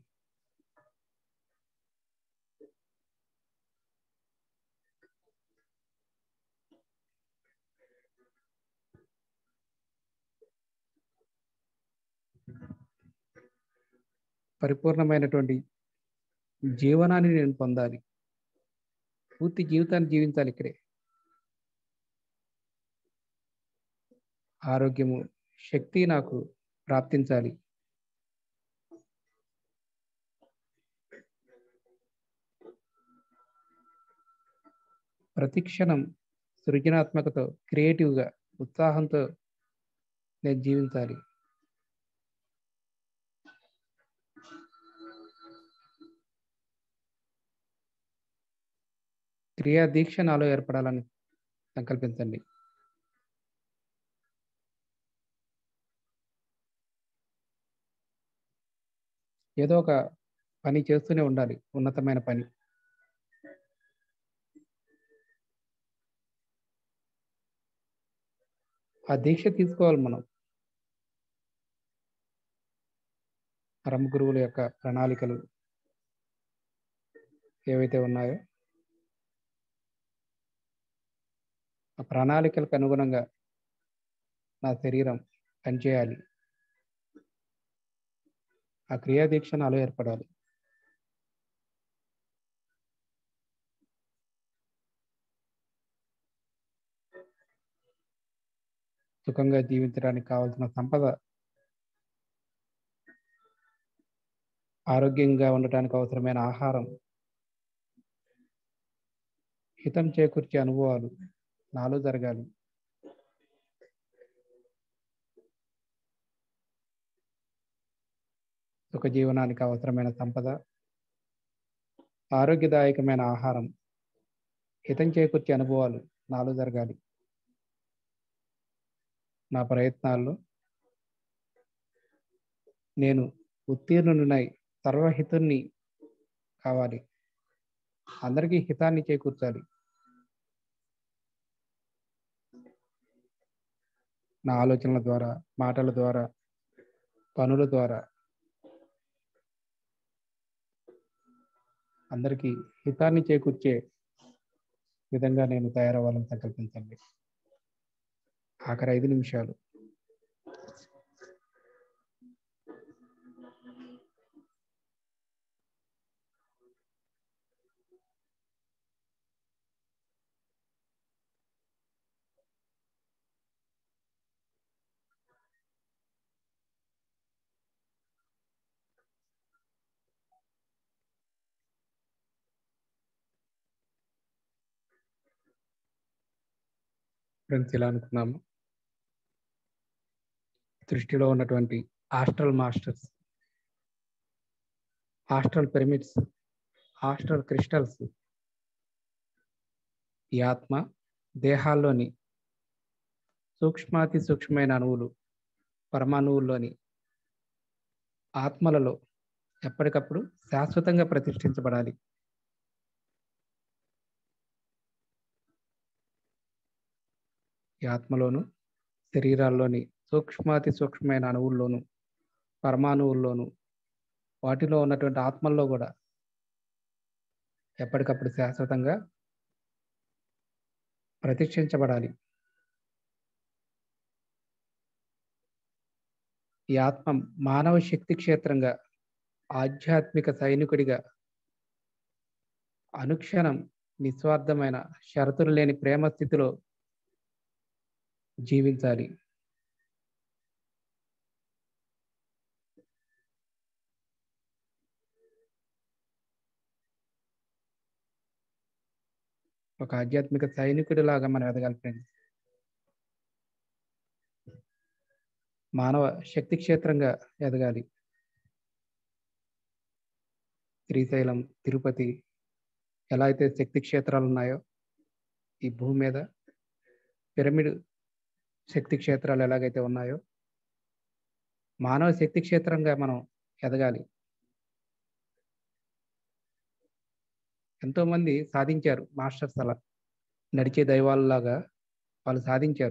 పరిపూర్ణమైనటువంటి జీవనాన్ని నేను పొందాలి పూర్తి జీవితాన్ని జీవించాలి ఇక్కడే ఆరోగ్యము శక్తి నాకు ప్రాప్తించాలి ప్రతిక్షణం సృజనాత్మకతో క్రియేటివ్గా ఉత్సాహంతో నేను జీవించాలి క్రియా దీక్ష నాలో ఏర్పడాలని సంకల్పించండి ఏదో ఒక పని చేస్తూనే ఉండాలి ఉన్నతమైన పని ఆ దీక్ష తీసుకోవాలి మనం పరమ గురువుల యొక్క ప్రణాళికలు ఏవైతే ఉన్నాయో ఆ ప్రణాళికలకు అనుగుణంగా నా శరీరం పనిచేయాలి ఆ క్రియాదీక్ష నాలో ఏర్పడాలి సుఖంగా జీవించడానికి కావాల్సిన సంపద ఆరోగ్యంగా ఉండటానికి అవసరమైన ఆహారం హితం చేకూర్చే అనుభవాలు నాలో జరగాలి సుఖ జీవనానికి అవసరమైన సంపద ఆరోగ్యదాయకమైన ఆహారం హితం చేకూర్చే అనుభవాలు నాలో జరగాలి నా ప్రయత్నాల్లో నేను ఉత్తీర్ణునై సర్వహితుణ్ణి కావాలి అందరికీ హితాన్ని చేకూర్చాలి నా ఆలోచనల ద్వారా మాటల ద్వారా పనుల ద్వారా అందరికీ హితాన్ని చేకూర్చే విధంగా నేను తయారవ్వాలని సంకల్పించండి ఆఖరి ఐదు నిమిషాలు ఫ్రెండ్స్ ఇలా అనుకున్నాము దృష్టిలో ఉన్నటువంటి astral masters astral pyramids astral crystals ఈ ఆత్మ దేహాల్లోని సూక్ష్మాతి సూక్ష్మమైన అణువులు పరమాణువుల్లోని ఆత్మలలో ఎప్పటికప్పుడు శాశ్వతంగా ప్రతిష్ఠించబడాలి ఈ ఆత్మలోను శరీరాల్లోని సూక్ష్మాతి సూక్ష్మమైన అణువుల్లోను పరమాణువుల్లోను వాటిలో ఉన్నటువంటి ఆత్మల్లో కూడా ఎప్పటికప్పుడు శాశ్వతంగా ప్రతిష్ఠించబడాలి ఈ ఆత్మ మానవ శక్తి క్షేత్రంగా ఆధ్యాత్మిక సైనికుడిగా అనుక్షణం నిస్వార్థమైన షరతులు లేని ప్రేమ స్థితిలో జీవించాలి ఒక ఆధ్యాత్మిక సైనికుడిలాగా మనం ఎదగాలి ఫ్రెండ్స్ మానవ శక్తి క్షేత్రంగా ఎదగాలి శ్రీశైలం తిరుపతి ఎలా అయితే శక్తి క్షేత్రాలు ఉన్నాయో ఈ భూమి మీద పిరమిడ్ శక్తి క్షేత్రాలు ఎలాగైతే ఉన్నాయో మానవ శక్తి క్షేత్రంగా మనం ఎదగాలి ఎంతో మంది సాధించారు మాస్టర్స్ అలా నడిచే దైవాలలాగా వాళ్ళు సాధించారు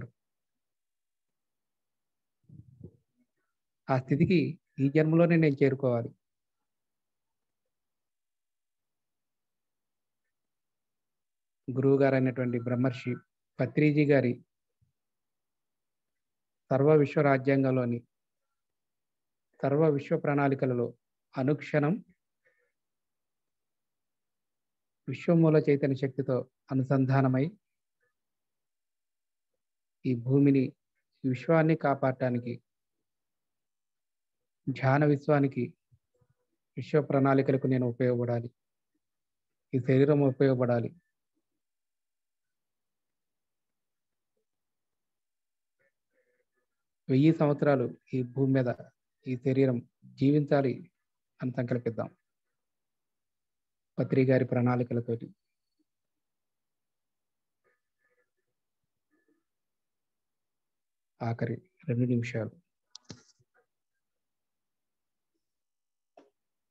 ఆ స్థితికి ఈ జన్మలోనే నేను చేరుకోవాలి గురువు గారు అయినటువంటి బ్రహ్మర్షి పత్రిజీ గారి సర్వ విశ్వ రాజ్యాంగంలోని సర్వ విశ్వ ప్రణాళికలలో అనుక్షణం విశ్వమూల చైతన్య శక్తితో అనుసంధానమై ఈ భూమిని ఈ విశ్వాన్ని కాపాడటానికి ధ్యాన విశ్వానికి విశ్వ ప్రణాళికలకు నేను ఉపయోగపడాలి ఈ శరీరం ఉపయోగపడాలి వెయ్యి సంవత్సరాలు ఈ భూమి మీద ఈ శరీరం జీవించాలి అని సంకల్పిద్దాం పత్రి గారి ప్రణాళికలతోటి ఆఖరి రెండు నిమిషాలు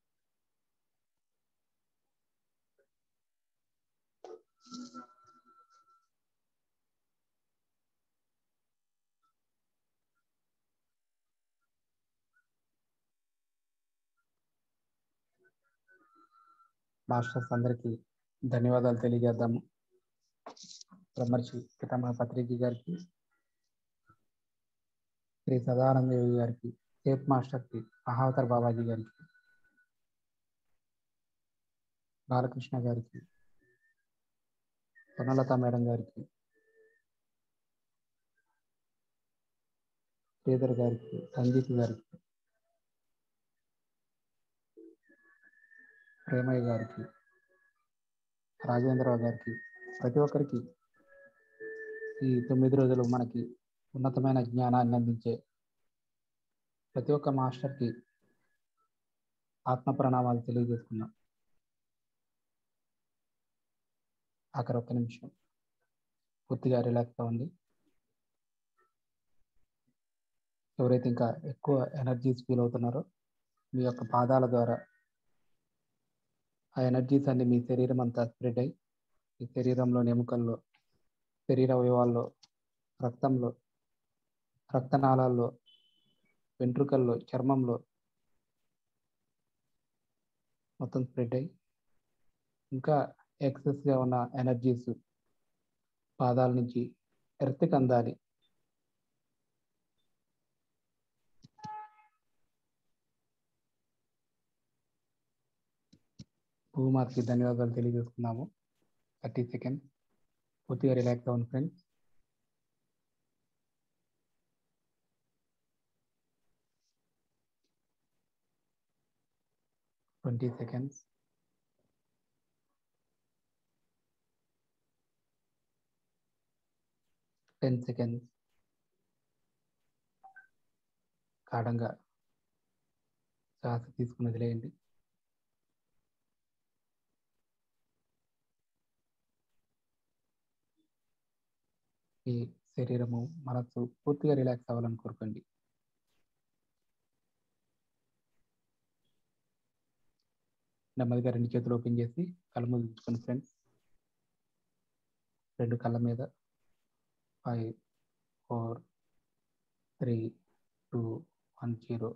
మాస్టర్స్ అందరికీ ధన్యవాదాలు తెలియజేద్దాము బ్రహ్మర్షి పితామహ పత్రిజీ గారికి శ్రీ సదానంద యోగి గారికి సేఫ్ మాస్టర్కి మహావతర్ బాబాజీ గారికి బాలకృష్ణ గారికి సునలత మేడం గారికి శ్రీధర్ గారికి సంగీత్ గారికి ప్రేమయ్య గారికి రాజేంద్రరావు గారికి ప్రతి ఒక్కరికి ఈ తొమ్మిది రోజులు మనకి ఉన్నతమైన జ్ఞానాన్ని అందించే ప్రతి ఒక్క మాస్టర్కి ఆత్మ ప్రణామాలు తెలియజేసుకున్నాం ఆఖరి ఒక్క నిమిషం పూర్తిగా రిలాక్స్ అవ్వండి ఎవరైతే ఇంకా ఎక్కువ ఎనర్జీస్ ఫీల్ అవుతున్నారో మీ యొక్క పాదాల ద్వారా ఆ ఎనర్జీస్ అన్ని మీ శరీరం అంతా స్ప్రెడ్ అయ్యి ఈ శరీరంలోని ఎముకల్లో శరీర అవయవాల్లో రక్తంలో రక్తనాళాల్లో వెంట్రుకల్లో చర్మంలో మొత్తం స్ప్రెడ్ అయ్యి ఇంకా ఎక్సెస్గా ఉన్న ఎనర్జీస్ పాదాల నుంచి ఎర్త్కి అందాలి భూమాతకి ధన్యవాదాలు తెలియజేసుకున్నాము థర్టీ సెకండ్ పూర్తిగా రిలాక్స్ అవ్వండి friends twenty seconds ten seconds గాఢంగా శ్వాస తీసుకుని వదిలేయండి మీ శరీరము మనసు పూర్తిగా రిలాక్స్ అవ్వాలని కోరుకోండి నెమ్మదిగా రెండు చేతులు ఓపెన్ చేసి కళ్ళు ముగించుకోండి ఫ్రెండ్స్ రెండు కళ్ళ మీద five four three two one zero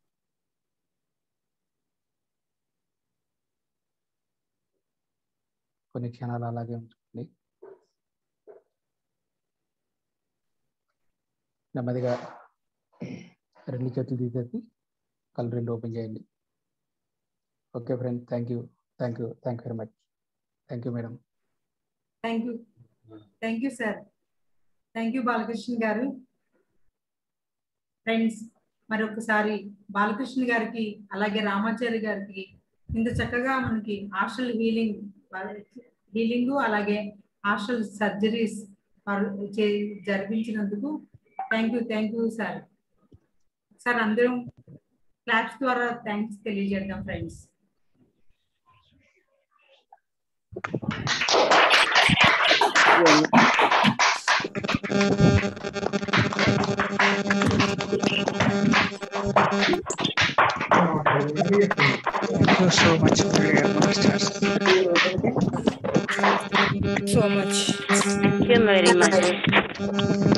కొన్ని క్షణాలు అలాగే ఉంచుకోండి నెమ్మదిగా రెండు చేతులు తీసేసి కళ్ళు రెండు ఓపెన్ చేయండి okay friend thank you thank you thank you very much thank you madam thank you thank you sir thank you Balakrishna గారు ఫ్రెండ్స్ మరొకసారి బాలకృష్ణ గారికి అలాగే రామాచారి గారికి ఇంత చక్కగా మనకి హాస్టల్ హీలింగ్ హీలింగ్ అలాగే హాస్టల్ సర్జరీస్ జరిపించినందుకు thank you thank you sir sir అందరం క్లాప్స్ ద్వారా థ్యాంక్స్ తెలియజేద్దాం friends Thank you so much for your masters. so much. Thank you very much.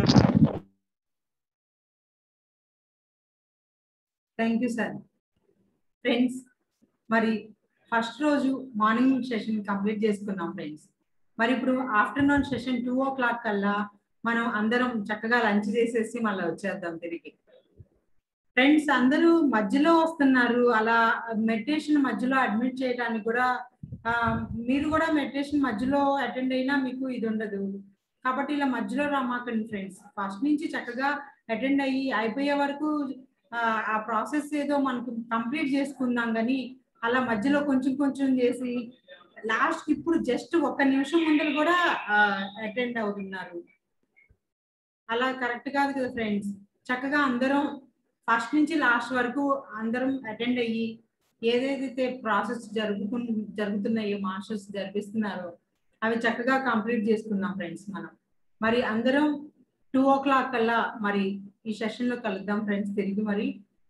Thank you sir friends మరి ఫస్ట్ రోజు మార్నింగ్ సెషన్ కంప్లీట్ చేసుకున్నాం friends మరి ఇప్పుడు afternoon session two o'clock కల్లా మనం అందరం చక్కగా లంచ్ చేసేసి మళ్ళీ వచ్చేద్దాం తిరిగి ఫ్రెండ్స్ అందరూ మధ్యలో వస్తున్నారు అలా మెడిటేషన్ మధ్యలో అడ్మిట్ చేయడానికి కూడా ఆ, మీరు కూడా మెడిటేషన్ మధ్యలో అటెండ్ అయినా మీకు ఇది ఉండదు కాబట్టి ఇలా మధ్యలో రామాకండి ఫ్రెండ్స్ ఫస్ట్ నుంచి చక్కగా అటెండ్ అయ్యి అయిపోయే వరకు ఆ, ఆ ప్రాసెస్ ఏదో మనకు కంప్లీట్ చేసుకుందాం కానీ అలా మధ్యలో కొంచెం కొంచెం చేసి లాస్ట్ ఇప్పుడు జస్ట్ ఒక్క నిమిషం ముందర కూడా అటెండ్ అవుతున్నారు అలా కరెక్ట్ కాదు కదా ఫ్రెండ్స్ చక్కగా అందరం ఫస్ట్ నుంచి లాస్ట్ వరకు అందరం అటెండ్ అయ్యి ఏదైతే ప్రాసెస్ జరుగుతు జరుగుతున్నాయో మాస్టర్స్ జరిపిస్తున్నారో అవి చక్కగా కంప్లీట్ చేసుకున్నాం ఫ్రెండ్స్ మనం మరి అందరం టూ ఓ క్లాక్ కల్లా మరి ఈ సెషన్ లో కలుద్దాం ఫ్రెండ్స్ తిరిగి మరి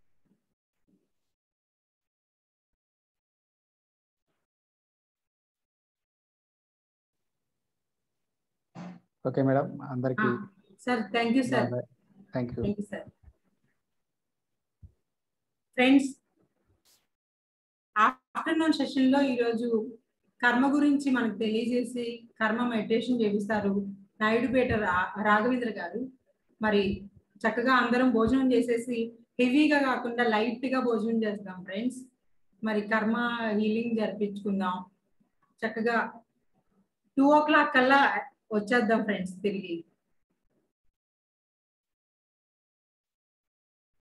ఓకే మేడం అందరికి sir thank you sir thank you thank you sir friends afternoon session లో ఈరోజు కర్మ గురించి మనకు తెలియజేసి కర్మ మెడిటేషన్ చేపిస్తారు నాయుడుపేట రా- రాఘవేంద్ర గారు మరి చక్కగా అందరం భోజనం చేసేసి హెవీగా కాకుండా లైట్ గా భోజనం చేస్తాం ఫ్రెండ్స్ మరి కర్మ హీలింగ్ జరిపించుకుందాం చక్కగా టూ ఓ క్లాక్ కల్లా వచ్చేద్దాం ఫ్రెండ్స్ తిరిగి